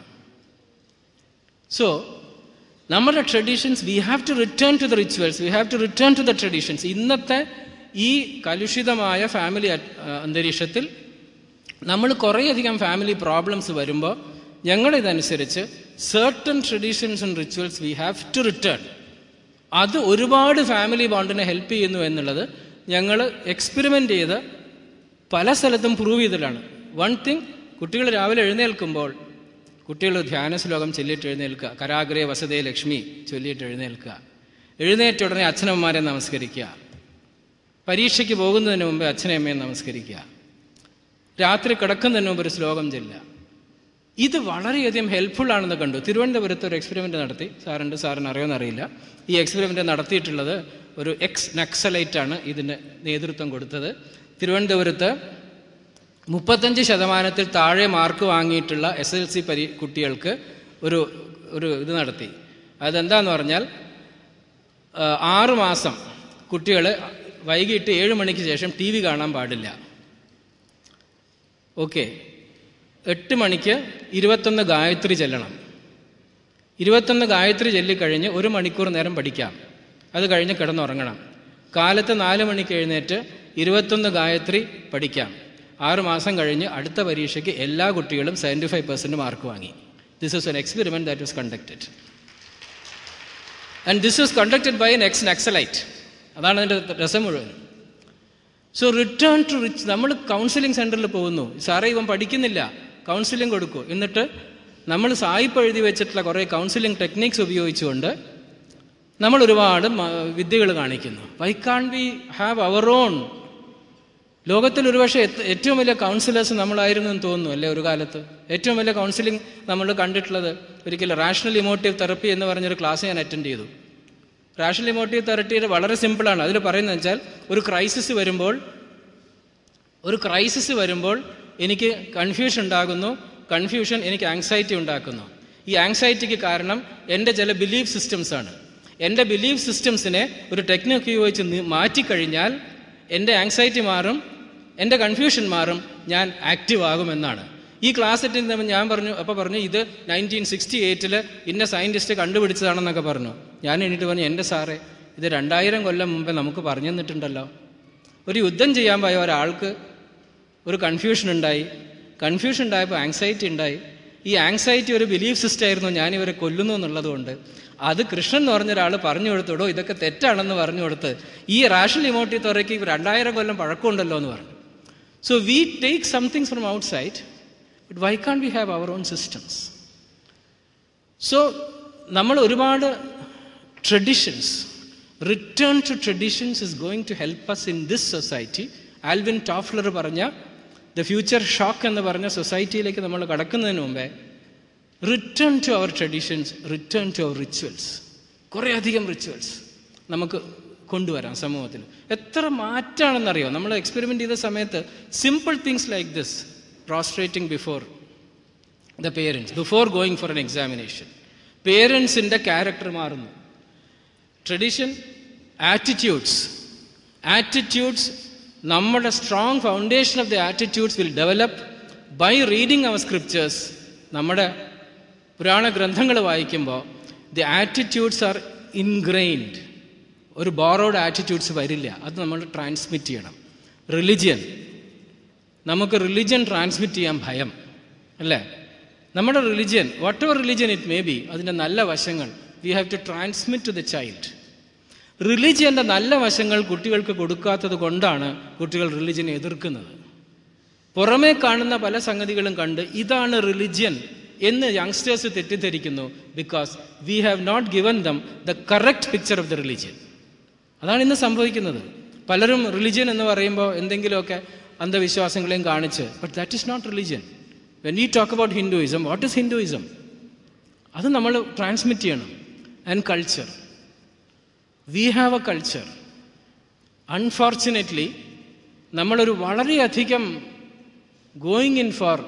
Speaker 1: സോ നമ്മുടെ traditions we have to return to the rituals we have to return to the traditions ഇന്നത്തെ ഈ കലുഷിതമായ family അന്തരീക്ഷത്തിൽ നമ്മൾ കുറേയധികം ഫാമിലി പ്രോബ്ലംസ് വരുമ്പോൾ ഞങ്ങളിതനുസരിച്ച് certain traditions and rituals we have to return അത് ഒരുപാട് ഫാമിലി ബോണ്ടിനെ ഹെൽപ്പ് ചെയ്യുന്നു എന്നുള്ളത് ഞങ്ങൾ എക്സ്പെരിമെൻ്റ് ചെയ്ത് പല സ്ഥലത്തും പ്രൂവ് ചെയ്തതാണ് വൺ തിങ് കുട്ടികൾ രാവിലെ എഴുന്നേൽക്കുമ്പോൾ കുട്ടികൾ ധ്യാന ശ്ലോകം ചൊല്ലിയിട്ട് എഴുന്നേൽക്കുക കരാഗ്രേ വസതേ ലക്ഷ്മി ചൊല്ലിയിട്ട് എഴുന്നേൽക്കുക എഴുന്നേറ്റ ഉടനെ അച്ഛനമ്മമാരെ നമസ്കരിക്കുക പരീക്ഷയ്ക്ക് പോകുന്നതിന് മുമ്പ് അച്ഛനമ്മയെ നമസ്കരിക്കുക രാത്രി കിടക്കുന്നതിന് മുമ്പ് ഒരു ശ്ലോകം ചൊല്ലുക ഇത് വളരെയധികം ഹെൽപ്ഫുൾ ആണെന്ന് കണ്ടു തിരുവനന്തപുരത്ത് ഒരു എക്സ്പെരിമെൻ്റ് നടത്തി സാറുണ്ട് സാറിന് അറിയുമെന്നറിയില്ല ഈ എക്സ്പെരിമെൻ്റ് നടത്തിയിട്ടുള്ളത് ഒരു എക്സ് നക്സലൈറ്റാണ് ഇതിന് നേതൃത്വം കൊടുത്തത് തിരുവനന്തപുരത്ത് മുപ്പത്തഞ്ച് ശതമാനത്തിൽ താഴെ മാർക്ക് വാങ്ങിയിട്ടുള്ള എസ് എൽ സി പരി കുട്ടികൾക്ക് ഒരു ഒരു ഇത് നടത്തി അതെന്താന്ന് പറഞ്ഞാൽ ആ, ആറ് മാസം കുട്ടികൾ വൈകിട്ട് ഏഴ് മണിക്ക് ശേഷം ടി വി കാണാൻ പാടില്ല ഓക്കെ എട്ട് മണിക്ക് ഇരുപത്തൊന്ന് ഗായത്രി ചെല്ലണം ഇരുപത്തൊന്ന് ഗായത്രി ചൊല്ലിക്കഴിഞ്ഞ് ഒരു മണിക്കൂർ നേരം പഠിക്കാം അത് കഴിഞ്ഞ് കിടന്നുറങ്ങണം കാലത്ത് നാല് മണിക്ക് എഴുന്നേറ്റ് ഇരുപത്തൊന്ന് ഗായത്രി പഠിക്കാം ആറ് മാസം കഴിഞ്ഞ് അടുത്ത പരീക്ഷയ്ക്ക് എല്ലാ കുട്ടികളും സെവൻറ്റി ഫൈവ് പെർസെൻറ്റ് മാർക്ക് വാങ്ങി this is an experiment that was conducted and this was conducted by an ex naxalite അതാണ് അതിൻ്റെ രസം മുഴുവൻ സോ റിട്ടേൺ ടു റിച്ച് നമ്മൾ കൗൺസിലിംഗ് സെൻറ്ററിൽ പോകുന്നു സാറേ ഇവൻ പഠിക്കുന്നില്ല കൗൺസിലിംഗ് കൊടുക്കൂ എന്നിട്ട് നമ്മൾ സായിപ്പ് എഴുതി വെച്ചിട്ടുള്ള കുറേ കൗൺസിലിംഗ് ടെക്നിക്സ് ഉപയോഗിച്ചുകൊണ്ട് നമ്മൾ ഒരുപാട് വിദ്യകൾ കാണിക്കുന്നു why can't we have our own ലോകത്തിൽ ഒരുപക്ഷെ എത്ത- ഏറ്റവും വലിയ കൗൺസിലേഴ്സ് നമ്മളായിരുന്നു എന്ന് തോന്നുന്നു അല്ലേ ഒരു കാലത്ത് ഏറ്റവും വലിയ കൗൺസിലിംഗ് നമ്മൾ കണ്ടിട്ടുള്ളത് ഒരിക്കലും റാഷണൽ ഇമോട്ടീവ് തെറപ്പി എന്ന് പറഞ്ഞൊരു ക്ലാസ് ഞാൻ അറ്റൻഡ് ചെയ്തു റാഷണൽ ഇമോട്ടീവ് തെറപ്പിയുടെ വളരെ സിമ്പിളാണ് അതിൽ പറയുന്നത് വെച്ചാൽ ഒരു ക്രൈസിസ് വരുമ്പോൾ ഒരു ക്രൈസിസ് വരുമ്പോൾ എനിക്ക് കൺഫ്യൂഷൻ ഉണ്ടാകുന്നു കൺഫ്യൂഷൻ എനിക്ക് ആങ്സൈറ്റി ഉണ്ടാക്കുന്നു ഈ ആങ്സൈറ്റിക്ക് കാരണം എൻ്റെ ചില ബിലീഫ് സിസ്റ്റംസ് ആണ് എൻ്റെ ബിലീഫ് സിസ്റ്റംസിനെ ഒരു ടെക്നിക്ക് ഉപയോഗിച്ച് നി- മാറ്റിക്കഴിഞ്ഞാൽ എൻ്റെ ആങ്സൈറ്റി മാറും എൻ്റെ കൺഫ്യൂഷൻ മാറും ഞാൻ ആക്റ്റീവ് ആകുമെന്നാണ് ഈ ക്ലാസ് അറ്റൻഡ് ചെയ്യുമ്പോൾ ഞാൻ പറഞ്ഞു അപ്പോൾ പറഞ്ഞു ഇത് നയൻറ്റീൻ സിക്സ്റ്റി എയ്റ്റിൽ ഇന്ന സയൻറ്റിസ്റ്റ് കണ്ടുപിടിച്ചതാണെന്നൊക്കെ പറഞ്ഞു ഞാൻ എണീറ്റ് പറഞ്ഞു എൻ്റെ സാറേ ഇത് രണ്ടായിരം കൊല്ലം മുമ്പേ നമുക്ക് പറഞ്ഞു തന്നിട്ടുണ്ടല്ലോ ഒരു യുദ്ധം ചെയ്യാൻ പോയ ഒരാൾക്ക് ഒരു കൺഫ്യൂഷൻ ഉണ്ടായി കൺഫ്യൂഷൻ ഉണ്ടായപ്പോൾ ആങ്സൈറ്റി ഉണ്ടായി ഈ ആങ്സൈറ്റി ഒരു ബിലീഫ് സിസ്റ്റം ആയിരുന്നു ഞാൻ ഇവരെ കൊല്ലുന്നു എന്നുള്ളതുകൊണ്ട് അത് കൃഷ്ണൻ എന്ന് പറഞ്ഞ ഒരാൾ പറഞ്ഞു കൊടുത്തോടോ ഇതൊക്കെ തെറ്റാണെന്ന് പറഞ്ഞു കൊടുത്ത് ഈ റാഷണൽ ഇമോട്ടി തുറയ്ക്ക് രണ്ടായിരം കൊല്ലം പഴക്കമുണ്ടല്ലോ എന്ന് പറഞ്ഞു so we take somethings from outside but why can't we have our own systems so നമ്മൾ ഒരുപാട് traditions return to traditions is going to help us in this society Alvin Toffler പറഞ്ഞ the future shock എന്ന് പറഞ്ഞ സൊസൈറ്റിയിലേക്ക് നമ്മൾ കടക്കുന്നതിന് മുമ്പേ return to our traditions return to our rituals കുറേയധികം rituals നമുക്ക് കൊണ്ടുവരാം സമൂഹത്തിൽ എത്ര മാറ്റാണെന്നറിയോ നമ്മൾ എക്സ്പെരിമെൻ്റ് ചെയ്ത സമയത്ത് simple things like this prostrating before the parents before going for an examination പേരൻസിൻ്റെ ക്യാരക്ടർ മാറുന്നു ട്രഡീഷൻ ആറ്റിറ്റ്യൂഡ്സ് ആറ്റിറ്റ്യൂഡ്സ് നമ്മുടെ strong foundation of the attitudes will develop by reading our scriptures നമ്മുടെ പുരാണ ഗ്രന്ഥങ്ങൾ വായിക്കുമ്പോൾ ദി ആറ്റിറ്റ്യൂഡ്സ് ആർ ഇൻഗ്രെയിൻഡ് ഒരു borrowed attitudes വരില്ല അത് നമ്മൾ ട്രാൻസ്മിറ്റ് ചെയ്യണം റിലിജിയൻ നമുക്ക് റിലിജിയൻ ട്രാൻസ്മിറ്റ് ചെയ്യാൻ ഭയം അല്ലേ നമ്മുടെ religion whatever religion it may be അതിൻ്റെ നല്ല വശങ്ങൾ we have to transmit to the child റിലിജിയൻ്റെ നല്ല വശങ്ങൾ കുട്ടികൾക്ക് കൊടുക്കാത്തത് കൊണ്ടാണ് കുട്ടികൾ റിലിജിയനെ എതിർക്കുന്നത് പുറമേ കാണുന്ന പല സംഗതികളും കണ്ട് ഇതാണ് റിലിജിയൻ എന്ന് യങ്സ്റ്റേഴ്സ് തെറ്റിദ്ധരിക്കുന്നു because we have not given them the correct picture of the religion അതാണ് ഇന്ന് സംഭവിക്കുന്നത് പലരും റിലിജിയൻ എന്ന് പറയുമ്പോൾ എന്തെങ്കിലുമൊക്കെ അന്ധവിശ്വാസങ്ങളെയും കാണിച്ച് but that is not religion when we talk about Hinduism what is Hinduism അത് നമ്മൾ ട്രാൻസ്മിറ്റ് ചെയ്യണം and culture we have a culture unfortunately നമ്മളൊരു വളരെയധികം going in for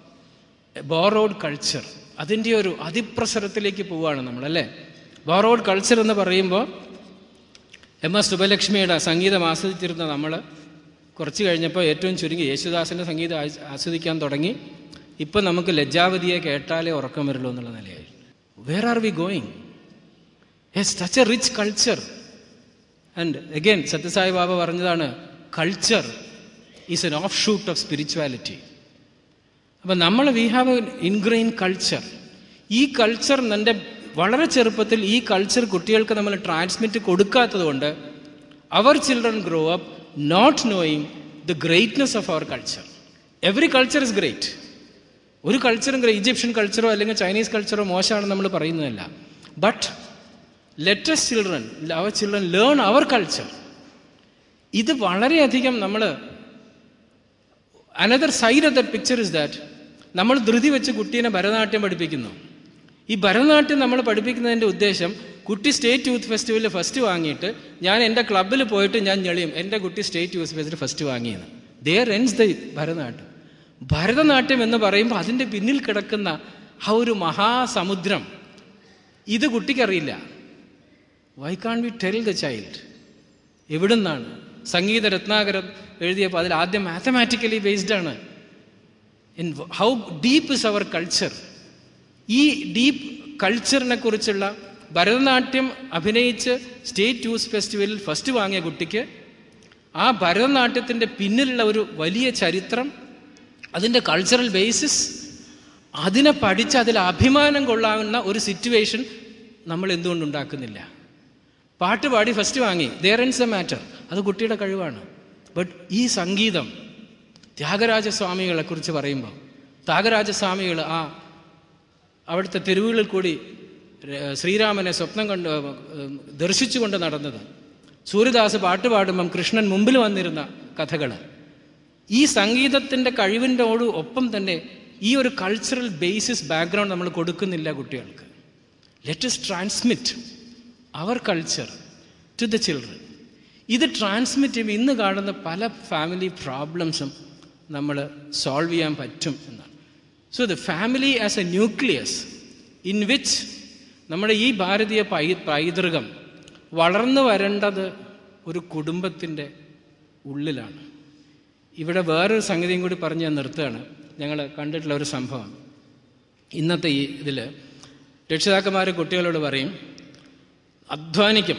Speaker 1: borrowed culture അതിൻ്റെ ഒരു അതിപ്രസരത്തിലേക്ക് പോവുകയാണ് നമ്മളല്ലേ ബോറോഡ് കൾച്ചർ എന്ന് പറയുമ്പോൾ എം എസ് സുബലക്ഷ്മിയുടെ സംഗീതം ആസ്വദിച്ചിരുന്ന നമ്മൾ കുറച്ച് കഴിഞ്ഞപ്പോൾ ഏറ്റവും ചുരുങ്ങി യേശുദാസിൻ്റെ സംഗീതം ആസ്- ആസ്വദിക്കാൻ തുടങ്ങി ഇപ്പം നമുക്ക് ലജ്ജാവതിയെ കേട്ടാലേ ഉറക്കം വരുള്ളൂ എന്നുള്ള നിലയായി where are we going yes such a rich culture and again Sathya Sai Baba പറഞ്ഞതാണ് culture is an offshoot of spirituality അപ്പം നമ്മൾ we have a ingrain culture ഈ കൾച്ചർ എൻ്റെ വളരെ ചെറുപ്പത്തിൽ ഈ കൾച്ചർ കുട്ടികൾക്ക് നമ്മൾ ട്രാൻസ്മിറ്റ് കൊടുക്കാത്തത് കൊണ്ട് our children grow up not knowing the greatness of our culture every culture is great ഒരു കൾച്ചറും ഈജിപ്ഷ്യൻ കൾച്ചറോ അല്ലെങ്കിൽ ചൈനീസ് കൾച്ചറോ മോശമാണെന്ന് നമ്മൾ പറയുന്നതല്ല but let's children our children learn our culture ഇത് വളരെയധികം നമ്മൾ another side of that picture is that നമ്മൾ ധൃതി വെച്ച് കുട്ടീനെ ഭരതനാട്യം പഠിപ്പിക്കുന്നു ഈ ഭരതനാട്യം നമ്മൾ പഠിപ്പിക്കുന്നതിൻ്റെ ഉദ്ദേശം കുട്ടി സ്റ്റേറ്റ് യൂത്ത് ഫെസ്റ്റിവലിൽ ഫസ്റ്റ് വാങ്ങിയിട്ട് ഞാൻ എൻ്റെ ക്ലബ്ബിൽ പോയിട്ട് ഞാൻ ഞെളിയും എൻ്റെ കുട്ടി സ്റ്റേറ്റ് യൂത്ത് ഫെസ്റ്റിവൽ ഫസ്റ്റ് വാങ്ങിയെന്ന് ദർ എൻസ് ദ ഭരതനാട്യം ഭരതനാട്യം എന്ന് പറയുമ്പോൾ അതിൻ്റെ പിന്നിൽ കിടക്കുന്ന ആ ഒരു മഹാസമുദ്രം ഇത് കുട്ടിക്കറിയില്ല why can't we tell the child എവിടുന്നാണ് സംഗീത രത്നാകരം എഴുതിയപ്പോൾ അതിൽ ആദ്യം മാത്തമാറ്റിക്കലി ബേസ്ഡ് ആണ് in how deep is our culture ഈ ഡീപ്പ് കൾച്ചറിനെ കുറിച്ചുള്ള ഭരതനാട്യം അഭിനയിച്ച് സ്റ്റേറ്റ് യൂസ് ഫെസ്റ്റിവലിൽ ഫസ്റ്റ് വാങ്ങിയ കുട്ടിക്ക് ആ ഭരതനാട്യത്തിൻ്റെ പിന്നിലുള്ള ഒരു വലിയ ചരിത്രം അതിൻ്റെ കൾച്ചറൽ ബേസിസ് അതിനെ പഠിച്ച് അതിൽ അഭിമാനം കൊള്ളാവുന്ന ഒരു സിറ്റുവേഷൻ നമ്മൾ എന്തുകൊണ്ട് ഉണ്ടാക്കുന്നില്ല പാട്ട് പാടി ഫസ്റ്റ് വാങ്ങി ദർ എൻസ് എ മാറ്റർ അത് കുട്ടിയുടെ കഴിവാണ് ബട്ട് ഈ സംഗീതം ത്യാഗരാജസ്വാമികളെ കുറിച്ച് പറയുമ്പോൾ ത്യാഗരാജസ്വാമികൾ ആ അവിടുത്തെ തെരുവുകളിൽ കൂടി ര- ശ്രീരാമനെ സ്വപ്നം കണ്ട് ഏർ, ദർശിച്ചുകൊണ്ട് നടന്നത് സൂര്യദാസ് പാട്ട് പാടുമ്പം കൃഷ്ണൻ മുമ്പിൽ വന്നിരുന്ന കഥകൾ ഈ സംഗീതത്തിൻ്റെ കഴിവിൻ്റെയോട് ഒപ്പം തന്നെ ഈ ഒരു കൾച്ചറൽ ബേസിസ് ബാക്ക്ഗ്രൗണ്ട് നമ്മൾ കൊടുക്കുന്നില്ല കുട്ടികൾക്ക് let us transmit our culture to the children ഇത് ട്രാൻസ്മിറ്റ് ചെയ്യുമ്പോൾ ഇന്ന് കാണുന്ന പല ഫാമിലി പ്രോബ്ലംസും നമ്മൾ സോൾവ് ചെയ്യാൻ പറ്റും എന്നാണ് so the family as a nucleus in which നമ്മുടെ ഈ ഭാരതീയ പൈ പൈതൃകം വളർന്നു വരേണ്ടത് ഒരു കുടുംബത്തിൻ്റെ ഉള്ളിലാണ് ഇവിടെ വേറൊരു സംഗതിയും കൂടി പറഞ്ഞ് ഞാൻ നിർത്തുകയാണ് ഞങ്ങൾ കണ്ടിട്ടുള്ള ഒരു സംഭവം ഇന്നത്തെ ഈ ഇതിൽ രക്ഷിതാക്കന്മാർ കുട്ടികളോട് പറയും അധ്വാനിക്കും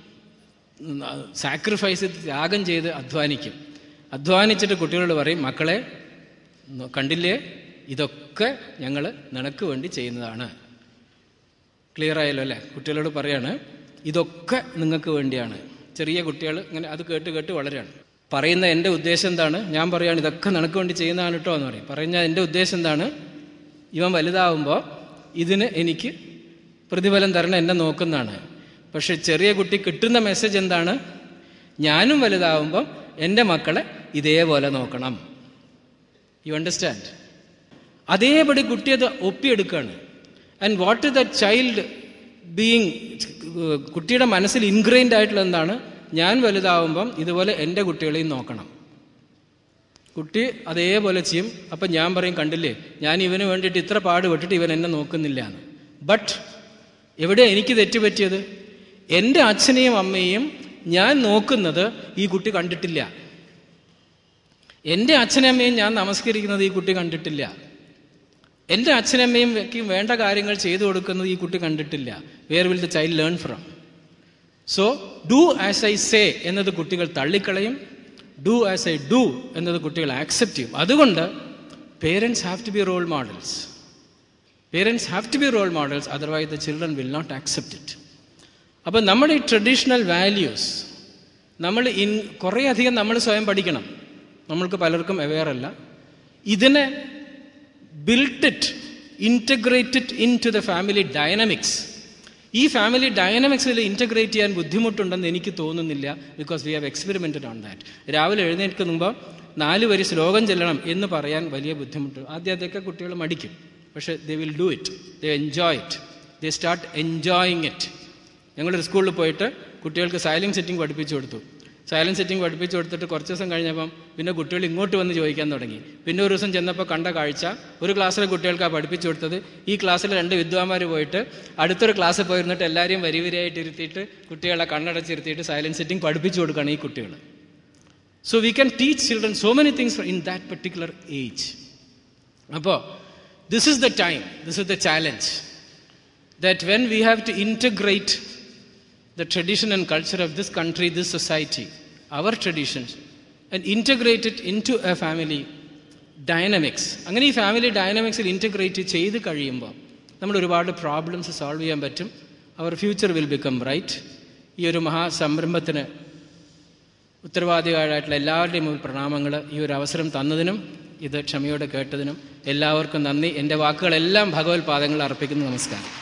Speaker 1: സാക്രിഫൈസ് ത്യാഗം ചെയ്ത് അധ്വാനിക്കും അധ്വാനിച്ചിട്ട് കുട്ടികളോട് പറയും മക്കളെ ന- കണ്ടില്ലേ ഇതൊക്കെ ഞങ്ങൾ നിനക്ക് വേണ്ടി ചെയ്യുന്നതാണ് ക്ലിയർ ആയല്ലോ അല്ലേ കുട്ടികളോട് പറയാണ് ഇതൊക്കെ നിങ്ങൾക്ക് വേണ്ടിയാണ് ചെറിയ കുട്ടികൾ ഇങ്ങനെ അത് കേട്ട് കേട്ട് വളരെയാണ് പറയുന്ന എൻ്റെ ഉദ്ദേശം എന്താണ് ഞാൻ പറയുകയാണ് ഇതൊക്കെ നിനക്ക് വേണ്ടി ചെയ്യുന്നതാണ് കേട്ടോ എന്ന് പറയും പറയുന്ന എൻ്റെ ഉദ്ദേശം എന്താണ് ഇവൻ വലുതാവുമ്പോൾ ഇതിന് എനിക്ക് പ്രതിഫലം തരണം എന്നെ നോക്കുന്നതാണ് പക്ഷെ ചെറിയ കുട്ടി കിട്ടുന്ന മെസ്സേജ് എന്താണ് ഞാനും വലുതാവുമ്പോൾ എൻ്റെ മക്കളെ ഇതേപോലെ നോക്കണം യു അണ്ടർസ്റ്റാൻഡ് അതേപടി കുട്ടി അത് ഒപ്പിയെടുക്കുകയാണ് and what the child being കുട്ടിയുടെ മനസ്സിൽ ഇൻഗ്രെയിൻഡ് ആയിട്ടുള്ള എന്താണ് ഞാൻ വലുതാവുമ്പം ഇതുപോലെ എൻ്റെ കുട്ടികളെയും നോക്കണം കുട്ടി അതേപോലെ ചെയ്യും അപ്പം ഞാൻ പറയും കണ്ടില്ലേ ഞാൻ ഇവന് വേണ്ടിയിട്ട് ഇത്ര പാട് വിട്ടിട്ട് ഇവൻ എന്നെ നോക്കുന്നില്ല എന്ന് ബട്ട് എവിടെ എനിക്ക് തെറ്റുപറ്റിയത് എൻ്റെ അച്ഛനെയും അമ്മയെയും ഞാൻ നോക്കുന്നത് ഈ കുട്ടി കണ്ടിട്ടില്ല എൻ്റെ അച്ഛനമ്മയും ഞാൻ നമസ്കരിക്കുന്നത് ഈ കുട്ടി കണ്ടിട്ടില്ല എൻ്റെ അച്ഛനമ്മയും വേണ്ട കാര്യങ്ങൾ ചെയ്തു കൊടുക്കുന്നത് ഈ കുട്ടി കണ്ടിട്ടില്ല where will the child learn from so do as I say എന്നത് കുട്ടികൾ തള്ളിക്കളയും ഡു ആസ് ഐ ഡു എന്നത് കുട്ടികൾ ആക്സെപ്റ്റ് ചെയ്യും അതുകൊണ്ട് parents have to be role models parents have to be role models otherwise the children will not accept it അപ്പം നമ്മുടെ ഈ ട്രഡീഷണൽ വാല്യൂസ് നമ്മൾ ഇൻ കുറേയധികം നമ്മൾ സ്വയം പഠിക്കണം നമ്മൾക്ക് പലർക്കും അവെയർ അല്ല ഇതിനെ built integrated into the family dynamics ഈ ഫാമിലി ഡൈനമിക്സിൽ ഇൻറ്റഗ്രേറ്റ് ചെയ്യാൻ ബുദ്ധിമുട്ടുണ്ടെന്ന് എനിക്ക് തോന്നുന്നില്ല because we have experimented on that രാവിലെ എഴുന്നേൽക്കുമ്പോൾ നാല് വരി ശ്ലോകം ചെല്ലണം എന്ന് പറയാൻ വലിയ ബുദ്ധിമുട്ട് ആദ്യമൊക്കെ കുട്ടികൾ മടിക്കും പക്ഷേ they will do it they enjoy it they start enjoying it ഞങ്ങളൊരു സ്കൂളിൽ പോയിട്ട് കുട്ടികൾക്ക് സൈലൻസ് സെറ്റിംഗ് പഠിപ്പിച്ചു കൊടുത്തു സൈലൻസ് സെറ്റിംഗ് പഠിപ്പിച്ചു കൊടുത്തിട്ട് കുറച്ച് ദിവസം കഴിഞ്ഞപ്പം പിന്നെ കുട്ടികൾ ഇങ്ങോട്ട് വന്ന് ചോദിക്കാൻ തുടങ്ങി പിന്നെ ഒരു ദിവസം ചെന്നപ്പോൾ കണ്ട കാഴ്ച ഒരു ക്ലാസ്സിലെ കുട്ടികൾക്കാണ് പഠിപ്പിച്ചു കൊടുത്തത് ഈ ക്ലാസ്സിൽ രണ്ട് വിദ്വാന്മാർ പോയിട്ട് അടുത്തൊരു ക്ലാസ്സിൽ പോയിരുന്നിട്ട് എല്ലാവരെയും വരി വരിയായിട്ട് ഇരുത്തിയിട്ട് കുട്ടികളെ കണ്ണടച്ചിരുത്തിയിട്ട് സൈലൻസ് സെറ്റിംഗ് പഠിപ്പിച്ചു കൊടുക്കുകയാണ് ഈ കുട്ടികൾ so we can teach children so many things in that particular age അപ്പോൾ this is the time this is the challenge that when we have to integrate the tradition and culture of this country, this society, our traditions, and integrate it into a family dynamics. അങ്ങനെ ഈ family ഡൈനാമിക്സിൽ integrate ചെയ്ത് കഴിയുമ്പോൾ നമ്മൾ ഒരുപാട് problems solve ചെയ്യാൻ പറ്റും our future will become right ഈ ഒരു മഹാസംരംഭത്തിന് ഉത്തരവാദികളായിട്ടുള്ള എല്ലാവരുടെയും മുമ്പിൽ പ്രണാമങ്ങൾ ഈ ഒരു അവസരം തന്നതിനും ഇത് ക്ഷമയോടെ കേട്ടതിനും എല്ലാവർക്കും നന്ദി എൻ്റെ വാക്കുകളെല്ലാം ഭഗവത് പാദങ്ങൾ അർപ്പിക്കുന്നു നമസ്കാരം